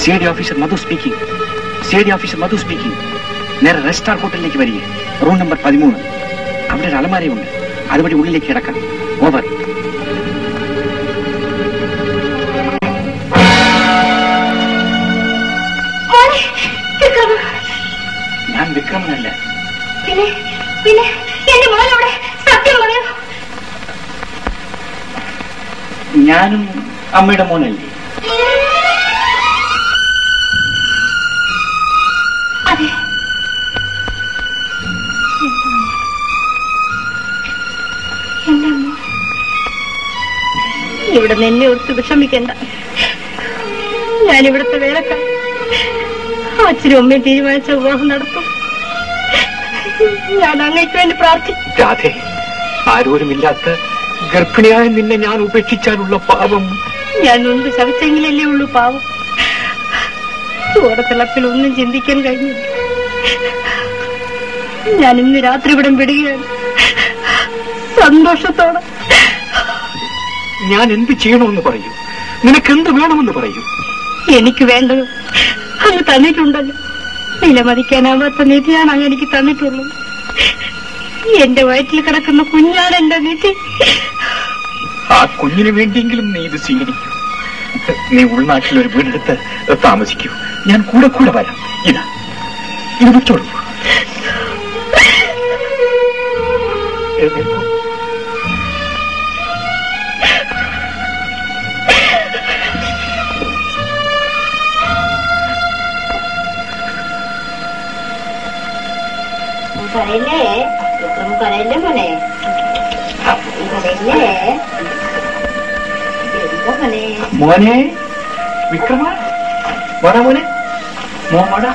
C D officer Madhu speaking C D officer Madhu speaking നേരെ റെസ്റ്റാർ ഹോട്ടലിലേക്ക് വരിക റൂം നമ്പർ പതിമൂന്ന് അവിടെ ഒരു അലമാരയുണ്ട് അതുവഴി ഉള്ളിലേക്ക് കിടക്കാം ഓവർ മോനെ വിക്രമ ഞാൻ വിക്രമനല്ല പിന്നെ പിന്നെ എന്റെ മോനവിടെ സത്യം പറയൂ ഞാനും അമ്മയുടെ മോനല്ലേ അതെ എന്റെ മോൻ ഇവിടെ നിന്നെ ഒത്ത് വിഷമിക്കണ്ട ഞാൻ ഇവിടുത്തെ വേലക്കാർ അച്ഛനും അമ്മയും തീരുമാനിച്ച വിവാഹം നടത്തും ഞാൻ അങ്ങേക്ക് വേണ്ടി പ്രാർത്ഥിക്കും രാധേ ആരോരുമില്ലാത്ത ഗർഭിണിയായ നിന്നെ ഞാൻ ഉപേക്ഷിച്ചാലുള്ള പാപം ഞാൻ മുൻപ് ശവിച്ചെങ്കിലല്ലേ ഉള്ളൂ പാവം ചോരത്തിളപ്പിൽ ഒന്നും ചിന്തിക്കാൻ കഴിഞ്ഞു ഞാൻ ഇന്ന് രാത്രി ഇവിടെ വിടുകയാണ് സന്തോഷത്തോടെ ഞാൻ എന്ത് ചെയ്യണമെന്ന് പറയൂ നിനക്ക് എന്ത് വേണമെന്ന് പറയൂ എനിക്ക് വേണ്ടത് അങ്ങ് തന്നിട്ടുണ്ടല്ലോ വിലമതിക്കാനാവാത്ത നിധിയാണ് അങ്ങ് എനിക്ക് തന്നിട്ടുള്ളത് എന്റെ വയറ്റിൽ കിടക്കുന്ന കുഞ്ഞാണ് എന്റെ നിധി ആ കുഞ്ഞിന് വേണ്ടിയെങ്കിലും നീ ഇത് സ്വീകരിക്കൂ നീ ഉൾനാട്ടിൽ ഒരു വീടെടുത്ത് താമസിക്കൂ ഞാൻ കൂടെ കൂടെ വരാം ഇതാ ഇത് വെച്ചോളൂ എഴുന്നേൽക്കൂ. കരയില്ലേ വിക്രം കരയില്ലേ മോനെ കരയില്ലേ എന്താ മോനെ മോനെ വിക്രമ വാടാ മോനെ മോൻ വാടാ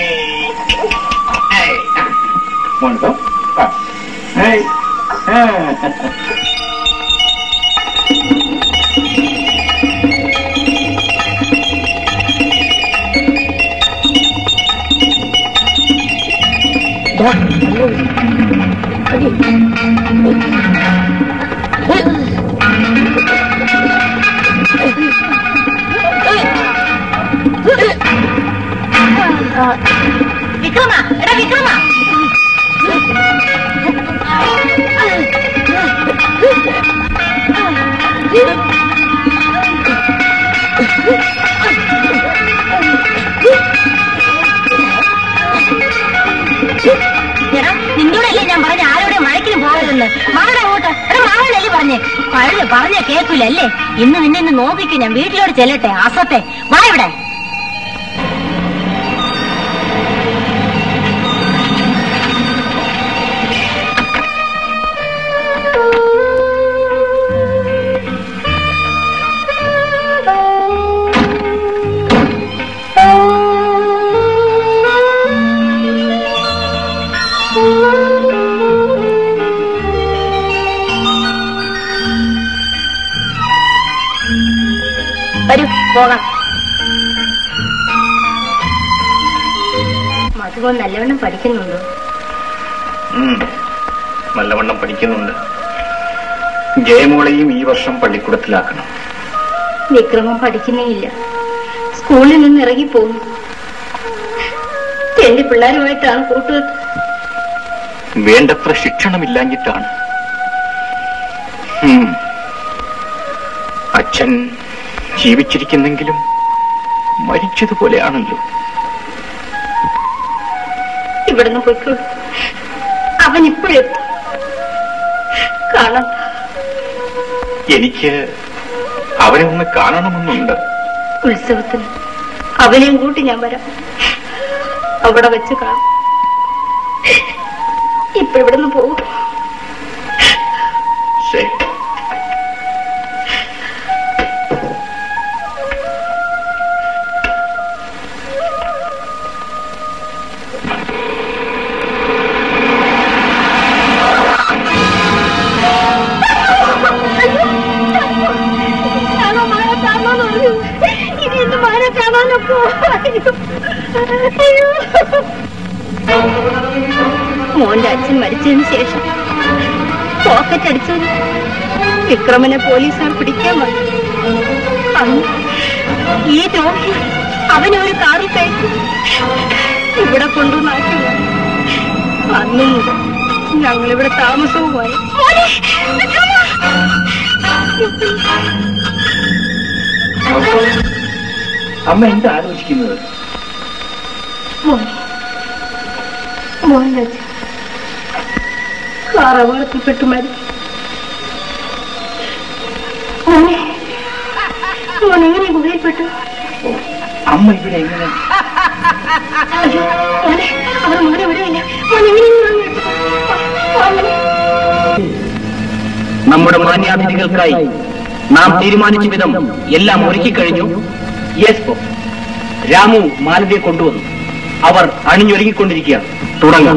മോനോ ഏയ് ആ. വിക്രമ എടാ വിക്രമ എടാ നിന്നോടല്ലേ ഞാൻ പറഞ്ഞ ആരോടെ മഴക്കിന് പോകരുതെന്ന് മാറ അങ്ങോട്ട് എടാ മാറല്ലേ പറഞ്ഞേ പഴയ പറഞ്ഞ കേൾക്കൂലല്ലേ ഇന്ന് നിന്നെ ഇന്ന് നോക്കിക്കും ഞാൻ വീട്ടിലോട്ട് ചെല്ലട്ടെ അസത്തെ വാ ഇവിടെ വരൂ പോകാം മധുവൻ നല്ലവണ്ണം പഠിക്കുന്നുണ്ടോ ഉം. നല്ലവണ്ണം പഠിക്കുന്നുണ്ട് ജയമോളെയും ഈ വർഷം പള്ളിക്കൂടത്തിലാക്കണം വിക്രമം പഠിക്കുന്നേയില്ല സ്കൂളിൽ നിന്ന് ഇറങ്ങിപ്പോകുന്നു എന്റെ പിള്ളേരുമായിട്ടാണ് കൂട്ടുകെട്ട് വേണ്ടത്ര ശിക്ഷണമില്ലാഞ്ഞിട്ടാണ് ഉം. അച്ഛൻ ജീവിച്ചിരിക്കുന്നെങ്കിലും മരിച്ചതുപോലെയാണല്ലോ ഇവിടുന്ന് പൊയ്ക്കോളൂ അവൻ ഇപ്പോഴെത്തും കാണാം എനിക്ക് അവനെ ഒന്ന് കാണണമെന്നുണ്ട് ഉത്സവത്തിന് അവനെയും കൂട്ടി ഞാൻ വരാം അവിടെ വെച്ച് കാണാം ഇപ്പൊ ഇവിടുന്ന് പോകും ശരി ഇനി എന്റെ മാനെ കാണാനൊക്കെ അയ്യോ മോന്റെ അച്ഛൻ മരിച്ചതിന് ശേഷം പോക്കറ്റ് അടിച്ചത് വിക്രമനെ പോലീസുകാർ പിടിക്കാൻ വന്നു അന്ന് ഈ ദ്രോഹി അവനെ ഒരു കാറിൽ കയറ്റി ഇവിടെ കൊണ്ടുവന്നാക്കി അന്നു മുതൽ ഞങ്ങളിവിടെ താമസവുമായി അമ്മ എന്താ ആലോചിക്കുന്നത് മോഹൻരാജ് കാർ അപകടത്തിൽപ്പെട്ടു മരിച്ചു മോനെ മോൻ എങ്ങനെ ഗുഹയിൽപ്പെട്ടു അമ്മ ഇവിടെ എങ്ങനെ അയ്യോ മോനെ അവർ മോനെ വിടുകയില്ല മോൻ എങ്ങനെയെങ്കിലും നമ്മുടെ മാന്യാതിഥികൾക്കായി നാം തീരുമാനിച്ച വിധം എല്ലാം ഒരുക്കി കഴിഞ്ഞു യെസ് ബോ രാമു മാലതിയെ കൊണ്ടുവന്നു അവർ അണിഞ്ഞൊരുങ്ങിക്കൊണ്ടിരിക്കുകയാണ് തുടങ്ങാം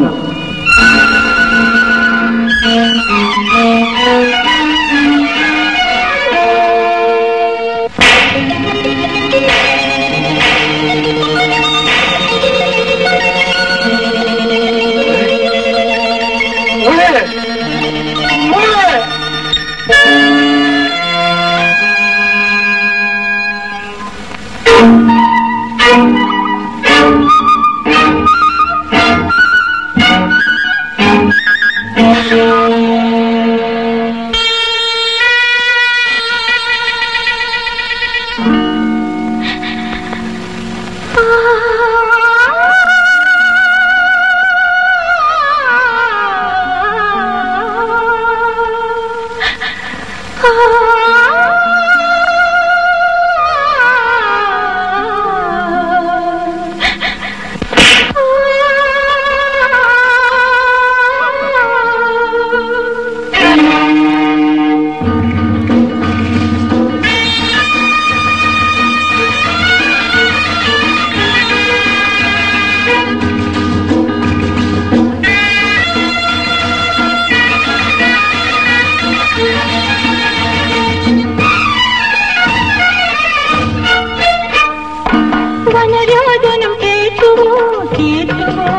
വനരോധനം കേട്ടുമോ കേട്ടുമോ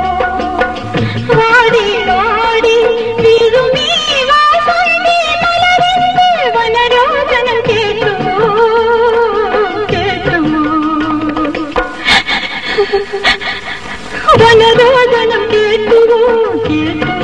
വാടി വാടി വീഴുമീ വാസന്തി മലരിന്റെ വനരോധനം കേട്ടുമോ കേട്ടുമോ വനരോധനം കേട്ടുമോ കേട്ടുമോ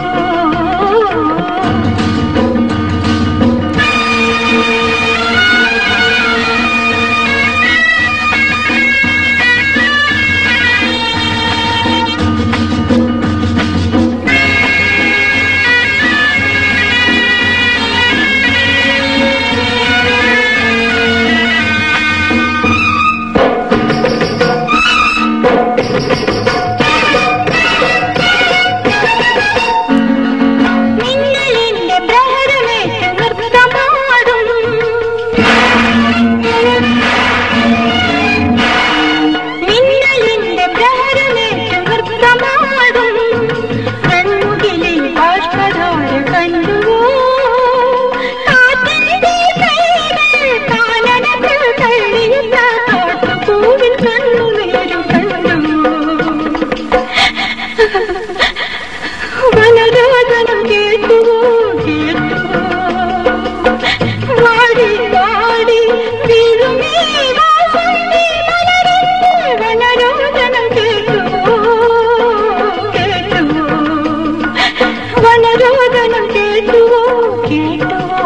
നിങ്ങളിന്റെ പ്രഹരമേറ്റ് നൃത്തമാടും മിന്നലിന്റെ പ്രഹരമേറ്റ് നൃത്തമാടും കൺമുകിലിൽ ബാഷ്പധാര കണ്ടുവോ കാറ്റിന്റെ കൈകൾ കാനനത്തിൽ തള്ളിയിട്ട കാട്ടുപൂവിൽ കണ്ണുനീരു കണ്ടുവോ വനരോധനം കേട്ടുവോ കേട്ടുവോ വാടി വാടി വീഴുമീ വാസന്തി മലരിന്റെ വനരോധനം കേട്ടുവോ കേട്ടുവോ വനരോധനം കേട്ടുവോ കേട്ടുവോ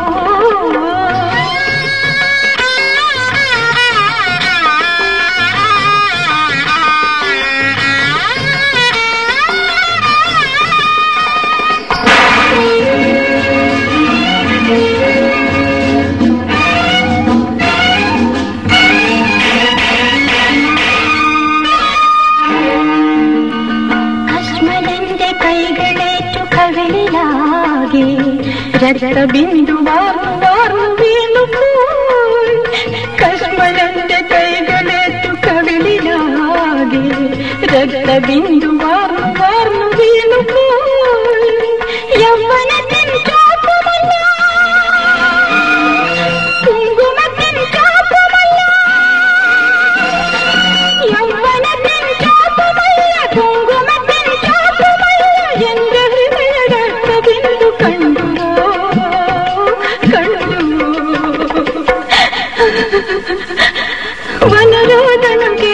കശ്മലന്റെ കൈകളേറ്റു കവിളിലാകെ രക്തബിന്ദു വാർന്നു വാർന്നു വീണുപോയി കശ്മലന്റെ കൈകളേറ്റു കവിളിലാകെ രക്തബിന്ദു വാർന്നു വാർന്നു വീണുപോയി യൗവനത്തിൻ ചാപ്പുമല്ല കുങ്കുമത്തിൻ ചാപ്പുമല്ല യൗവനത്തിൻ ചാപ്പുമല്ല കുങ്കുമത്തിൻ ചാപ്പുമല്ല എന്റെ ഹൃദയരക്ത ബിന്ദു കണ്ടുവോ കണ്ടുവോ വനരോധനം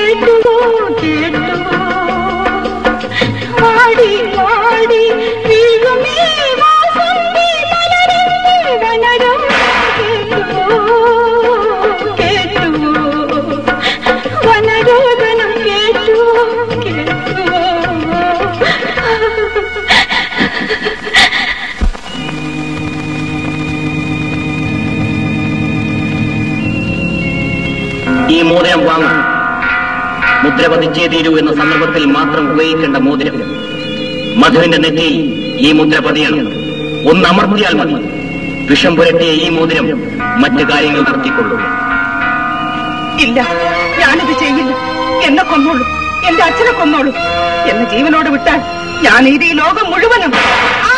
ഞാൻ വാങ്ങും മുദ്ര പതിച്ചേ തീരൂ എന്ന സന്ദർഭത്തിൽ മാത്രം ഉപയോഗിക്കേണ്ട മോതിരം മധുവിന്റെ നെറ്റിയിൽ ഈ മുദ്ര പതിയണം ഒന്ന് അമർത്തിയാൽ മതി വിഷം പുരട്ടിയ ഈ മോതിരം മറ്റു കാര്യങ്ങൾ നടത്തിക്കൊള്ളൂ ഇല്ല ഞാനിത് ചെയ്യില്ല എന്നെ കൊന്നോളൂ എന്റെ അച്ഛനെ കൊന്നോളൂ എന്നെ ജീവനോട് വിട്ടാൽ ഞാൻ ഇത് ഈ ലോകം മുഴുവനും ആ!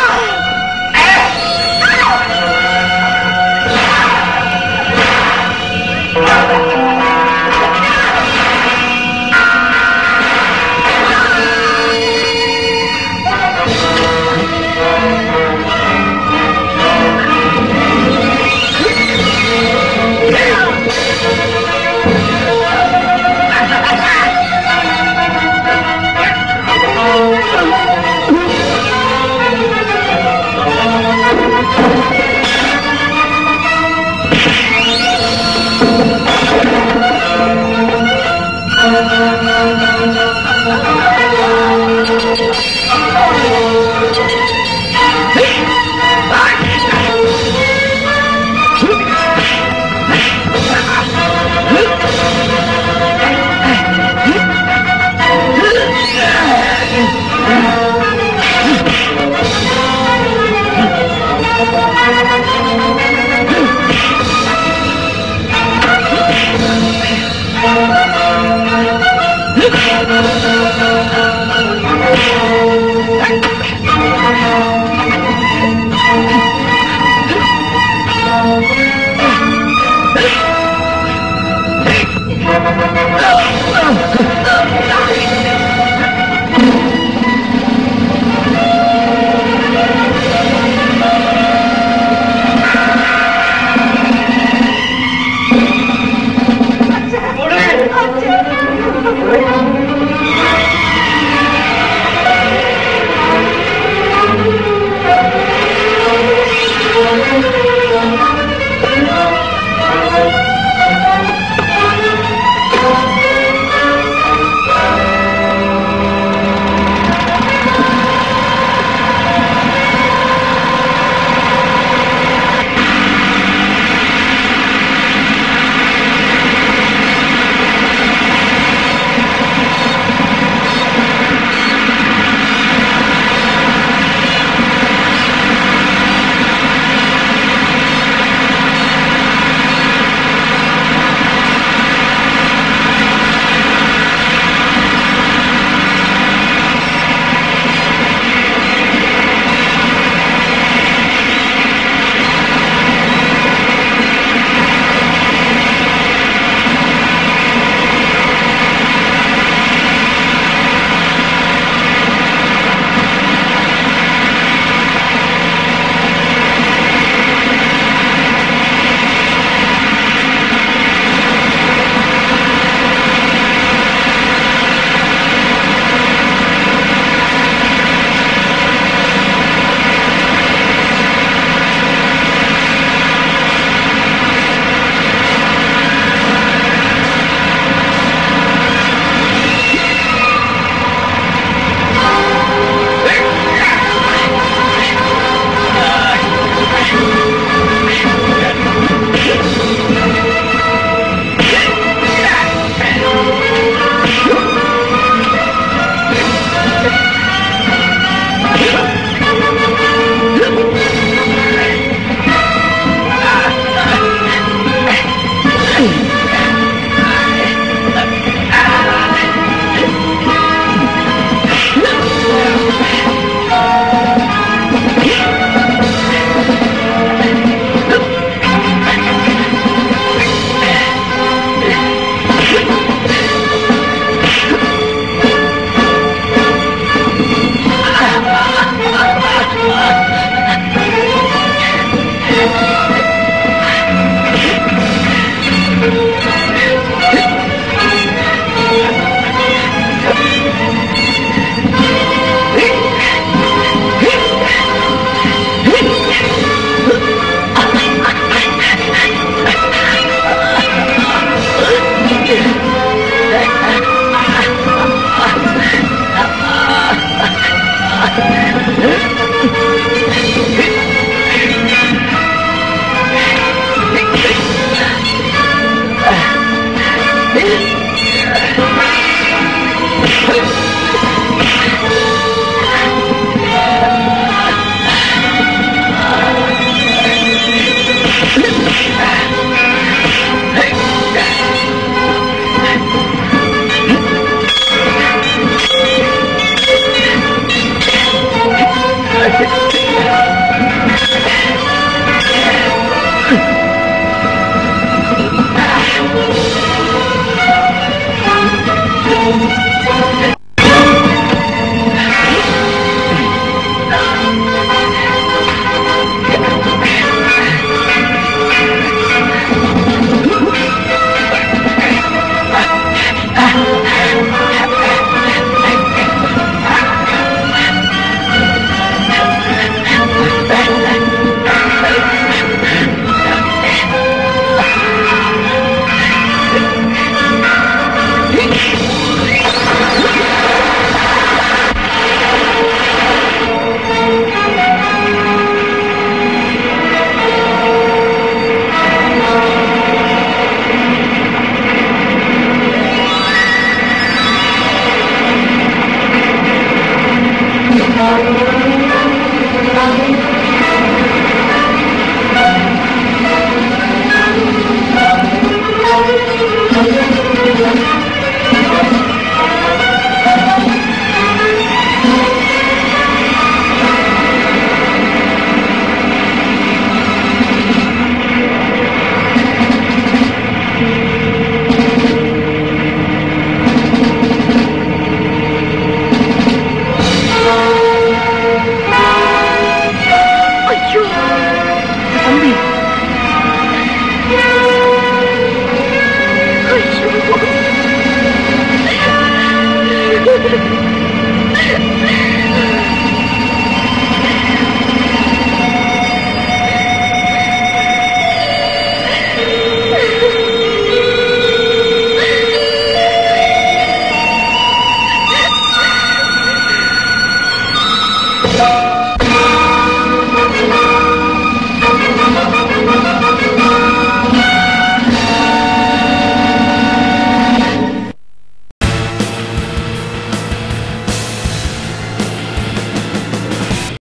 ആ